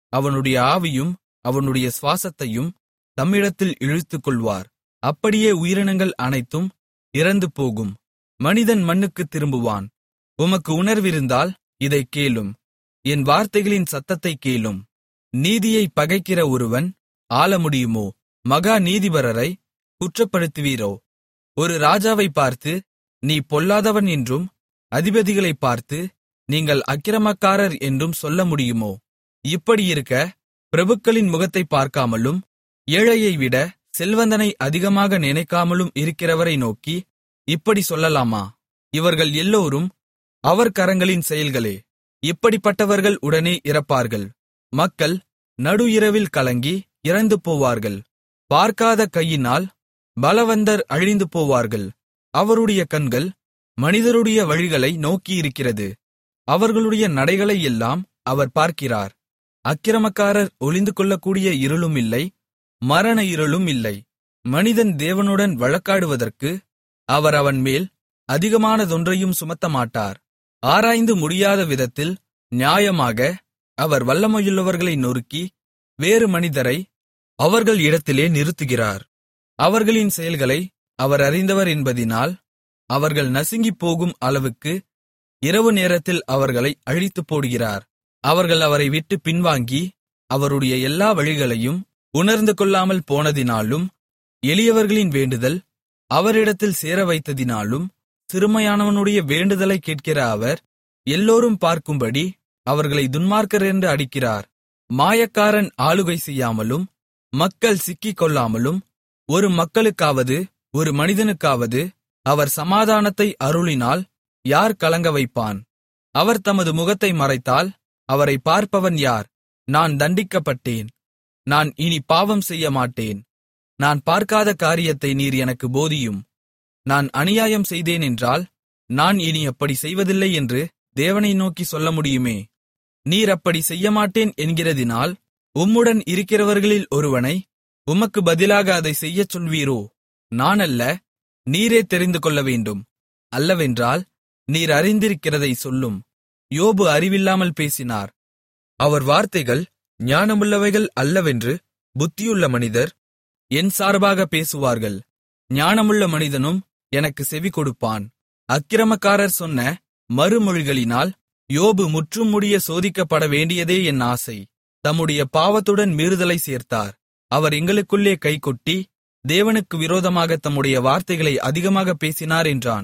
அவனுடைய ஆவியும் அவனுடைய சுவாசத்தையும் தம்மிடத்தில் இழுத்துக்கொள்வார் அப்படியே உயிரினங்கள் அனைத்தும் இறந்து போகும் மனிதன் மண்ணுக்குத் திரும்புவான் உமக்கு உணர்விருந்தால் இதைக் கேளும் என் வார்த்தைகளின் சத்தத்தைக் கேளும் நீதியை பகைக்கிற ஒருவன் ஆள முடியுமோ மகா நீதிபரரை குற்றப்படுத்துவீரோ ஒரு ராஜாவை பார்த்து நீ பொல்லாதவன் என்றும் அதிபதிகளைப் பார்த்து நீங்கள் அக்கிரமக்காரர் என்றும் சொல்ல முடியுமோ இப்படியிருக்க பிரபுக்களின் முகத்தைப் பார்க்காமலும் ஏழையை விட செல்வந்தனை அதிகமாக நினைக்காமலும் இருக்கிறவரை நோக்கி இப்படி சொல்லலாமா இவர்கள் எல்லோரும் அவர் கரங்களின் செயல்களே இப்படிப்பட்டவர்கள் உடனே இறப்பார்கள் மக்கள் நடு இரவில் கலங்கி இறந்து போவார்கள் பார்க்காத கையினால் பலவந்தர் அழிந்து போவார்கள் அவருடைய கண்கள் மனிதருடைய வழிகளை நோக்கியிருக்கிறது அவர்களுடைய நடைகளை எல்லாம் அவர் பார்க்கிறார் அக்கிரமக்காரர் ஒளிந்து கொள்ளக்கூடிய இருளும் இல்லை மரண இருளும் இல்லை மனிதன் தேவனுடன் வழக்காடுவதற்கு அவர் அவன் மேல் அதிகமானதொன்றையும் சுமத்தமாட்டார் ஆராய்ந்து முடியாத விதத்தில் நியாயமாக அவர் வல்லமையுள்ளவர்களை நொறுக்கி வேறு மனிதரை அவர்கள் இடத்திலே நிறுத்துகிறார் அவர்களின் செயல்களை அவர் அறிந்தவர் என்பதினால் அவர்கள் நசுங்கிப் போகும் அளவுக்கு இரவு நேரத்தில் அவர்களை அழித்துப் போடுகிறார் அவர்கள் அவரை விட்டு பின்வாங்கி அவருடைய எல்லா வழிகளையும் உணர்ந்து கொள்ளாமல் போனதினாலும் எளியவர்களின் வேண்டுதல் அவரிடத்தில் சேர வைத்ததினாலும் சிறுமையானவனுடைய வேண்டுதலைக் கேட்கிற அவர் எல்லோரும் பார்க்கும்படி அவர்களை துன்மார்க்கர் என்று அடிக்கிறார் மாயக்காரன் ஆளுகை செய்யாமலும் மக்கள் சிக்கிக் கொள்ளாமலும் ஒரு மக்களுக்காவது ஒரு மனிதனுக்காவது அவர் சமாதானத்தை அருளினால் யார் கலங்க வைப்பான் அவர் தமது முகத்தை மறைத்தால் அவரை பார்ப்பவன் யார் நான் தண்டிக்கப்பட்டேன் நான் இனி பாவம் செய்ய மாட்டேன் நான் பார்க்காத காரியத்தை நீர் எனக்கு போதியும் நான் அநியாயம் செய்தேன் என்றால் நான் இனி அப்படி செய்வதில்லை என்று தேவனை நோக்கி சொல்ல முடியுமே நீர் அப்படி செய்யமாட்டேன் என்கிறதினால் உம்முடன் இருக்கிறவர்களில் ஒருவனை உமக்கு பதிலாக அதை செய்யச் சொல்வீரோ நான் அல்ல நீரே தெரிந்து கொள்ள வேண்டும் அல்லவென்றால் நீர் அறிந்திருக்கிறதை சொல்லும் யோபு அறிவில்லாமல் பேசினார் அவர் வார்த்தைகள் ஞானமுள்ளவைகள் அல்லவென்று புத்தியுள்ள மனிதர் என் சார்பாக பேசுவார்கள் ஞானமுள்ள மனிதனும் எனக்கு செவி கொடுப்பான் அக்கிரமக்காரர் சொன்ன மறுமொழிகளினால் யோபு முற்றும் முடிய சோதிக்கப்பட வேண்டியதே என் ஆசை தம்முடைய பாவத்துடன் மீறுதலை சேர்த்தார் அவர் எங்களுக்குள்ளே கைகொட்டி தேவனுக்கு விரோதமாக தம்முடைய வார்த்தைகளை அதிகமாக பேசினார் என்றான்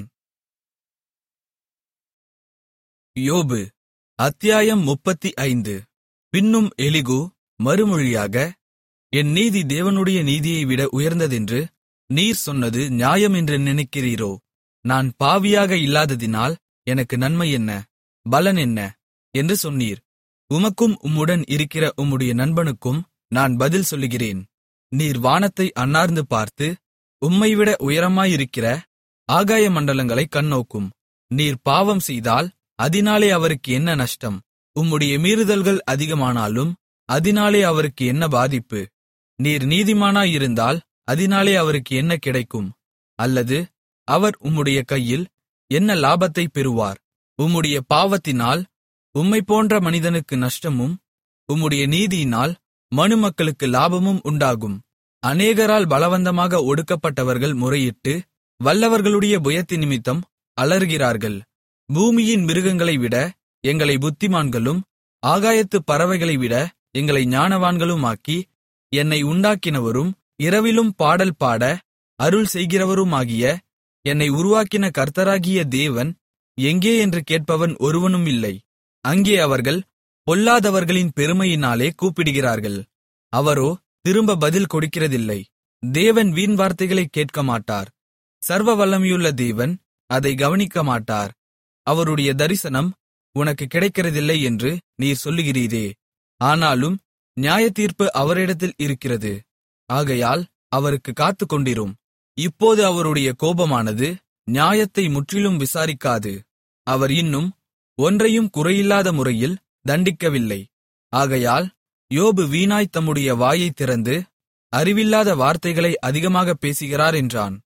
யோபு அத்தியாயம் முப்பத்தி ஐந்து பின்னும் எலிகு மறுமொழியாக என் நீதி தேவனுடைய நீதியை விட உயர்ந்ததென்று நீர் சொன்னது நியாயம் என்று நினைக்கிறீரோ நான் பாவியாக இல்லாததினால் எனக்கு நன்மை என்ன பலன் என்ன என்று சொன்னீர் உமக்கும் உம்முடன் இருக்கிற உம்முடைய நண்பனுக்கும் நான் பதில் சொல்லுகிறேன் நீர் வானத்தை அண்ணார்ந்து பார்த்து உம்மைவிட உயரமாயிருக்கிற ஆகாய மண்டலங்களை கண்ணோக்கும் நீர் பாவம் செய்தால் அதினாலே அவருக்கு என்ன நஷ்டம் உம்முடைய மீறுதல்கள் அதிகமானாலும் அதினாலே அவருக்கு என்ன பாதிப்பு நீர் நீதிமானாயிருந்தால் அதினாலே அவருக்கு என்ன கிடைக்கும் அல்லது அவர் உம்முடைய கையில் என்ன லாபத்தைப் பெறுவார் உம்முடைய பாவத்தினால் உம்மை போன்ற மனிதனுக்கு நஷ்டமும் உம்முடைய நீதியினால் மனுமக்களுக்கு லாபமும் உண்டாகும் அநேகரால் பலவந்தமாக ஒடுக்கப்பட்டவர்கள் முறையிட்டு வல்லவர்களுடைய புயத்தி நிமித்தம் அலறுகிறார்கள் பூமியின் மிருகங்களை விட எங்களை புத்திமான்களும் ஆகாயத்துப் பறவைகளை விட எங்களை ஞானவான்களுமாக்கி என்னை உண்டாக்கினவரும் இரவிலும் பாடல் பாட அருள் செய்கிறவருமாகிய என்னை உருவாக்கின கர்த்தராகிய தேவன் எங்கே என்று கேட்பவன் ஒருவனும் இல்லை அங்கே அவர்கள் பொல்லாதவர்களின் பெருமையினாலே கூப்பிடுகிறார்கள் அவரோ திரும்ப பதில் கொடுக்கிறதில்லை தேவன் வீண் வார்த்தைகளைக் கேட்கமாட்டார் சர்வ வல்லமையுள்ள தேவன் அதை கவனிக்கமாட்டார் அவருடைய தரிசனம் உனக்கு கிடைக்கிறதில்லை என்று நீர் சொல்லுகிறீரே ஆனாலும் நியாயத்தீர்ப்பு அவரிடத்தில் இருக்கிறது ஆகையால் அவருக்கு காத்துக்கொண்டிரும் இப்போது அவருடைய கோபமானது நியாயத்தை முற்றிலும் விசாரிக்காது அவர் இன்னும் ஒன்றையும் குறையில்லாத முறையில் தண்டிக்கவில்லை ஆகையால் யோபு வீணாய் தம்முடைய வாயைத் திறந்து அறிவில்லாத வார்த்தைகளை அதிகமாக பேசுகிறார் என்றான்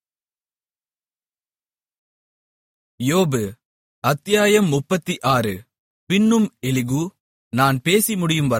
யோபு அத்தியாயம் முப்பத்தி ஆறு பின்னும் எலிகு நான் பேசி முடியும் வரை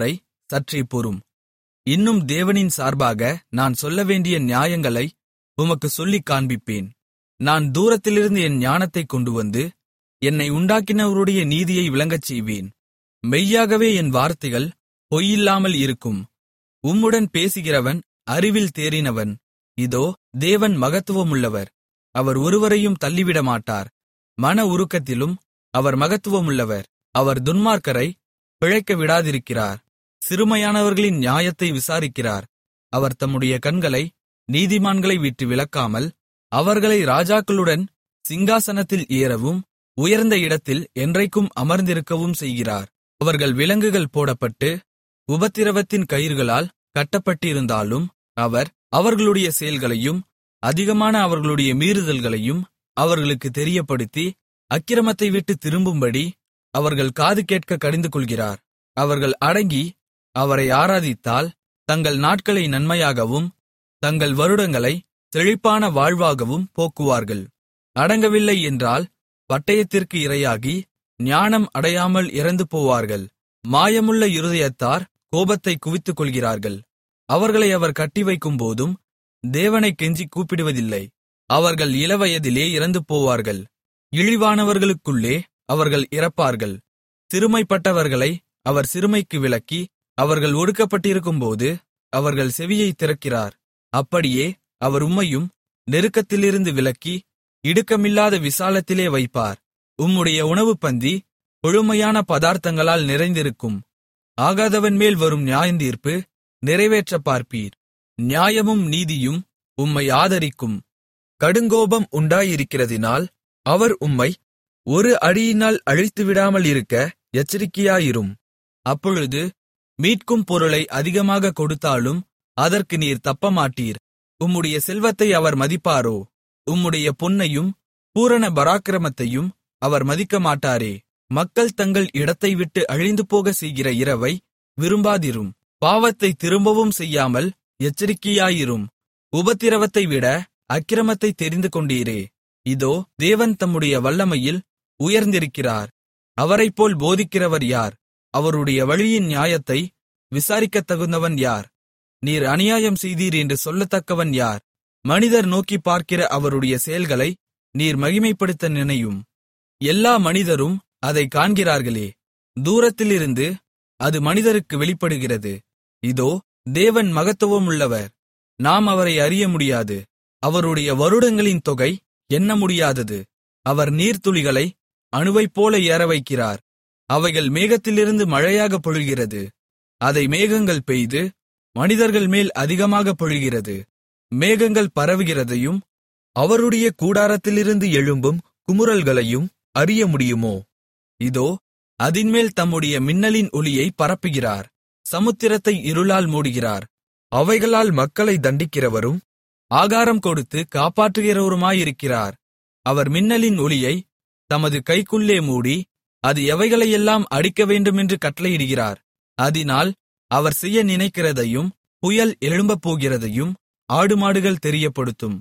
சற்றே பொறும் இன்னும் தேவனின் சார்பாக நான் சொல்லவேண்டிய நியாயங்களை உமக்குச் சொல்லிக் காண்பிப்பேன் நான் தூரத்திலிருந்து என் ஞானத்தைக் கொண்டுவந்து என்னை உண்டாக்கினவருடைய நீதியை விளங்கச் செய்வேன் மெய்யாகவே என் வார்த்தைகள் பொய்யில்லாமல் இருக்கும் உம்முடன் பேசுகிறவன் அறிவில் தேறினவன் இதோ தேவன் மகத்துவமுள்ளவர் அவர் ஒருவரையும் தள்ளிவிடமாட்டார் மன உருக்கத்திலும் அவர் மகத்துவமுள்ளவர் அவர் துன்மார்க்கரை பிழைக்க விடாதிருக்கிறார் சிறுமையானவர்களின் நியாயத்தை விசாரிக்கிறார் அவர் தம்முடைய கண்களை நீதிமான்களை விட்டு விலக்காமல் அவர்களை ராஜாக்களுடன் சிங்காசனத்தில் ஏறவும் உயர்ந்த இடத்தில் என்றைக்கும் அமர்ந்திருக்கவும் செய்கிறார் அவர்கள் விலங்குகள் போடப்பட்டு உபத்திரவத்தின் கயிறுகளால் கட்டப்பட்டிருந்தாலும் அவர் அவர்களுடைய செயல்களையும் அதிகமான அவர்களுடைய மீறுதல்களையும் அவர்களுக்கு தெரியப்படுத்தி அக்கிரமத்தை விட்டு திரும்பும்படி அவர்கள் காது கேட்க கடிந்து கொள்கிறார் அவர்கள் அடங்கி அவரை ஆராதித்தால் தங்கள் நாட்களை நன்மையாகவும் தங்கள் வருடங்களை செழிப்பான வாழ்வாகவும் போக்குவார்கள் அடங்கவில்லை என்றால் பட்டயத்திற்கு இரையாகி ஞானம் அடையாமல் இறந்து போவார்கள் மாயமுள்ள இருதயத்தார் கோபத்தை குவித்துக் கொள்கிறார்கள் அவர்களை அவர் கட்டி வைக்கும்போதும் தேவனை கெஞ்சி கூப்பிடுவதில்லை அவர்கள் இளவயதிலே இறந்து போவார்கள் இழிவானவர்களுக்குள்ளே அவர்கள் இறப்பார்கள் சிறுமைப்பட்டவர்களை அவர் சிறுமைக்கு விலக்கி அவர்கள் ஒடுக்கப்பட்டிருக்கும்போது அவர்கள் செவியைத் திறக்கிறார் அப்படியே அவர் உம்மையும் நெருக்கத்திலிருந்து விலக்கி இடுக்கமில்லாத விசாலத்திலே வைப்பார் உம்முடைய உணவு பந்தி கொழுமையான பதார்த்தங்களால் நிறைந்திருக்கும் ஆகாதவன் மேல் வரும் நியாயந்தீர்ப்பு நிறைவேற்றப் பார்ப்பீர் நியாயமும் நீதியும் உம்மை ஆதரிக்கும் கடுங்கோபம் உண்டாயிருக்கிறதினால் அவர் உம்மை ஒரு அடியினால் அழித்துவிடாமல் இருக்க எச்சரிக்கையாயிரும் அப்பொழுது மீட்கும் பொருளை அதிகமாக கொடுத்தாலும் அதற்கு நீர் தப்பமாட்டீர் உம்முடைய செல்வத்தை அவர் மதிப்பாரோ உம்முடைய பொன்னையும் பூரண பராக்கிரமத்தையும் அவர் மதிக்கமாட்டாரே மக்கள் தங்கள் இடத்தை விட்டு அழிந்து போக செய்கிற இரவை விரும்பாதிரும் பாவத்தை திரும்பவும் செய்யாமல் எச்சரிக்கையாயிரும் உபத்திரவத்தை விட அக்கிரமத்தை தெரிந்து கொண்டீரே இதோ தேவன் தம்முடைய வல்லமையில் உயர்ந்திருக்கிறார் அவரைப்போல் போதிக்கிறவர் யார் அவருடைய வழியின் நியாயத்தை விசாரிக்கத் தகுந்தவன் யார் நீர் அநியாயம் செய்தீர் என்று சொல்லத்தக்கவன் யார் மனிதர் நோக்கிப் பார்க்கிற அவருடைய செயல்களை நீர் மகிமைப்படுத்த நினையும் எல்லா மனிதரும் அதை காண்கிறார்களே தூரத்திலிருந்து அது மனிதருக்கு வெளிப்படுகிறது இதோ தேவன் மகத்துவமுள்ளவர் நாம் அவரை அறிய முடியாது அவருடைய வருடங்களின் தொகை எண்ண முடியாதது அவர் நீர்த்துளிகளை அணுவைப்போல ஏற வைக்கிறார் அவைகள் மேகத்திலிருந்து மழையாக பொழிகிறது அதை மேகங்கள் பெய்து மனிதர்கள் மேல் அதிகமாக பொழிகிறது மேகங்கள் பரவுகிறதையும் அவருடைய கூடாரத்திலிருந்து எழும்பும் குமுறல்களையும் அறிய முடியுமோ இதோ அதின்மேல் தம்முடைய மின்னலின் ஒளியை பரப்புகிறார் சமுத்திரத்தை இருளால் மூடுகிறார் அவைகளால் மக்களை தண்டிக்கிறவரும் ஆகாரம் கொடுத்து காப்பாற்றுகிறவருமாயிருக்கிறார் அவர் மின்னலின் ஒளியை தமது கைக்குள்ளே மூடி அது எவைகளையெல்லாம் அடிக்க வேண்டுமென்று கட்டளையிடுகிறார் அதினால் அவர் செய்ய நினைக்கிறதையும் புயல் எழும்பப் போகிறதையும் ஆடுமாடுகள் தெரியப்படுத்தும்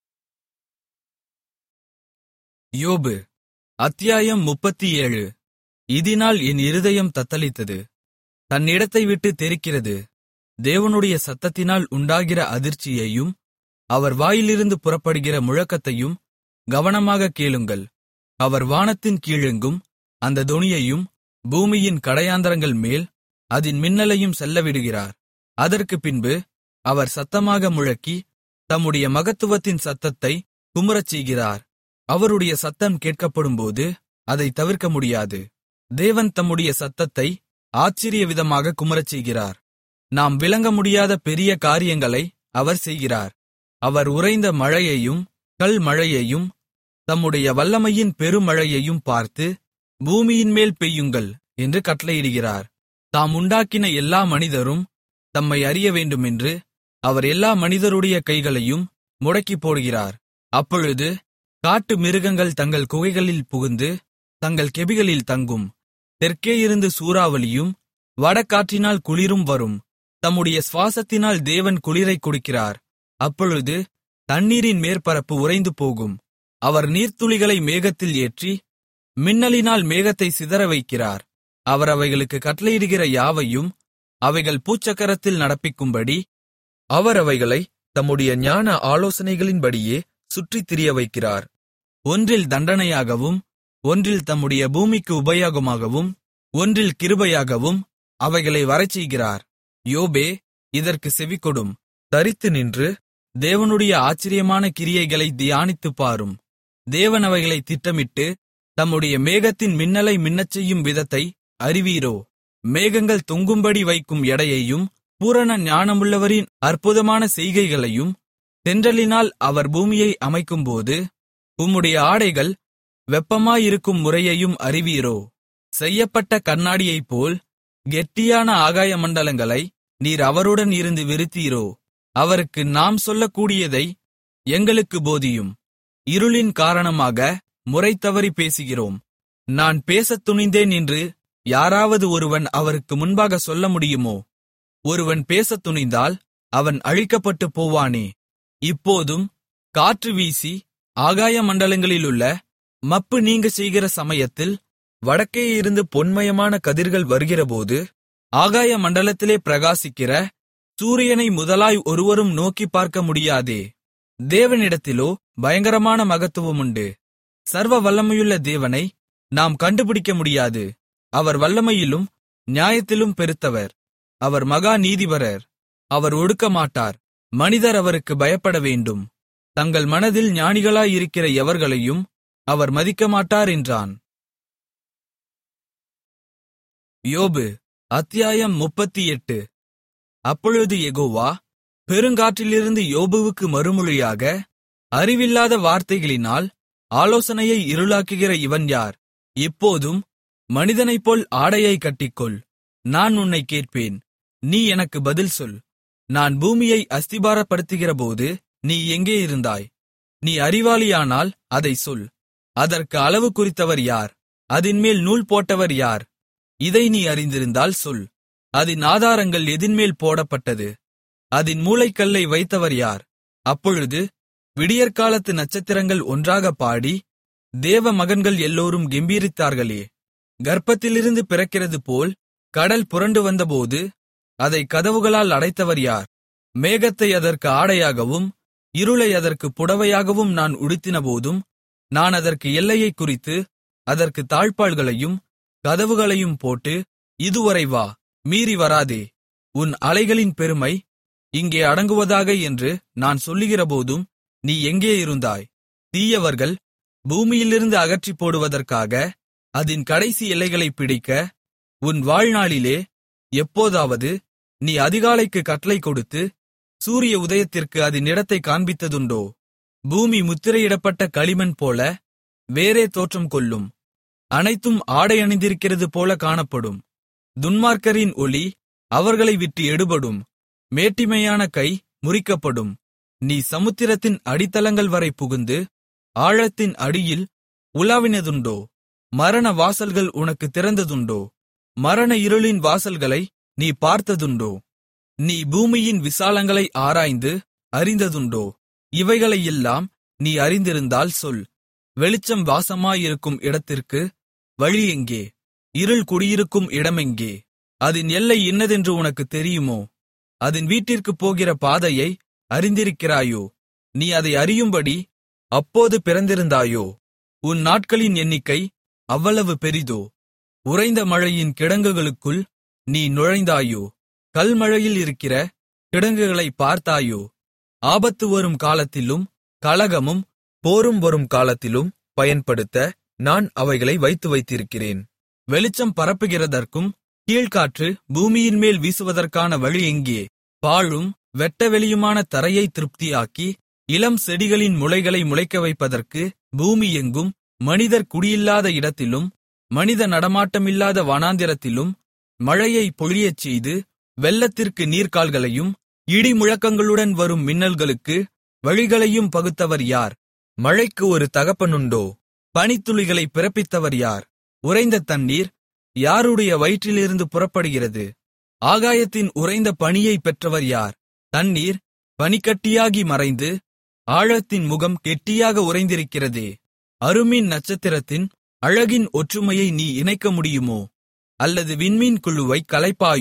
யோபு அத்தியாயம் முப்பத்தியேழு இதனால் என் இருதயம் தத்தளித்தது தன்னிடத்தை விட்டு தெரிக்கிறது தேவனுடைய சத்தத்தினால் உண்டாகிற அதிர்ச்சியையும் அவர் வாயிலிருந்து புறப்படுகிற முழக்கத்தையும் கவனமாக கேளுங்கள் அவர் வானத்தின் கீழெங்கும் அந்த தொனியையும் பூமியின் கடையாந்தரங்கள் மேல் அதின் மின்னலையும் செல்லவிடுகிறார் அதற்கு பின்பு அவர் சத்தமாக முழக்கி தம்முடைய மகத்துவத்தின் சத்தத்தை குமுறச் செய்கிறார் அவருடைய சத்தம் கேட்கப்படும்போது அதை தவிர்க்க முடியாது தேவன் தம்முடைய சத்தத்தை ஆச்சரிய விதமாக குமுறச் செய்கிறார் நாம் விளங்க முடியாத பெரிய காரியங்களை அவர் செய்கிறார் அவர் உறைந்த மழையையும் கல் மழையையும் தம்முடைய வல்லமையின் பெருமழையையும் பார்த்து பூமியின்மேல் பெய்யுங்கள் என்று கட்டளையிடுகிறார் தாம் உண்டாக்கின எல்லா மனிதரும் தம்மை அறிய வேண்டுமென்று அவர் எல்லா மனிதருடைய கைகளையும் முடக்கிப் போடுகிறார் அப்பொழுது காட்டு மிருகங்கள் தங்கள் குகைகளில் புகுந்து தங்கள் கெபிகளில் தங்கும் தெற்கே இருந்து சூறாவளியும் வடகாற்றினால் குளிரும் வரும் தம்முடைய சுவாசத்தினால் தேவன் குளிரைக் கொடுக்கிறார் அப்பொழுது தண்ணீரின் மேற்பரப்பு உறைந்து போகும் அவர் நீர்த்துளிகளை மேகத்தில் ஏற்றி மின்னலினால் மேகத்தை சிதற வைக்கிறார் அவர் அவைகளுக்கு கட்டளையிடுகிற யாவையும் அவைகள் பூச்சக்கரத்தில் நடப்பிக்கும்படி அவர் அவைகளை தம்முடைய ஞான ஆலோசனைகளின்படியே சுற்றித் திரிய வைக்கிறார் ஒன்றில் தண்டனையாகவும் ஒன்றில் தம்முடைய பூமிக்கு உபயோகமாகவும் ஒன்றில் கிருபையாகவும் அவைகளை வரச்செய்கிறார் யோபே இதற்கு செவிகொடும் தரித்து நின்று தேவனுடைய ஆச்சரியமான கிரியைகளை தியானித்துப் பாரும் தேவன் அவைகளை திட்டமிட்டு தம்முடைய மேகத்தின் மின்னலை மின்னச்செய்யும் விதத்தை அறிவீரோ மேகங்கள் தொங்கும்படி வைக்கும் எடையையும் பூரண ஞானமுள்ளவரின் அற்புதமான செய்கைகளையும் தென்றலினால் அவர் பூமியை அமைக்கும்போது உம்முடைய ஆடைகள் வெப்பமாயிருக்கும் முறையையும் அறிவீரோ செய்யப்பட்ட கண்ணாடியைப்போல் கெட்டியான ஆகாய மண்டலங்களை நீர் அவருடன் இருந்து விரித்தீரோ அவருக்கு நாம் சொல்லக்கூடியதை எங்களுக்கு போதியும் இருளின் காரணமாக முறை தவறி பேசுகிறோம் நான் பேசத் துணிந்தேன் என்று யாராவது ஒருவன் அவருக்கு முன்பாக சொல்ல முடியுமோ ஒருவன் பேசத் துணிந்தால் அவன் அழிக்கப்பட்டுப் போவானே இப்போதும் காற்று வீசி ஆகாய மண்டலங்களிலுள்ள மப்பு நீங்க செய்கிற சமயத்தில் வடக்கே இருந்து பொன்மயமான கதிர்கள் வருகிறபோது ஆகாய மண்டலத்திலே பிரகாசிக்கிற சூரியனை முதலாய் ஒருவரும் நோக்கிப் பார்க்க முடியாதே தேவனிடத்திலோ பயங்கரமான மகத்துவமுண்டு சர்வ வல்லமையுள்ள தேவனை நாம் கண்டுபிடிக்க முடியாது அவர் வல்லமையிலும் நியாயத்திலும் பெருத்தவர் அவர் மகா நீதிபரர் அவர் ஒடுக்கமாட்டார் மனிதர் அவருக்கு பயப்பட வேண்டும் தங்கள் மனதில் ஞானிகளாயிருக்கிற எவர்களையும் அவர் மதிக்கமாட்டார் என்றான் யோபு அத்தியாயம் முப்பத்தி எட்டு அப்பொழுது யெகோவா பெருங்காற்றிலிருந்து யோபுவுக்கு மறுமொழியாக அறிவில்லாத வார்த்தைகளினால் ஆலோசனையை இருளாக்குகிற இவன் யார் இப்போதும் மனிதனைப்போல் ஆடையை கட்டிக்கொள் நான் உன்னை கேட்பேன் நீ எனக்கு பதில் சொல் நான் பூமியை அஸ்திபாரப்படுத்துகிறபோது நீ எங்கே இருந்தாய் நீ அறிவாளியானால் அதை சொல் அதற்கு அளவு குறித்தவர் யார் அதின்மேல் நூல் போட்டவர் யார் இதை நீ அறிந்திருந்தால் சொல் அதின் ஆதாரங்கள் எதின்மேல் போடப்பட்டது அதின் மூளைக்கல்லை வைத்தவர் யார் அப்பொழுது விடியற்காலத்து நட்சத்திரங்கள் ஒன்றாகப் பாடி தேவ மகன்கள் எல்லோரும் கெம்பீரித்தார்களே கர்ப்பத்திலிருந்து பிறக்கிறது போல் கடல் புரண்டு வந்தபோது அதை கதவுகளால் அடைத்தவர் யார் மேகத்தை அதற்கு ஆடையாகவும் இருளை அதற்கு புடவையாகவும் நான் உடுத்தினபோதும் நான் அதற்கு எல்லையைக் குறித்து அதற்கு தாழ்ப்பாள்களையும் கதவுகளையும் போட்டு இதுவரை வா மீறி வராதே உன் அலைகளின் பெருமை இங்கே அடங்குவதாக என்று நான் சொல்லுகிறபோதும் நீ எங்கே இருந்தாய் தீயவர்கள் பூமியிலிருந்து அகற்றிப் போடுவதற்காக அதின் கடைசி எல்லைகளைப் பிடிக்க உன் வாழ்நாளிலே எப்போதாவது நீ அதிகாலைக்கு கட்டளை கொடுத்து சூரிய உதயத்திற்கு அதன் இடத்தை காண்பித்ததுண்டோ பூமி முத்திரையிடப்பட்ட களிமண் போல வேறே தோற்றம் கொள்ளும் அனைத்தும் ஆடை அணிந்திருக்கிறது போல காணப்படும் துன்மார்க்கரின் ஒளி அவர்களை விட்டு எடுபடும் மேட்டிமையான கை முறிக்கப்படும் நீ சமுத்திரத்தின் அடித்தளங்கள் வரை புகுந்து ஆழத்தின் அடியில் உலாவினதுண்டோ மரண வாசல்கள் உனக்கு திறந்ததுண்டோ மரண இருளின் வாசல்களை நீ பார்த்ததுண்டோ நீ பூமியின் விசாலங்களை ஆராய்ந்து அறிந்ததுண்டோ இவைகளையெல்லாம் நீ அறிந்திருந்தால் சொல் வெளிச்சம் வாசமாயிருக்கும் இடத்திற்கு வழி எங்கே இருள் குடியிருக்கும் இடமெங்கே அதன் எல்லை இன்னதென்று உனக்கு தெரியுமோ அதன் வீட்டிற்குப் போகிற பாதையை அறிந்திருக்கிறாயோ நீ அதை அறியும்படி அப்போது பிறந்திருந்தாயோ உன் நாட்களின் எண்ணிக்கை அவ்வளவு பெரிதோ உறைந்த மழையின் கிடங்குகளுக்குள் நீ நுழைந்தாயோ கல்மழையில் இருக்கிற கிடங்குகளைப் பார்த்தாயோ ஆபத்து வரும் காலத்திலும் கலகமும் போரும் வரும் காலத்திலும் பயன்படுத்த நான் அவைகளை வைத்து வைத்திருக்கிறேன் வெளிச்சம் பரப்புகிறதற்கும் கீழ்காற்று பூமியின்மேல் வீசுவதற்கான வழி எங்கே பாழும் வெட்டவெளியுமான தரையை திருப்தியாக்கி இளம் செடிகளின் முளைகளை முளைக்க வைப்பதற்கு பூமி எங்கும் மனிதர் குடியில்லாத இடத்திலும் மனித நடமாட்டமில்லாத வனாந்திரத்திலும் மழையை பொழியச் செய்து வெள்ளத்திற்கு நீர்க்கால்களையும் இடி முழக்கங்களுடன் வரும் மின்னல்களுக்கு வழிகளையும் பகுத்தவர் யார் மழைக்கு ஒரு தகப்பனுண்டோ பனித்துளிகளை பிறப்பித்தவர் யார் உறைந்த தண்ணீர் யாருடைய வயிற்றிலிருந்து புறப்படுகிறது ஆகாயத்தின் உறைந்த பனியை பெற்றவர் யார் தண்ணீர் பனிக்கட்டியாகி மறைந்து ஆழத்தின் முகம் கெட்டியாக உறைந்திருக்கிறதே அருமீன் நட்சத்திரத்தின் அழகின் ஒற்றுமையை நீ இணைக்க முடியுமோ அல்லது விண்மீன் குழுவை கலைப்பாயோ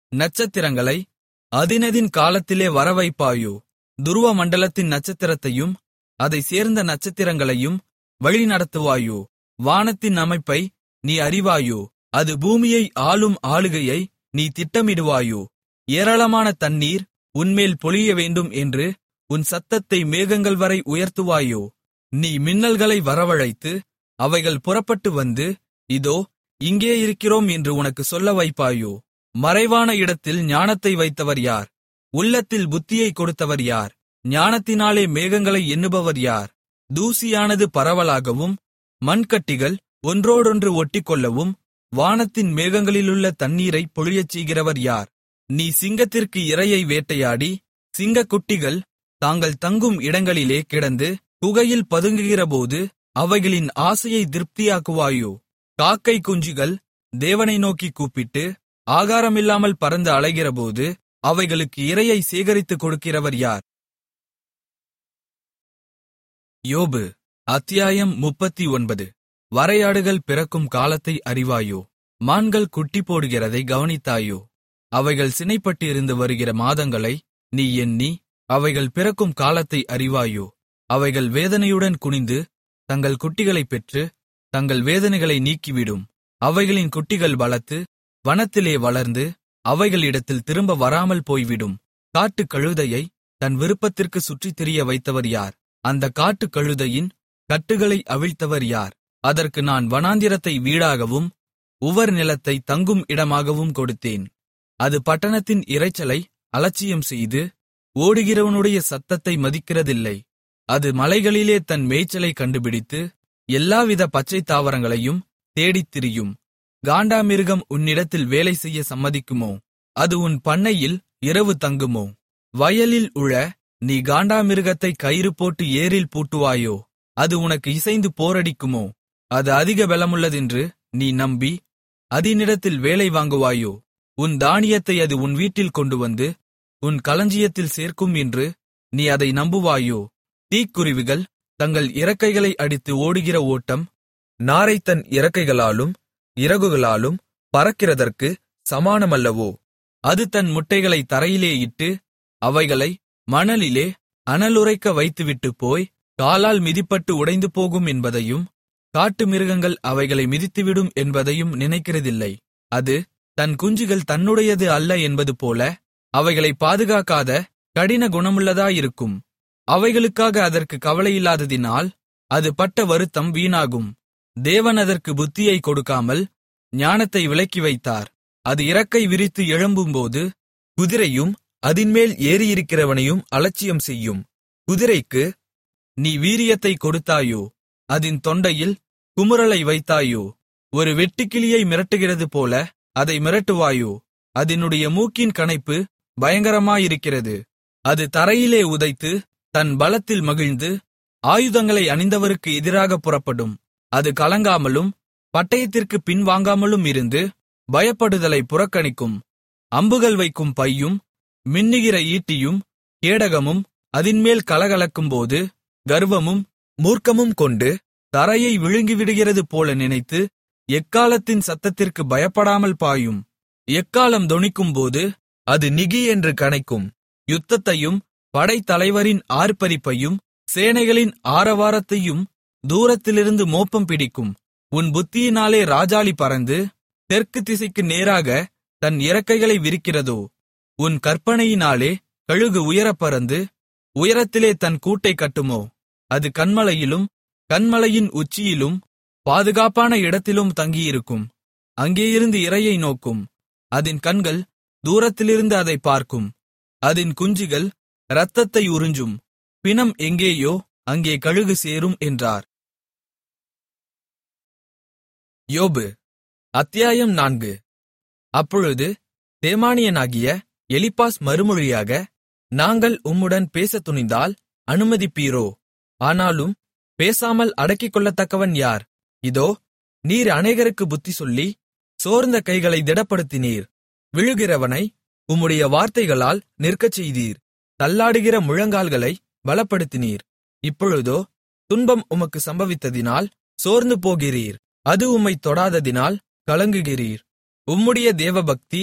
நட்சத்திரங்களை அதினதின் காலத்திலே வரவைப்பாயோ துருவ மண்டலத்தின் நட்சத்திரத்தையும் அதைச் சேர்ந்த நட்சத்திரங்களையும் வழிநடத்துவாயோ வானத்தின் அமைப்பை நீ அறிவாயோ அது பூமியை ஆளும் ஆளுகையை நீ திட்டமிடுவாயோ ஏராளமான தண்ணீர் உன்மேல் பொழிய வேண்டும் என்று உன் சத்தத்தை மேகங்கள் வரை உயர்த்துவாயோ நீ மின்னல்களை வரவழைத்து அவைகள் புறப்பட்டு வந்து இதோ இங்கே இருக்கிறோம் என்று உனக்கு சொல்ல வைப்பாயோ மறைவான இடத்தில் ஞானத்தை வைத்தவர் யார் உள்ளத்தில் புத்தியை கொடுத்தவர் யார் ஞானத்தினாலே மேகங்களை எண்ணுபவர் யார் தூசியானது பரவலாகவும் மண்கட்டிகள் ஒன்றோடொன்று ஒட்டிக்கொள்ளவும் வானத்தின் மேகங்களிலுள்ள தண்ணீரை பொழியச் செய்கிறவர் யார் நீ சிங்கத்திற்கு இரையை வேட்டையாடி சிங்கக்குட்டிகள் தாங்கள் தங்கும் இடங்களிலே கிடந்து குகையில் பதுங்குகிறபோது அவைகளின் ஆசையை திருப்தியாக்குவாயோ காக்கை குஞ்சுகள் தேவனை நோக்கி கூப்பிட்டு ஆகாரமில்லாமல் பறந்து அலைகிறபோது அவைகளுக்கு இரையை சேகரித்துக் கொடுக்கிறவர் யார் யோபு அத்தியாயம் முப்பத்தி ஒன்பது வரையாடுகள் பிறக்கும் காலத்தை அறிவாயோ மான்கள் குட்டி போடுகிறதை கவனித்தாயோ அவைகள் சினைப்பட்டிருந்து வருகிற மாதங்களை நீ எண்ணி அவைகள் பிறக்கும் காலத்தை அறிவாயோ அவைகள் வேதனையுடன் குனிந்து தங்கள் குட்டிகளைப் பெற்று தங்கள் வேதனைகளை நீக்கிவிடும் அவைகளின் குட்டிகள் பலத்து வனத்திலே வளர்ந்து அவைகளிடத்தில் திரும்ப வராமல் போய்விடும் காட்டுக் கழுதையை தன் விருப்பத்திற்கு சுற்றித் திரிய வைத்தவர் யார் அந்த காட்டுக் கழுதையின் கட்டுகளை அவிழ்த்தவர் யார் அதற்கு நான் வனாந்திரத்தை வீடாகவும் உவர் நிலத்தை தங்கும் இடமாகவும் கொடுத்தேன் அது பட்டணத்தின் இரைச்சலை அலட்சியம் செய்து ஓடுகிறவனுடைய சத்தத்தை மதிக்கிறதில்லை அது மலைகளிலே தன் மேய்ச்சலை கண்டுபிடித்து எல்லாவித பச்சைத் தாவரங்களையும் தேடித் திரியும் காண்டாமிருகம் உன்னிடத்தில் வேலை செய்ய சம்மதிக்குமோ அது உன் பண்ணையில் இரவு தங்குமோ வயலில் உழ நீ காண்டாமிருகத்தை கயிறு போட்டு ஏரில் பூட்டுவாயோ அது உனக்கு இசைந்து போரடிக்குமோ அது அதிக பலமுள்ளதென்று நீ நம்பி அதினிடத்தில் வேலை வாங்குவாயோ உன் தானியத்தை அது உன் வீட்டில் கொண்டு வந்து உன் களஞ்சியத்தில் சேர்க்கும் என்று நீ அதை நம்புவாயோ தீக்குருவிகள் தங்கள் இறக்கைகளை அடித்து ஓடுகிற ஓட்டம் நாரை தன் இறக்கைகளாலும் இறகுகளாலும் பறக்கிறதற்கு சமானமல்லவோ அது தன் முட்டைகளை தரையிலே இட்டு அவைகளை மணலிலே அனலுரைக்க வைத்துவிட்டு போய் காலால் மிதிப்பட்டு உடைந்து போகும் என்பதையும் காட்டு மிருகங்கள் அவைகளை மிதித்துவிடும் என்பதையும் நினைக்கிறதில்லை அது தன் குஞ்சுகள் தன்னுடையது அல்ல என்பது போல அவைகளை பாதுகாக்காத கடின குணமுள்ளதாயிருக்கும் அவைகளுக்காக அதற்கு கவலையில்லாததினால் அது பட்ட வருத்தம் வீணாகும் தேவன் அதற்கு புத்தியை கொடுக்காமல் ஞானத்தை விலக்கி வைத்தார் அது இறக்கை விரித்து எழும்பும்போது குதிரையும் அதின்மேல் ஏறியிருக்கிறவனையும் அலட்சியம் செய்யும் குதிரைக்கு நீ வீரியத்தை கொடுத்தாயோ அதின் தொண்டையில் குமுறலை வைத்தாயோ ஒரு வெட்டுக்கிளியை மிரட்டுகிறது போல அதை மிரட்டுவாயோ அதனுடைய மூக்கின் கனைப்பு பயங்கரமாயிருக்கிறது அது தரையிலே உதைத்து தன் பலத்தில் மகிழ்ந்து ஆயுதங்களை அணிந்தவருக்கு எதிராக புறப்படும் அது கலங்காமலும் பட்டயத்திற்கு பின்வாங்காமலும் இருந்து பயப்படுதலை புறக்கணிக்கும் அம்புகள் வைக்கும் பையும் மின்னுகிற ஈட்டியும் கேடகமும் அதின்மேல் கலகலக்கும்போது கர்வமும் மூர்க்கமும் கொண்டு தரையை விழுங்கிவிடுகிறது போல நினைத்து எக்காலத்தின் சத்தத்திற்கு பயப்படாமல் பாயும் எக்காலம் தொனிக்கும்போது அது நிகி என்று கனைக்கும் யுத்தத்தையும் படைத்தலைவரின் ஆர்ப்பரிப்பையும் சேனைகளின் ஆரவாரத்தையும் தூரத்திலிருந்து மோப்பம் பிடிக்கும் உன் புத்தியினாலே ராஜாளி பறந்து தெற்கு திசைக்கு நேராக தன் இறக்கைகளை விரிக்கிறதோ உன் கற்பனையினாலே கழுகு உயரப் பறந்து உயரத்திலே தன் கூட்டைக் கட்டுமோ அது கன்மலையிலும் கன்மலையின் உச்சியிலும் பாதுகாப்பான இடத்திலும் தங்கியிருக்கும் அங்கேயிருந்து இரையை நோக்கும் அதின் கண்கள் தூரத்திலிருந்து அதை பார்க்கும் அதின் குஞ்சுகள் இரத்தத்தை உறிஞ்சும் பிணம் எங்கேயோ அங்கே கழுகு சேரும் என்றார் யோபு அத்தியாயம் நான்கு அப்பொழுது தேமானியனாகிய எலிப்பாஸ் மறுமொழியாக நாங்கள் உம்முடன் பேசத் துணிந்தால் அனுமதிப்பீரோ ஆனாலும் பேசாமல் அடக்கிக்கொள்ளத்தக்கவன் யார் இதோ நீர் அநேகருக்கு புத்தி சொல்லி சோர்ந்த கைகளை திடப்படுத்தினீர் விழுகிறவனை உம்முடைய வார்த்தைகளால் நிற்கச் செய்தீர் தள்ளாடுகிற முழங்கால்களை பலப்படுத்தினீர் இப்பொழுதோ துன்பம் உமக்கு சம்பவித்ததினால் சோர்ந்து போகிறீர் அது உம்மைத் தொடாததினால் கலங்குகிறீர் உம்முடைய தேவபக்தி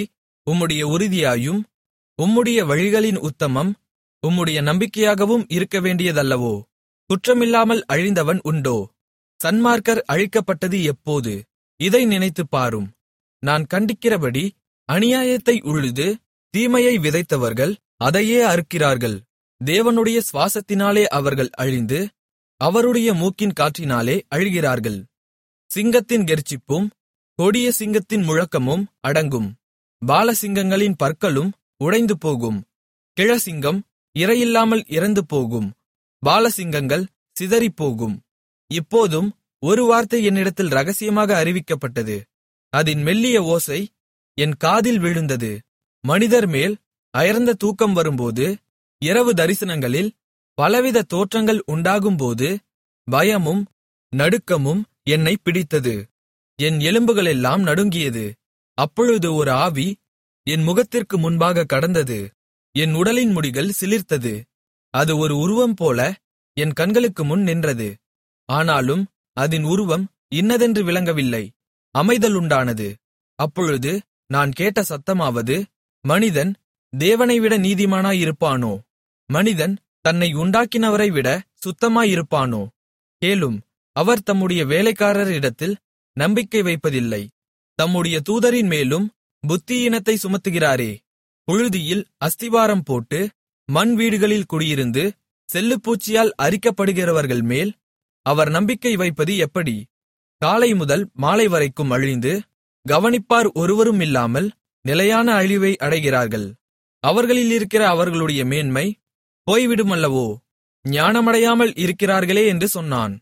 உம்முடைய உறுதியாயும் உம்முடைய வழிகளின் உத்தமம் உம்முடைய நம்பிக்கையாகவும் இருக்கவேண்டியதல்லவோ குற்றமில்லாமல் அழிந்தவன் உண்டோ சன்மார்க்கர் அழிக்கப்பட்டது எப்போது இதை நினைத்துப் பாரும் நான் கண்டிக்கிறபடி அநியாயத்தை உழுது தீமையை விதைத்தவர்கள் அதையே அறுக்கிறார்கள் தேவனுடைய சுவாசத்தினாலே அவர்கள் அழிந்து அவருடைய மூக்கின் காற்றினாலே அழிகிறார்கள் சிங்கத்தின் கெர்ச்சிப்பும் கொடிய சிங்கத்தின் முழக்கமும் அடங்கும் பாலசிங்கங்களின் பற்களும் உடைந்து போகும் கிழசிங்கம் இரையில்லாமல் இறந்து போகும் பாலசிங்கங்கள் சிதறிப்போகும் இப்போதும் ஒரு வார்த்தை என்னிடத்தில் ரகசியமாக அறிவிக்கப்பட்டது அதின் மெல்லிய ஓசை என் காதில் விழுந்தது மனிதர் மேல் அயர்ந்த தூக்கம் வரும்போது இரவு தரிசனங்களில் பலவித தோற்றங்கள் உண்டாகும்போது பயமும் நடுக்கமும் என்னை பிடித்தது என் எலும்புகளெல்லாம் நடுங்கியது அப்பொழுது ஒரு ஆவி என் முகத்திற்கு முன்பாக கடந்தது என் உடலின் முடிகள் சிலிர்த்தது அது ஒரு உருவம் போல என் கண்களுக்கு முன் நின்றது ஆனாலும் அதன் உருவம் இன்னதென்று விளங்கவில்லை அமைதல் உண்டானது அப்பொழுது நான் கேட்ட சத்தமாவது மனிதன் தேவனைவிட நீதிமானாயிருப்பானோ மனிதன் தன்னை உண்டாக்கினவரை விட சுத்தமாயிருப்பானோ கேளும் அவர் தம்முடைய வேலைக்காரரிடத்தில் நம்பிக்கை வைப்பதில்லை தம்முடைய தூதரின் மேலும் புத்தியீனத்தை சுமத்துகிறாரே புழுதியில் அஸ்திவாரம் போட்டு மண் வீடுகளில் குடியிருந்து செல்லுப்பூச்சியால் அரிக்கப்படுகிறவர்கள் மேல் அவர் நம்பிக்கை வைப்பது எப்படி காலை முதல் மாலை வரைக்கும் அழிந்து கவனிப்பார் ஒருவரும் இல்லாமல் நிலையான அழிவை அடைகிறார்கள் அவர்களில் இருக்கிற அவர்களுடைய மேன்மை போய்விடுமல்லவோ ஞானமடையாமல் இருக்கிறார்களே என்று சொன்னான்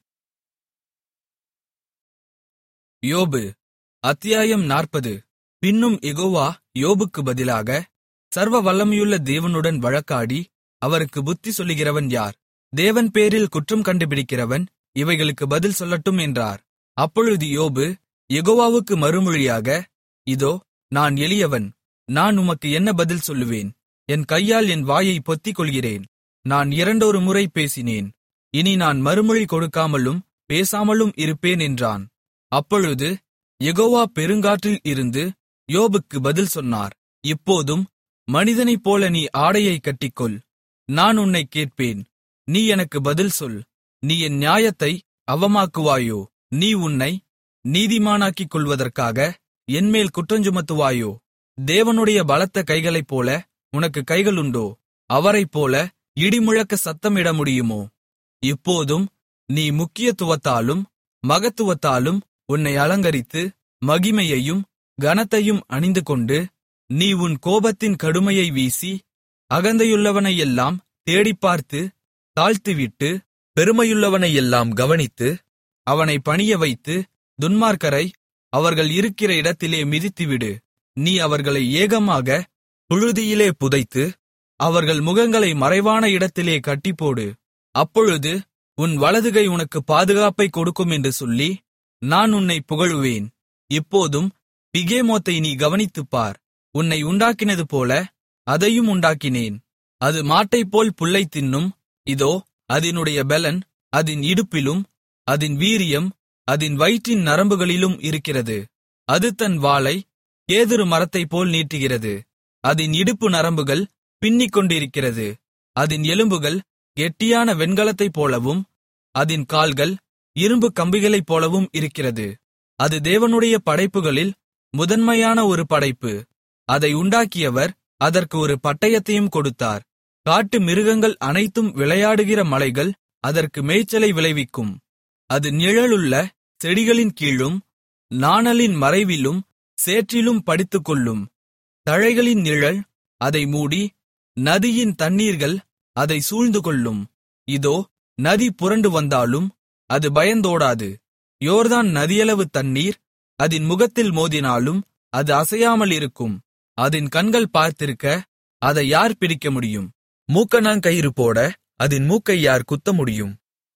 யோபு அத்தியாயம் நாற்பது பின்னும் யெகோவா யோபுக்கு பதிலாக சர்வ வல்லமையுள்ள தேவனுடன் வழக்காடி அவருக்கு புத்தி சொல்லுகிறவன் யார் தேவன் பேரில் குற்றம் கண்டுபிடிக்கிறவன் இவைகளுக்கு பதில் சொல்லட்டும் என்றார் அப்பொழுது யோபு யெகோவாவுக்கு மறுமொழியாக இதோ நான் எளியவன் நான் உமக்கு என்ன பதில் சொல்லுவேன் என் கையால் என் வாயை பொத்திக் கொள்கிறேன் நான் இரண்டொரு முறை பேசினேன் இனி நான் மறுமொழி கொடுக்காமலும் பேசாமலும் இருப்பேன் என்றான் அப்பொழுது யெகோவா பெருங்காற்றில் இருந்து யோபுக்கு பதில் சொன்னார் இப்போதும் மனிதனைப் போல நீ ஆடையைக் கட்டிக்கொள் நான் உன்னைக் கேட்பேன் நீ எனக்கு பதில் சொல் நீ என் நியாயத்தை அவமாக்குவாயோ நீ உன்னை நீதிமானாக்கிக் கொள்வதற்காக என்மேல் குற்றஞ்சுமத்துவாயோ தேவனுடைய பலத்த கைகளைப் போல உனக்கு கைகளுண்டோ அவரைப் போல இடிமுழக்க சத்தமிட முடியுமோ இப்போதும் நீ முக்கியத்துவத்தாலும் மகத்துவத்தாலும் உன்னை அலங்கரித்து மகிமையையும் கனத்தையும் அணிந்துகொண்டு நீ உன் கோபத்தின் கடுமையை வீசி அகந்தையுள்ளவனையெல்லாம் தேடிப்பார்த்து தாழ்த்திவிட்டு பெருமையுள்ளவனையெல்லாம் கவனித்து அவனை பணிய வைத்து துன்மார்க்கரை அவர்கள் இருக்கிற இடத்திலே மிதித்துவிடு நீ அவர்களை ஏகமாக புழுதியிலே புதைத்து அவர்கள் முகங்களை மறைவான இடத்திலே கட்டிப்போடு அப்பொழுது உன் வலதுகை உனக்கு பாதுகாப்பை கொடுக்கும் என்று சொல்லி நான் உன்னை புகழுவேன் இப்போதும் பிகேமோத்தை நீ கவனித்துப் பார் உன்னை உண்டாக்கினது போல அதையும் உண்டாக்கினேன் அது மாட்டைப்போல் புல்லை தின்னும் இதோ அதனுடைய பெலன் அதின் இடுப்பிலும் அதின் வீரியம் அதின் வயிற்றின் நரம்புகளிலும் இருக்கிறது அது தன் வாளை கேதுரு மரத்தைப்போல் நீட்டுகிறது அதின் இடுப்பு நரம்புகள் பின்னிக் கொண்டிருக்கிறது அதின் எலும்புகள் கெட்டியான வெண்கலத்தைப் போலவும் அதின் கால்கள் இரும்பு கம்பிகளைப் போலவும் இருக்கிறது அது தேவனுடைய படைப்புகளில் முதன்மையான ஒரு படைப்பு அதை உண்டாக்கியவர் அதற்கு ஒரு பட்டயத்தையும் கொடுத்தார் காட்டு மிருகங்கள் அனைத்தும் விளையாடுகிற மலைகள் அதற்கு மேய்ச்சலை விளைவிக்கும் அது நிழலுள்ள செடிகளின் கீழும் நாணலின் மறைவிலும் சேற்றிலும் படித்துக்கொள்ளும் தழைகளின் நிழல் அதை மூடி நதியின் தண்ணீர்கள் அதை சூழ்ந்துகொள்ளும் இதோ நதி புரண்டு வந்தாலும் அது பயந்தோடாது யோர்தான் நதியளவு தண்ணீர் அதின் முகத்தில் மோதினாலும் அது அசையாமல் இருக்கும் அதின் கண்கள் பார்த்திருக்க அதை யார் பிடிக்க முடியும் மூக்கணாங்கயிறு போட அதின் மூக்கை யார் குத்த முடியும்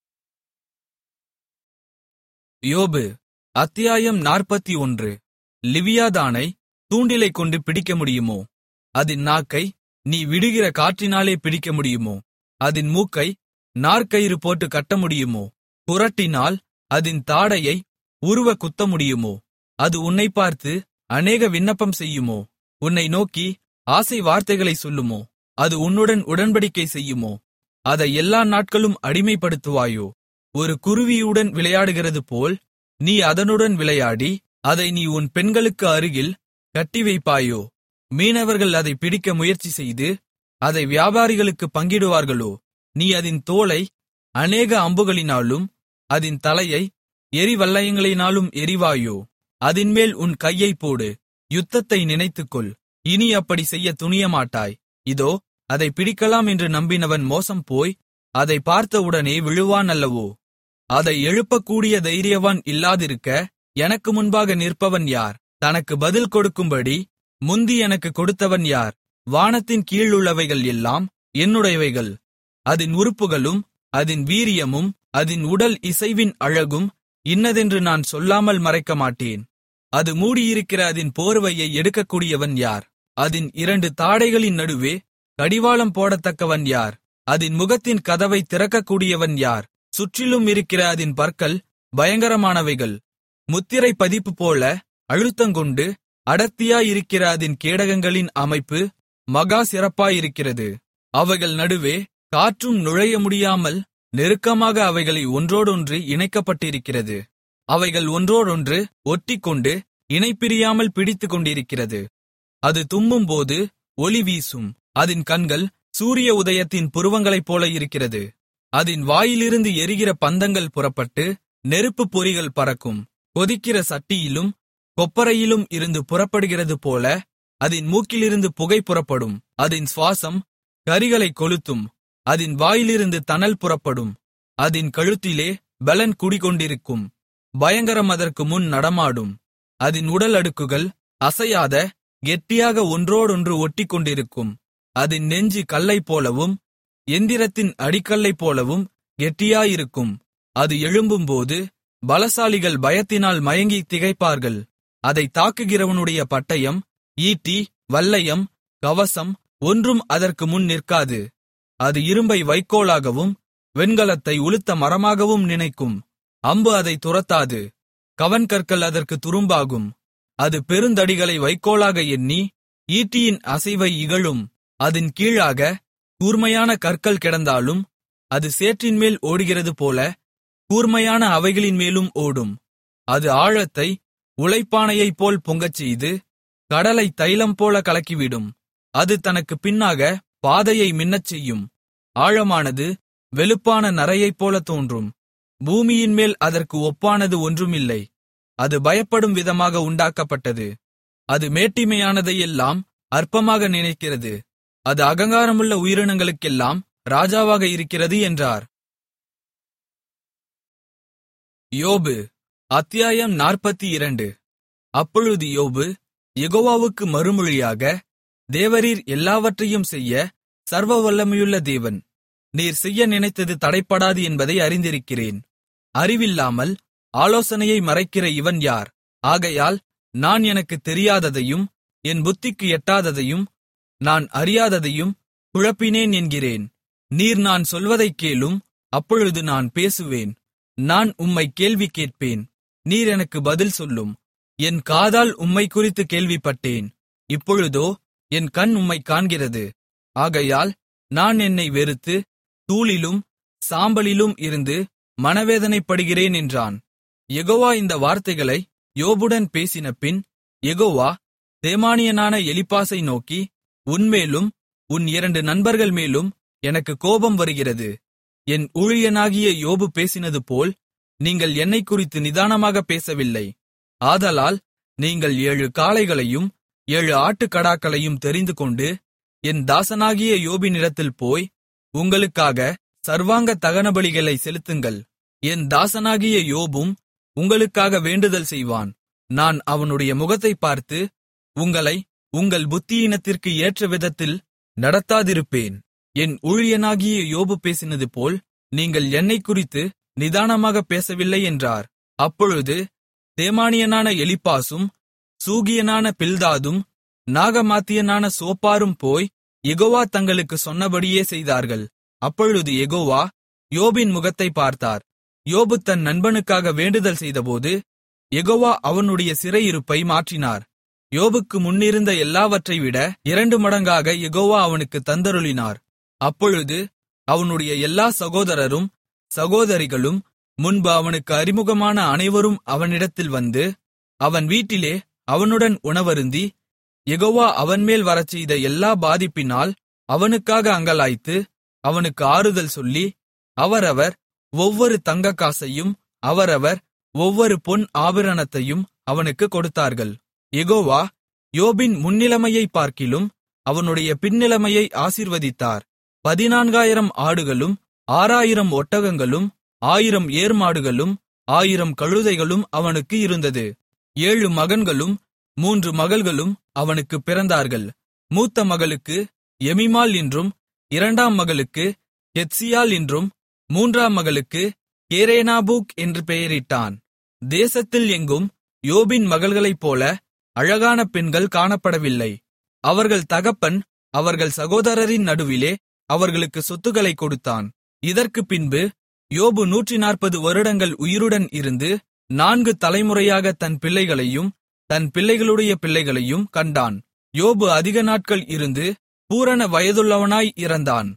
யோபு அத்தியாயம் நாற்பத்தி ஒன்று லிவியாதானை தூண்டிலைக் கொண்டு பிடிக்க முடியுமோ அதின் நாக்கை நீ விடுகிற காற்றினாலே பிடிக்க முடியுமோ அதின் மூக்கை நாற்கயிறு போட்டு கட்ட முடியுமோ புரட்டினால் அதின் தாடையை உருவ குத்த முடியுமோ அது உன்னை பார்த்து அநேக விண்ணப்பம் செய்யுமோ உன்னை நோக்கி ஆசை வார்த்தைகளைச் சொல்லுமோ அது உன்னுடன் உடன்படிக்கை செய்யுமோ அதை எல்லா நாட்களும் அடிமைப்படுத்துவாயோ ஒரு குருவியுடன் விளையாடுகிறது போல் நீ அதனுடன் விளையாடி அதை நீ உன் பெண்களுக்கு அருகில் கட்டி வைப்பாயோ மீனவர்கள் அதை பிடிக்க முயற்சி செய்து அதை வியாபாரிகளுக்கு பங்கிடுவார்களோ நீ அதின் தோலை அநேக அம்புகளினாலும் அதின் தலையை எரிவல்லயங்களினாலும் எரிவாயோ அதின்மேல் உன் கையைப் போடு யுத்தத்தை நினைத்துக்கொள் இனி அப்படி செய்ய துணியமாட்டாய் இதோ அதை பிடிக்கலாம் என்று நம்பினவன் மோசம் போய் அதை பார்த்தவுடனே விழுவான் அல்லவோ அதை எழுப்பக்கூடிய தைரியவான் இல்லாதிருக்க எனக்கு முன்பாக நிற்பவன் யார் தனக்கு பதில் கொடுக்கும்படி முந்தி எனக்கு கொடுத்தவன் யார் வானத்தின் கீழுள்ளவைகள் எல்லாம் என்னுடையவைகள் அதின் உறுப்புகளும் அதின் வீரியமும் அதின் உடல் இசைவின் அழகும் இன்னதென்று நான் சொல்லாமல் மறைக்கமாட்டேன் அது மூடியிருக்கிற அதின் போர்வையை எடுக்கக்கூடியவன் யார் அதின் இரண்டு தாடைகளின் நடுவே கடிவாளம் போடத்தக்கவன் யார் அதின் முகத்தின் கதவை திறக்கக்கூடியவன் யார் சுற்றிலும் இருக்கிற அதின் பற்கள் பயங்கரமானவைகள் முத்திரை பதிப்பு போல அழுத்தங்கொண்டு அடர்த்தியாயிருக்கிற அதின் கேடகங்களின் அமைப்பு மகா சிறப்பாயிருக்கிறது அவைகள் நடுவே காற்றும் நுழைய முடியாமல் நெருக்கமாக அவைகளை ஒன்றோடொன்று இணைக்கப்பட்டிருக்கிறது அவைகள் ஒன்றோடொன்று ஒட்டிக்கொண்டு இணைப்பிரியாமல் பிடித்துக் கொண்டிருக்கிறது அது தும்மும்போது ஒளி வீசும் அதின் கண்கள் சூரிய உதயத்தின் புருவங்களைப் போல இருக்கிறது அதின் வாயிலிருந்து எரிகிற பந்தங்கள் புறப்பட்டு நெருப்புப் பொறிகள் பறக்கும் கொதிக்கிற சட்டியிலும் கொப்பரையிலும் இருந்து புறப்படுகிறது போல அதின் மூக்கிலிருந்து புகை புறப்படும் அதின் சுவாசம் கரிகளைக் கொளுத்தும் அதின் வாயிலிருந்து தணல் புறப்படும் அதின் கழுத்திலே பலன் குடிகொண்டிருக்கும் பயங்கரம் அதற்கு முன் நடமாடும் அதின் உடல் அடுக்குகள் அசையாத கெட்டியாக ஒன்றோடொன்று ஒட்டிக்கொண்டிருக்கும் அதின் நெஞ்சு கல்லைப் போலவும் எந்திரத்தின் அடிக்கல்லைப் போலவும் கெட்டியாயிருக்கும் அது எழும்பும்போது பலசாலிகள் பயத்தினால் மயங்கி திகைப்பார்கள் அதை தாக்குகிறவனுடைய பட்டயம் ஈட்டி வல்லையம் கவசம் ஒன்றும் அதற்கு முன் நிற்காது அது இரும்பை வைக்கோலாகவும் வெண்கலத்தை உளுத்த மரமாகவும் நினைக்கும் அம்பு அதை துரத்தாது கவன்கற்கள் அதற்கு துரும்பாகும் அது பெருந்தடிகளை வைக்கோலாக எண்ணி ஈட்டியின் அசைவை இகழும் அதன் கீழாக கூர்மையான கற்கள் கிடந்தாலும் அது சேற்றின்மேல் ஓடுகிறது போல கூர்மையான அவைகளின் மேலும் ஓடும் அது ஆழத்தை உளைப்பானையைப் போல் பொங்கச்செய்து கடலை தைலம் போல கலக்கிவிடும் அது தனக்கு பின்னாக பாதையை மின்னச் செய்யும் ஆழமானது வெளுப்பான நரையைப் போல தோன்றும் பூமியின்மேல் அதற்கு ஒப்பானது ஒன்றுமில்லை அது பயப்படும் விதமாக உண்டாக்கப்பட்டது அது மேட்டிமையானதையெல்லாம் அற்பமாக நினைக்கிறது அது அகங்காரமுள்ள உயிரினங்களுக்கெல்லாம் ராஜாவாக இருக்கிறது என்றார் யோபு அத்தியாயம் நாற்பத்தி இரண்டு அப்பொழுது யோபு யெகோவாவுக்கு மறுமொழியாக தேவரீர் எல்லாவற்றையும் செய்ய சர்வ வல்லமையுள்ள தேவன் நீர் செய்ய நினைத்தது தடைப்படாது என்பதை அறிந்திருக்கிறேன் அறிவில்லாமல் ஆலோசனையை மறைக்கிற இவன் யார் ஆகையால் நான் எனக்கு தெரியாததையும் என் புத்திக்கு எட்டாததையும் நான் அறியாததையும் குழப்பினேன் என்கிறேன் நீர் நான் சொல்வதைக் கேளும் அப்பொழுது நான் பேசுவேன் நான் உம்மை கேள்வி கேட்பேன் நீர் எனக்கு பதில் சொல்லும் என் காதால் உம்மை குறித்து கேள்விப்பட்டேன் இப்பொழுதோ என் கண் உம்மை காண்கிறது ஆகையால் நான் என்னை வெறுத்து தூளிலும் சாம்பலிலும் இருந்து மனவேதனைப்படுகிறேன் என்றான் யெகோவா இந்த வார்த்தைகளை யோபுடன் பேசினபின் யெகோவா தேமானியனான எலிப்பாசை நோக்கி உன்மேலும் உன் இரண்டு நண்பர்கள் மேலும் எனக்கு கோபம் வருகிறது என் ஊழியனாகிய யோபு பேசினது போல் நீங்கள் என்னைக் குறித்து நிதானமாக பேசவில்லை ஆதலால் நீங்கள் ஏழு காளைகளையும் ஏழு ஆட்டுக்கடாக்களையும் தெரிந்துகொண்டு என் தாசனாகிய யோபினிடத்தில் போய் உங்களுக்காக சர்வாங்க தகனபலிகளை செலுத்துங்கள் என் தாசனாகிய யோபும் உங்களுக்காக வேண்டுதல் செய்வான் நான் அவனுடைய முகத்தைப் பார்த்து உங்களை உங்கள் புத்தியீனத்திற்கு ஏற்ற விதத்தில் நடத்தாதிருப்பேன் என் ஊழியனாகிய யோபு பேசினது போல் நீங்கள் என்னைக் குறித்து நிதானமாக பேசவில்லை என்றார் அப்பொழுது தேமானியனான எலிப்பாசும் சூகியனான பில்தாதும் நாகமாத்தியனான சோப்பாரும் போய் யெகோவா தங்களுக்கு சொன்னபடியே செய்தார்கள் அப்பொழுது யெகோவா யோபின் முகத்தைப் பார்த்தார் யோபு தன் நண்பனுக்காக வேண்டுதல் செய்தபோது யெகோவா அவனுடைய சிறையிருப்பை மாற்றினார் யோபுக்கு முன்னிருந்த எல்லாவற்றைவிட இரண்டு மடங்காக யெகோவா அவனுக்கு தந்தருளினார் அப்பொழுது அவனுடைய எல்லா சகோதரரும் சகோதரிகளும் முன்பு அவனுக்கு அறிமுகமான அனைவரும் அவனிடத்தில் வந்து அவன் வீட்டிலே அவனுடன் உணவருந்தி யெகோவா அவன்மேல் வரச்செய்த எல்லா பாதிப்பினால் அவனுக்காக அங்கலாய்த்து அவனுக்கு ஆறுதல் சொல்லி அவரவர் ஒவ்வொரு தங்கக்காசையும் அவரவர் ஒவ்வொரு பொன் ஆபரணத்தையும் அவனுக்கு கொடுத்தார்கள் யெகோவா யோபின் முன்னிலைமையைப் பார்க்கிலும் அவனுடைய பின்னிலைமையை ஆசீர்வதித்தார் பதினான்காயிரம் ஆடுகளும் ஆறாயிரம் ஒட்டகங்களும் ஆயிரம் ஏர்மாடுகளும் ஆயிரம் கழுதைகளும் அவனுக்கு இருந்தது ஏழு மகன்களும் மூன்று மகள்களும் அவனுக்கு பிறந்தார்கள் மூத்த மகளுக்கு எமிமாள் என்றும் இரண்டாம் மகளுக்கு கெத்சியாள் என்றும் மூன்றாம் மகளுக்கு கேரேனாபூக் என்று பெயரிட்டான் தேசத்தில் எங்கும் யோபின் மகள்களைப் போல அழகான பெண்கள் காணப்படவில்லை அவர்கள் தகப்பன் அவர்கள் சகோதரரின் நடுவிலே அவர்களுக்கு சொத்துக்களை கொடுத்தான் இதற்குப் பின்பு யோபு நூற்றி நாற்பது வருடங்கள் உயிருடன் இருந்து நான்கு தலைமுறையாக தன் பிள்ளைகளையும் தன் பிள்ளைகளுடைய பிள்ளைகளையும் கண்டான் யோபு அதிக நாட்கள் இருந்து பூரண வயதுள்ளவனாய் இறந்தான்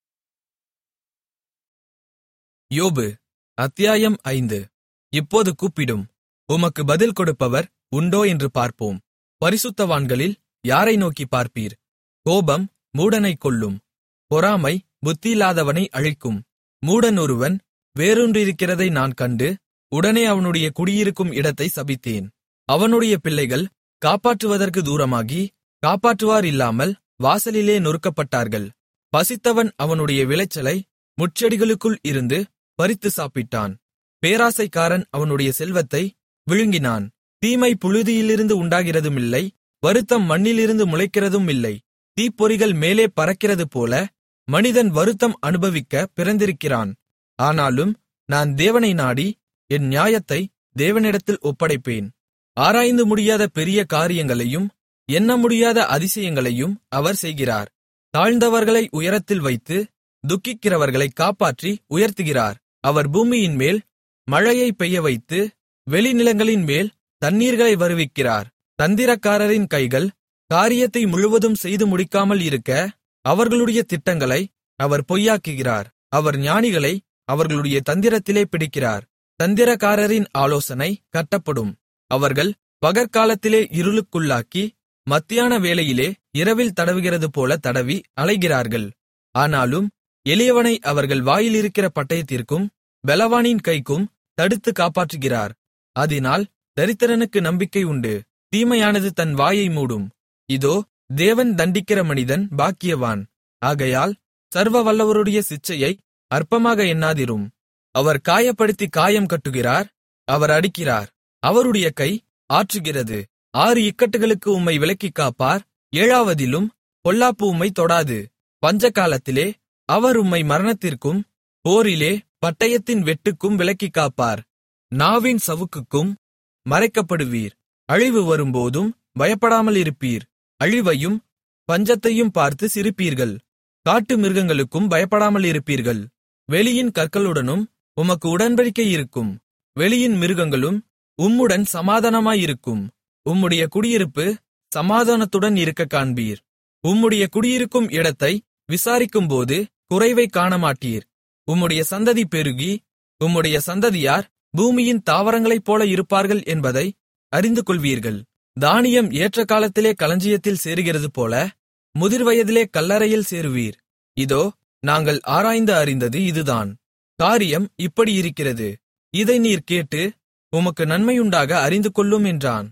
யோபு அத்தியாயம் ஐந்து இப்போது கூப்பிடும் உமக்கு பதில் கொடுப்பவர் உண்டோ என்று பார்ப்போம் பரிசுத்தவான்களில் யாரை நோக்கி பார்ப்பீர் கோபம் மூடனைக் கொல்லும் பொறாமை புத்தியில்லாதவனை அழிக்கும் மூடன் ஒருவன் வேரூன்றிருக்கிறதை நான் கண்டு உடனே அவனுடைய குடியிருக்கும் இடத்தை சபித்தேன் அவனுடைய பிள்ளைகள் காப்பாற்றுவதற்கு தூரமாகி காப்பாற்றுவார் இல்லாமல் வாசலிலே நொறுக்கப்பட்டார்கள் பசித்தவன் அவனுடைய விளைச்சலை முட்செடிகளுக்குள் இருந்து பறித்து சாப்பிட்டான் பேராசைக்காரன் அவனுடைய செல்வத்தை விழுங்கினான் தீமை புழுதியிலிருந்து உண்டாகிறதுமில்லை வருத்தம் மண்ணிலிருந்து முளைக்கிறதும் இல்லை தீப்பொறிகள் மேலே பறக்கிறது போல மனிதன் வருத்தம் அனுபவிக்க பிறந்திருக்கிறான் ஆனாலும் நான் தேவனை நாடி என் நியாயத்தை தேவனிடத்தில் ஒப்படைப்பேன் ஆராய்ந்து முடியாத பெரிய காரியங்களையும் எண்ண முடியாத அதிசயங்களையும் அவர் செய்கிறார் தாழ்ந்தவர்களை உயரத்தில் வைத்து துக்கிக்கிறவர்களை காப்பாற்றி உயர்த்துகிறார் அவர் பூமியின் மேல் மழையை பெய்ய வைத்து வெளிநிலங்களின் மேல் தண்ணீர்களை வருவிக்கிறார் தந்திரக்காரரின் கைகள் காரியத்தை முழுவதும் செய்து முடிக்காமல் இருக்க அவர்களுடைய திட்டங்களை அவர் பொய்யாக்குகிறார் அவர் ஞானிகளை அவர்களுடைய தந்திரத்திலே பிடிக்கிறார் தந்திரக்காரரின் ஆலோசனை கட்டப்படும் அவர்கள் பகற்காலத்திலே இருளுக்குள்ளாக்கி மத்தியான வேளையிலே இரவில் தடவுகிறது போல தடவி அலைகிறார்கள் ஆனாலும் எளியவனை அவர்கள் வாயிலிருக்கிற பட்டயத்திற்கும் பெலவானின் கைக்கும் தடுத்து காப்பாற்றுகிறார் அதினால் தரித்திரனுக்கு நம்பிக்கை உண்டு தீமையானது தன் வாயை மூடும் இதோ தேவன் தண்டிக்கிற மனிதன் பாக்கியவான் ஆகையால் சர்வ வல்லவருடைய சிச்சையை அற்பமாக எண்ணாதிரும் அவர் காயப்படுத்தி காயம் கட்டுகிறார் அவர் அடிக்கிறார் அவருடைய கை ஆற்றுகிறது ஆறு இக்கட்டுகளுக்கு உம்மை விலக்கிக் காப்பார் ஏழாவதிலும் பொல்லாப்பு உம்மை தொடாது பஞ்சகாலத்திலே அவர் உம்மை மரணத்திற்கும் போரிலே பட்டயத்தின் வெட்டுக்கும் விலக்கிக் காப்பார் நாவின் சவுக்குக்கும் மறைக்கப்படுவீர் அழிவு வரும்போதும் பயப்படாமல் இருப்பீர் அழிவையும் பஞ்சத்தையும் பார்த்து சிரிப்பீர்கள் காட்டு மிருகங்களுக்கும் பயப்படாமல் இருப்பீர்கள் வெளியின் கற்களுடனும் உமக்கு உடன்படிக்கை இருக்கும் வெளியின் மிருகங்களும் உம்முடன் சமாதானமாயிருக்கும் உம்முடைய குடியிருப்பு சமாதானத்துடன் இருக்க காண்பீர் உம்முடைய குடியிருக்கும் இடத்தை விசாரிக்கும்போது குறைவை காணமாட்டீர் உம்முடைய சந்ததி பெருகி உம்முடைய சந்ததியார் பூமியின் தாவரங்களைப் போல இருப்பார்கள் என்பதை அறிந்து கொள்வீர்கள் தானியம் ஏற்ற காலத்திலே களஞ்சியத்தில் சேருகிறது போல முதிர்வயதிலே கல்லறையில் சேருவீர் இதோ நாங்கள் ஆராய்ந்து அறிந்தது இதுதான் காரியம் இப்படி இருக்கிறது இதை நீர் கேட்டு உமக்கு நன்மையுண்டாக அறிந்து கொள்ளும் என்றான்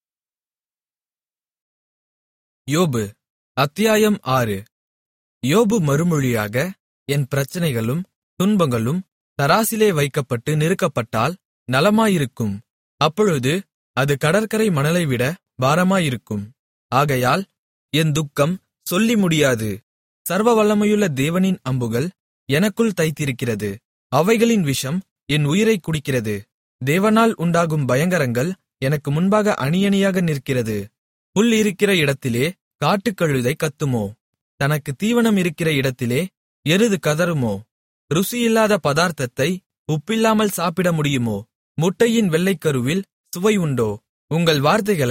யோபு அத்தியாயம் ஆறு யோபு மறுமொழியாக என் பிரச்சனைகளும் துன்பங்களும் தராசிலே வைக்கப்பட்டு நிறுக்கப்பட்டால் நலமாயிருக்கும் அப்பொழுது அது கடற்கரை மணலைவிட பாரமாயிருக்கும் ஆகையால் என் துக்கம் சொல்லி முடியாது சர்வ வல்லமையுள்ள தேவனின் அம்புகள் எனக்குள் தைத்திருக்கிறது அவைகளின் விஷம் என் உயிரைக் குடிக்கிறது தேவனால் உண்டாகும் பயங்கரங்கள் எனக்கு முன்பாக அணியணியாக நிற்கிறது புல் இருக்கிற இடத்திலே காட்டுக்கழுதை கத்துமோ தனக்கு தீவனம் இருக்கிற இடத்திலே எருது கதறுமோ ருசியில்லாத பதார்த்தத்தை உப்பில்லாமல் சாப்பிட முடியுமோ முட்டையின் வெள்ளைக்கருவில் சுவை உண்டோ உங்கள் வார்த்தைகளை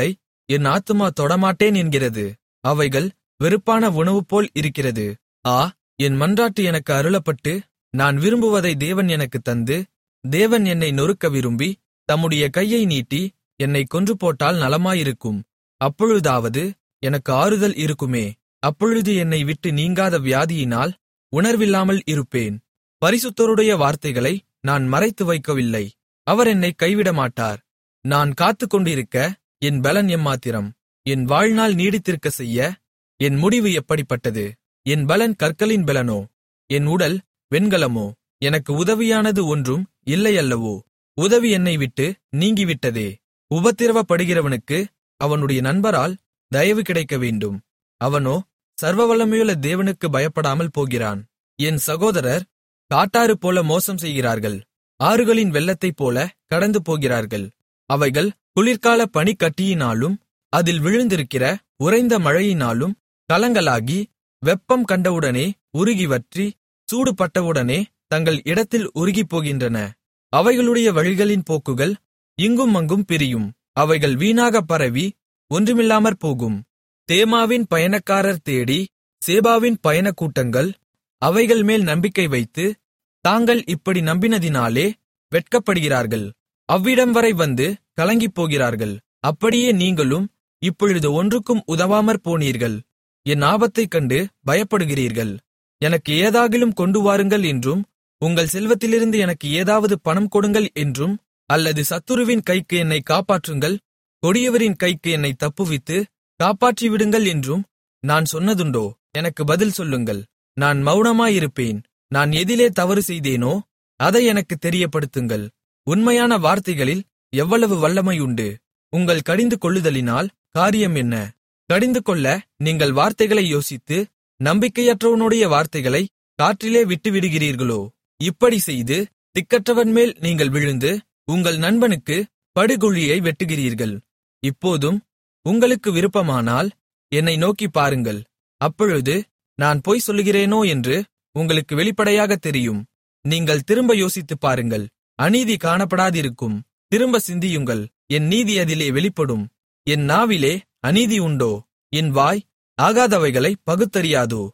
என் ஆத்துமா தொடமாட்டேன் என்கிறது அவைகள் வெறுப்பான உணவுபோல் இருக்கிறது ஆ என் மன்றாட்டு எனக்கு அருளப்பட்டு நான் விரும்புவதை தேவன் எனக்குத் தந்து தேவன் என்னை நொறுக்க விரும்பி தம்முடைய கையை நீட்டி என்னை கொன்று போட்டால் நலமாயிருக்கும் அப்பொழுதாவது எனக்கு ஆறுதல் இருக்குமே அப்பொழுது என்னை விட்டு நீங்காத வியாதியினால் உணர்வில்லாமல் இருப்பேன் பரிசுத்தருடைய வார்த்தைகளை நான் மறைத்து வைக்கவில்லை அவர் என்னை கைவிடமாட்டார் நான் காத்துக்கொண்டிருக்க என் பலன் எம்மாத்திரம் என் வாழ்நாள் நீடித்திருக்க செய்ய என் முடிவு எப்படிப்பட்டது என் பலன் கற்களின் பலனோ என் உடல் வெண்கலமோ எனக்கு உதவியானது ஒன்றும் இல்லையல்லவோ உதவி என்னை விட்டு நீங்கிவிட்டதே உபத்திரவப்படுகிறவனுக்கு அவனுடைய நண்பரால் தயவு கிடைக்க வேண்டும் அவனோ சர்வவல்லமையுள்ள தேவனுக்கு பயப்படாமல் போகிறான் என் சகோதரர் காட்டாறு போல மோசம் செய்கிறார்கள் ஆறுகளின் வெள்ளத்தைப் போல கடந்து போகிறார்கள் அவைகள் குளிர்கால பனிக்கட்டியினாலும் அதில் விழுந்திருக்கிற உறைந்த மழையினாலும் கலங்கலாகி வெப்பம் கண்டவுடனே உருகி வற்றி சூடுபட்டவுடனே தங்கள் இடத்தில் உருகிப்போகின்றன அவைகளுடைய வழிகளின் போக்குகள் இங்கும் அங்கும் பிரியும் அவைகள் வீணாகப் பரவி ஒன்றுமில்லாமற் போகும் தேமாவின் பயணக்காரர் தேடி சேபாவின் பயணக்கூட்டங்கள் அவைகள் மேல் நம்பிக்கை வைத்து தாங்கள் இப்படி நம்பினதினாலே வெட்கப்படுகிறார்கள் அவ்விடம் வரை வந்து கலங்கிப் போகிறார்கள் அப்படியே நீங்களும் இப்பொழுது ஒன்றுக்கும் உதவாமற் போனீர்கள் என் ஆபத்தைக் கண்டு பயப்படுகிறீர்கள் எனக்கு ஏதாகிலும் கொண்டு வாருங்கள் என்றும் உங்கள் செல்வத்திலிருந்து எனக்கு ஏதாவது பணம் கொடுங்கள் என்றும் அல்லது சத்துருவின் கைக்கு என்னை காப்பாற்றுங்கள் கொடியவரின் கைக்கு என்னை தப்புவித்து காப்பாற்றிவிடுங்கள் என்றும் நான் சொன்னதுண்டோ எனக்கு பதில் சொல்லுங்கள் நான் மௌனமாயிருப்பேன் நான் எதிலே தவறு செய்தேனோ அதை எனக்குத் தெரியப்படுத்துங்கள் உண்மையான வார்த்தைகளில் எவ்வளவு வல்லமையுண்டு உங்கள் கடிந்து கொள்ளுதலினால் காரியம் என்ன கடிந்து கொள்ள நீங்கள் வார்த்தைகளை யோசித்து நம்பிக்கையற்றவனுடைய வார்த்தைகளை காற்றிலே விட்டுவிடுகிறீர்களோ இப்படி செய்து திக்கற்றவன் மேல் நீங்கள் விழுந்து உங்கள் நண்பனுக்கு படுகுழியை வெட்டுகிறீர்கள் இப்போதும் உங்களுக்கு விருப்பமானால் என்னை நோக்கிப் பாருங்கள் அப்பொழுது நான் பொய் சொல்லுகிறேனோ என்று உங்களுக்கு வெளிப்படையாகத் தெரியும் நீங்கள் திரும்ப யோசித்துப் பாருங்கள் அநீதி காணப்படாதிருக்கும் திரும்ப சிந்தியுங்கள் என் நீதி அதிலே வெளிப்படும் என் நாவிலே அநீதி உண்டோ என் வாய் ஆகாதவைகளை பகுத்தறியாதோ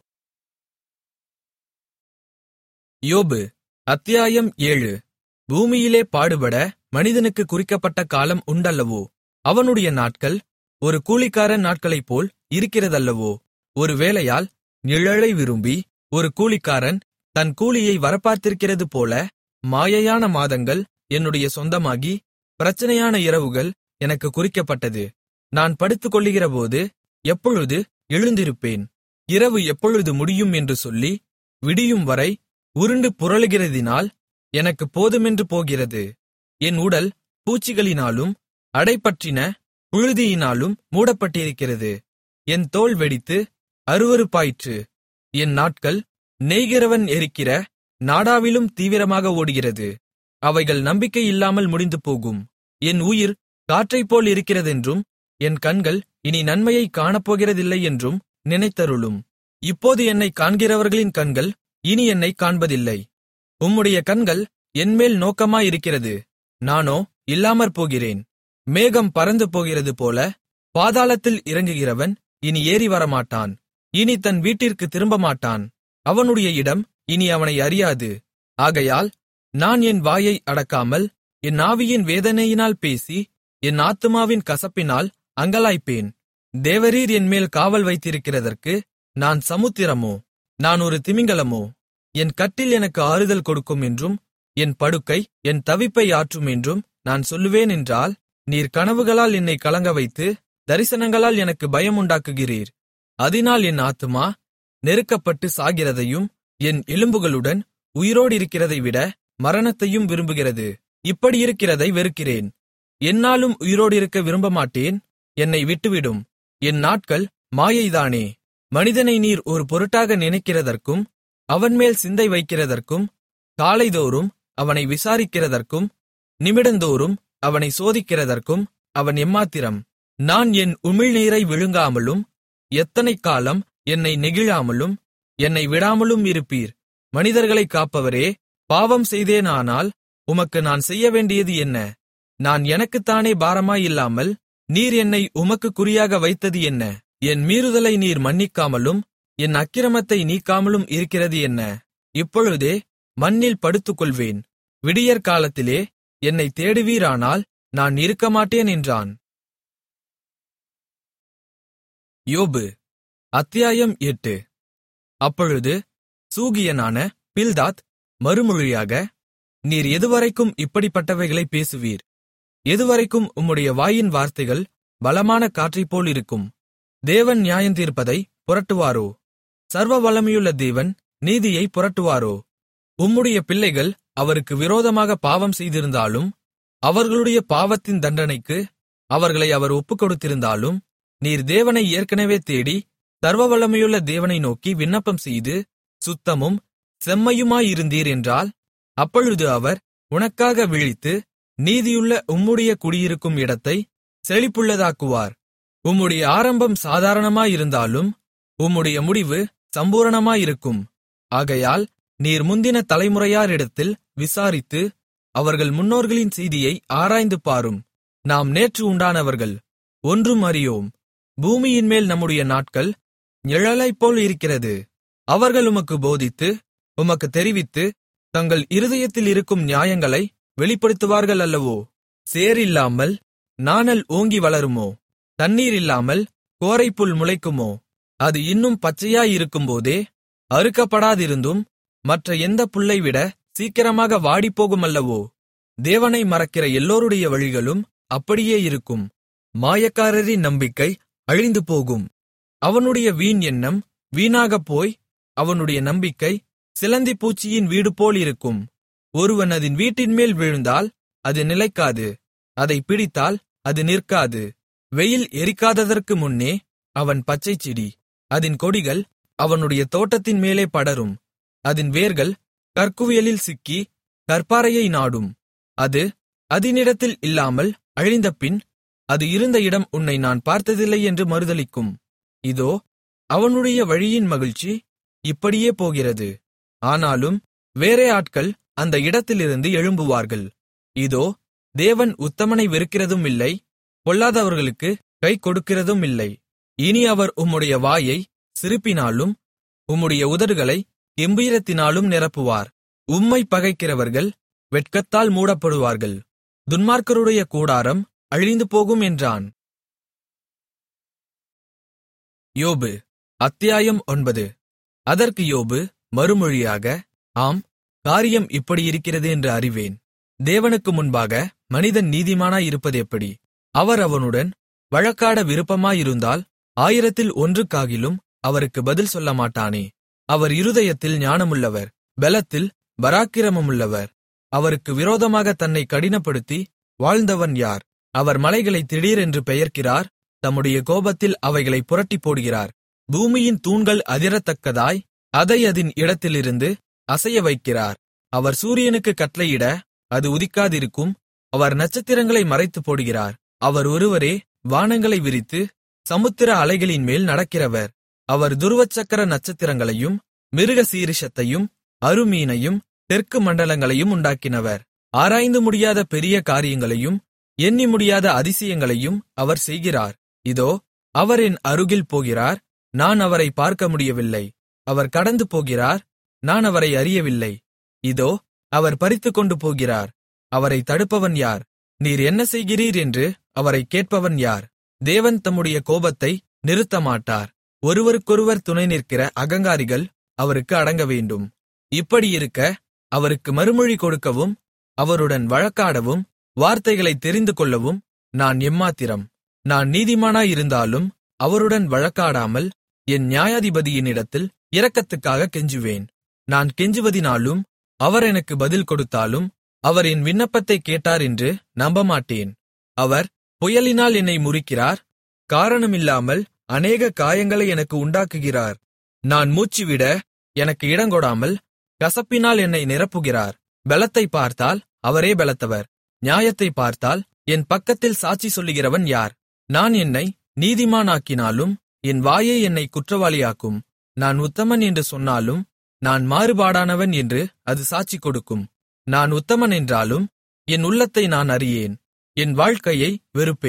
யோபு அத்தியாயம் ஏழு பூமியிலே பாடுபட மனிதனுக்கு குறிக்கப்பட்ட காலம் உண்டல்லவோ அவனுடைய நாட்கள் ஒரு கூலிக்காரன் நாட்களைப்போல் இருக்கிறதல்லவோ ஒரு வேலையால் நிழலை விரும்பி ஒரு கூலிக்காரன் தன் கூலியை வரப்பார்த்திருக்கிறது போல மாயையான மாதங்கள் என்னுடைய சொந்தமாகி பிரச்சனையான இரவுகள் எனக்கு குறிக்கப்பட்டது நான் படுத்துக்கொள்ளுகிறபோது எப்பொழுது எழுந்திருப்பேன் இரவு எப்பொழுது முடியும் என்று சொல்லி விடியும் வரை உருண்டு புரளுகிறதினால் எனக்கு போதுமென்று போகிறது என் உடல் பூச்சிகளினாலும் அடைப்பற்றின புழுதியினாலும் மூடப்பட்டிருக்கிறது என் தோல் வெடித்து அருவருப்பாயிற்று என் நாட்கள் நெய்கிறவன் எரிக்கிற நாடாவிலும் தீவிரமாக ஓடுகிறது அவைகள் நம்பிக்கை இல்லாமல் முடிந்து போகும் என் உயிர் காற்றைப்போல் இருக்கிறதென்றும் என் கண்கள் இனி நன்மையை காணப்போகிறதில்லை என்றும் நினைத்தருளும் இப்போது என்னை காண்கிறவர்களின் கண்கள் இனி என்னை காண்பதில்லை உம்முடைய கண்கள் என்மேல் நோக்கமாயிருக்கிறது நானோ இல்லாமற் போகிறேன் மேகம் பறந்து போகிறது போல பாதாளத்தில் இறங்குகிறவன் இனி ஏறி வரமாட்டான் இனி தன் வீட்டிற்கு திரும்பமாட்டான் அவனுடைய இடம் இனி அவனை அறியாது ஆகையால் நான் என் வாயை அடக்காமல் என் ஆவியின் வேதனையினால் பேசி என் ஆத்துமாவின் கசப்பினால் அங்கலாய்ப்பேன் தேவரீர் என்மேல் காவல் வைத்திருக்கிறதற்கு நான் சமுத்திரமோ நான் ஒரு திமிங்கலமோ என் கட்டில் எனக்கு ஆறுதல் கொடுக்கும் என்றும் என் படுக்கை என் தவிப்பை ஆற்றும் என்றும் நான் சொல்லுவேன் என்றால் நீர் கனவுகளால் என்னை கலங்க வைத்து தரிசனங்களால் எனக்கு பயம் உண்டாக்குகிறீர் அதனால் என் ஆத்துமா நெருக்கப்பட்டு சாகிறதையும் என் எலும்புகளுடன் உயிரோடிருக்கிறதை விட மரணத்தையும் விரும்புகிறது இப்படியிருக்கிறதை வெறுக்கிறேன் என்னாலும் உயிரோடிருக்க விரும்பமாட்டேன் என்னை விட்டுவிடும் என் நாட்கள் மாயைதானே மனிதனை நீர் ஒரு பொருட்டாக நினைக்கிறதற்கும் அவன்மேல் சிந்தை வைக்கிறதற்கும் காலைதோறும் அவனை விசாரிக்கிறதற்கும் நிமிடந்தோறும் அவனை சோதிக்கிறதற்கும் அவன் எம்மாத்திரம் நான் என் உமிழ்நீரை விழுங்காமலும் எத்தனை காலம் என்னை நெகிழாமலும் என்னை விடாமலும் இருப்பீர் மனிதர்களைக் காப்பவரே பாவம் செய்தேனானால் உமக்கு நான் செய்யவேண்டியது என்ன நான் எனக்குத்தானே பாரமாயில்லாமல் நீர் என்னை உமக்குக் குறியாக வைத்தது என்ன என் மீறுதலை நீர் மன்னிக்காமலும் என் அக்கிரமத்தை நீக்காமலும் இருக்கிறது என்ன இப்பொழுதே மண்ணில் படுத்துக்கொள்வேன் விடியற்காலத்திலே என்னை தேடுவீரானால் நான் இருக்கமாட்டேன் என்றான் யோபு அத்தியாயம் எட்டு அப்பொழுது சூகியனான பில்தாத் மறுமொழியாக நீர் எதுவரைக்கும் இப்படிப்பட்டவைகளைப் பேசுவீர் எதுவரைக்கும் உம்முடைய வாயின் வார்த்தைகள் பலமான காற்றைப்போல் இருக்கும் தேவன் நியாயந்தீர்ப்பதை புரட்டுவாரோ சர்வ வல்லமையுள்ள தேவன் நீதியை புரட்டுவாரோ உம்முடைய பிள்ளைகள் அவருக்கு விரோதமாக பாவம் செய்திருந்தாலும் அவர்களுடைய பாவத்தின் தண்டனைக்கு அவர்களை அவர் ஒப்புக்கொடுத்திருந்தாலும் நீர் தேவனை ஏற்கனவே தேடி சர்வவல்லமையுள்ள தேவனை நோக்கி விண்ணப்பம் செய்து சுத்தமும் செம்மையுமாயிருந்தீர் என்றால் அப்பொழுது அவர் உனக்காக விழித்து நீதியுள்ள உம்முடைய குடியிருக்கும் இடத்தை செழிப்புள்ளதாக்குவார் உம்முடைய ஆரம்பம் சாதாரணமாயிருந்தாலும் உம்முடைய முடிவு சம்பூரணமாயிருக்கும் ஆகையால் நீர் முந்தின தலைமுறையாரிடத்தில் விசாரித்து அவர்கள் முன்னோர்களின் செய்தியை ஆராய்ந்து பாரும் நாம் நேற்று உண்டானவர்கள் ஒன்றும் அறியோம் பூமியின்மேல் நம்முடைய நாட்கள் நிழலைப்போல் இருக்கிறது அவர்கள் உமக்கு போதித்து உமக்கு தெரிவித்து தங்கள் இருதயத்தில் இருக்கும் நியாயங்களை வெளிப்படுத்துவார்கள் அல்லவோ சேர் இல்லாமல் நாணல் ஓங்கி வளருமோ தண்ணீர் இல்லாமல் கோரைப்புல் முளைக்குமோ அது இன்னும் பச்சையாயிருக்கும்போதே அறுக்கப்படாதிருந்தும் மற்ற எந்த புல்லை விட சீக்கிரமாக வாடிப்போகுமல்லவோ தேவனை மறக்கிற எல்லோருடைய வழிகளும் அப்படியே இருக்கும் மாயக்காரரின் நம்பிக்கை அழிந்து போகும் அவனுடைய வீண் எண்ணம் வீணாகப் போய் அவனுடைய நம்பிக்கை சிலந்தி பூச்சியின் வீடு போல் இருக்கும் ஒருவன் அதன் வீட்டின்மேல் விழுந்தால் அது நிலைக்காது அதை பிடித்தால் அது நிற்காது வெயில் எரிக்காததற்கு முன்னே அவன் பச்சைச்செடி அதன் கொடிகள் அவனுடைய தோட்டத்தின் மேலே படரும் அதன் வேர்கள் கற்குவியலில் சிக்கி கற்பாறையை நாடும் அது அதனிடத்தில் இல்லாமல் அழிந்தபின் அது இருந்த இடம் உன்னை நான் பார்த்ததில்லை என்று மறுதலிக்கும் இதோ அவனுடைய வழியின் மகிழ்ச்சி இப்படியே போகிறது ஆனாலும் வேறே ஆட்கள் அந்த இடத்திலிருந்து எழும்புவார்கள் இதோ தேவன் உத்தமனை வெறுக்கிறதும் இல்லை பொல்லாதவர்களுக்கு கை கொடுக்கிறதும் இல்லை இனி அவர் உம்முடைய வாயை சிரிப்பினாலும் உம்முடைய உதடுகளை கெம்பீரத்தினாலும் நிரப்புவார் உம்மை பகைக்கிறவர்கள் வெட்கத்தால் மூடப்படுவார்கள் துன்மார்க்கருடைய கூடாரம் அழிந்து போகும் என்றான் யோபு அத்தியாயம் ஒன்பது அதற்கு யோபு மறுமொழியாக ஆம் காரியம் இப்படியிருக்கிறது என்று அறிவேன் தேவனுக்கு முன்பாக மனிதன் நீதிமானாயிருப்பதெப்படி அவர் அவனுடன் வழக்காட விருப்பமாயிருந்தால் ஆயிரத்தில் ஒன்றுக்காகிலும் அவருக்கு பதில் சொல்லமாட்டானே அவர் இருதயத்தில் ஞானமுள்ளவர் பெலத்தில் பராக்கிரமமுள்ளவர் அவருக்கு விரோதமாக தன்னை கடினப்படுத்தி வாழ்ந்தவன் யார் அவர் மலைகளை திடீரென்று பெயர்க்கிறார் தம்முடைய கோபத்தில் அவைகளை புரட்டிப் போடுகிறார் பூமியின் தூண்கள் அதிரத்தக்கதாய் அதை அதின் இடத்திலிருந்து அசைய வைக்கிறார் அவர் சூரியனுக்கு கட்டளையிட அது உதிக்காதிருக்கும் அவர் நட்சத்திரங்களை மறைத்துப் போடுகிறார் அவர் ஒருவரே வானங்களை விரித்து சமுத்திர அலைகளின் மேல் நடக்கிறவர் அவர் துருவச்சக்கர நட்சத்திரங்களையும் மிருக சீரிஷத்தையும் அருமீனையும் தெற்கு மண்டலங்களையும் உண்டாக்கினவர் ஆராய்ந்து முடியாத பெரிய காரியங்களையும் எண்ணி முடியாத அதிசயங்களையும் அவர் செய்கிறார் இதோ அவர் என் அருகில் போகிறார் நான் அவரை பார்க்க முடியவில்லை அவர் கடந்து போகிறார் நான் அவரை அறியவில்லை இதோ அவர் பறித்துக்கொண்டு போகிறார் அவரை தடுப்பவன் யார் நீர் என்ன செய்கிறீர் என்று அவரை கேட்பவன் யார் தேவன் தம்முடைய கோபத்தை நிறுத்தமாட்டார் ஒருவருக்கொருவர் துணை நிற்கிற அகங்காரிகள் அவருக்கு அடங்க வேண்டும் இப்படியிருக்க அவருக்கு மறுமொழி கொடுக்கவும் அவருடன் வழக்காடவும் வார்த்தைகளை தெரிந்து கொள்ளவும் நான் எம்மாத்திரம் நான் நீதிமானாயிருந்தாலும் அவருடன் வழக்காடாமல் என் நியாயாதிபதியினிடத்தில் இரக்கத்துக்காக கெஞ்சுவேன் நான் கெஞ்சுவதினாலும் அவர் எனக்கு பதில் கொடுத்தாலும் அவர் என் விண்ணப்பத்தைக் கேட்டார் என்று நம்பமாட்டேன் அவர் புயலினால் என்னை முறிக்கிறார் காரணமில்லாமல் அநேக காயங்களை எனக்கு உண்டாக்குகிறார் நான் மூச்சுவிட எனக்கு இடங்கொடாமல் கசப்பினால் என்னை நிரப்புகிறார் பெலத்தை பார்த்தால் அவரே பெலத்தவர் நியாயத்தை பார்த்தால் என் பக்கத்தில் சாட்சி சொல்லுகிறவன் யார் நான் என்னை நீதிமானாக்கினாலும் என் வாயே என்னை குற்றவாளியாக்கும் நான் உத்தமன் என்று சொன்னாலும் நான் மாறுபாடானவன் என்று அது சாட்சி கொடுக்கும் நான் உத்தமன் என்றாலும் என் உள்ளத்தை நான் அறியேன் என் வாழ்க்கையை வெறுப்பேன்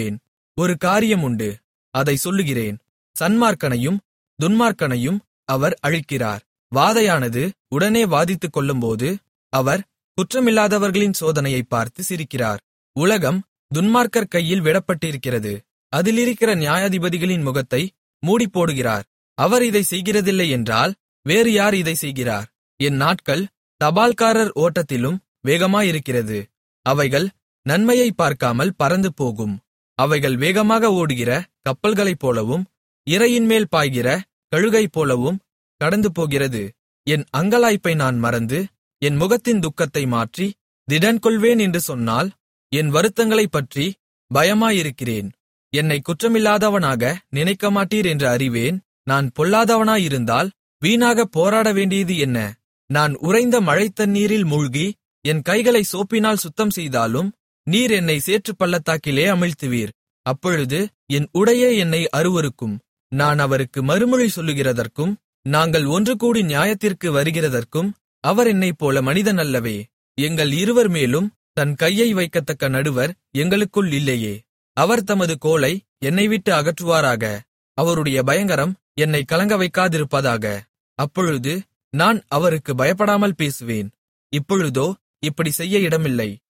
ஒரு காரியம் உண்டு அதை சொல்லுகிறேன் சன்மார்க்கனையும் துன்மார்க்கனையும் அவர் அழிக்கிறார் வாதையானது உடனே வாதித்துக் கொள்ளும்போது அவர் குற்றமில்லாதவர்களின் சோதனையைப் பார்த்து சிரிக்கிறார் உலகம் துன்மார்க்கர் கையில் விடப்பட்டிருக்கிறது அதிலிருக்கிற நியாயாதிபதிகளின் முகத்தை மூடிப்போடுகிறார் அவர் இதை செய்கிறதில்லை என்றால் வேறு யார் இதை செய்கிறார் என் நாட்கள் தபால்காரர் ஓட்டத்திலும் வேகமாயிருக்கிறது அவைகள் நன்மையை பார்க்காமல் பறந்து போகும் அவைகள் வேகமாக ஓடுகிற கப்பல்களைப் போலவும் இரையின்மேல் பாய்கிற கழுகைப் போலவும் கடந்து போகிறது என் அங்கலாய்ப்பை நான் மறந்து என் முகத்தின் துக்கத்தை மாற்றி திடன்கொள்வேன் என்று சொன்னால் என் வருத்தங்களைப் பற்றி பயமாயிருக்கிறேன் என்னை குற்றமில்லாதவனாக நினைக்கமாட்டீர் என்று அறிவேன் நான் பொல்லாதவனாயிருந்தால் வீணாகப் போராட வேண்டியது என்ன நான் உறைந்த மழைத்தண்ணீரில் மூழ்கி என் கைகளை சோப்பினால் சுத்தம் செய்தாலும் நீர் என்னை சேற்றுப் பள்ளத்தாக்கிலே அமிழ்த்துவீர் அப்பொழுது என் உடையே என்னை அருவருக்கும் நான் அவருக்கு மறுமொழி சொல்லுகிறதற்கும் நாங்கள் ஒன்று கூடி நியாயத்திற்கு வருகிறதற்கும் அவர் என்னைப் போல மனிதன் அல்லவே எங்கள் இருவர் மேலும் தன் கையை வைக்கத்தக்க நடுவர் எங்களுக்குள் இல்லையே அவர் தமது கோலை என்னை விட்டு அகற்றுவாராக அவருடைய பயங்கரம் என்னை கலங்க வைக்காதிருப்பதாக அப்பொழுது நான் அவருக்கு பயப்படாமல் பேசுவேன் இப்பொழுதோ இப்படி செய்ய இடமில்லை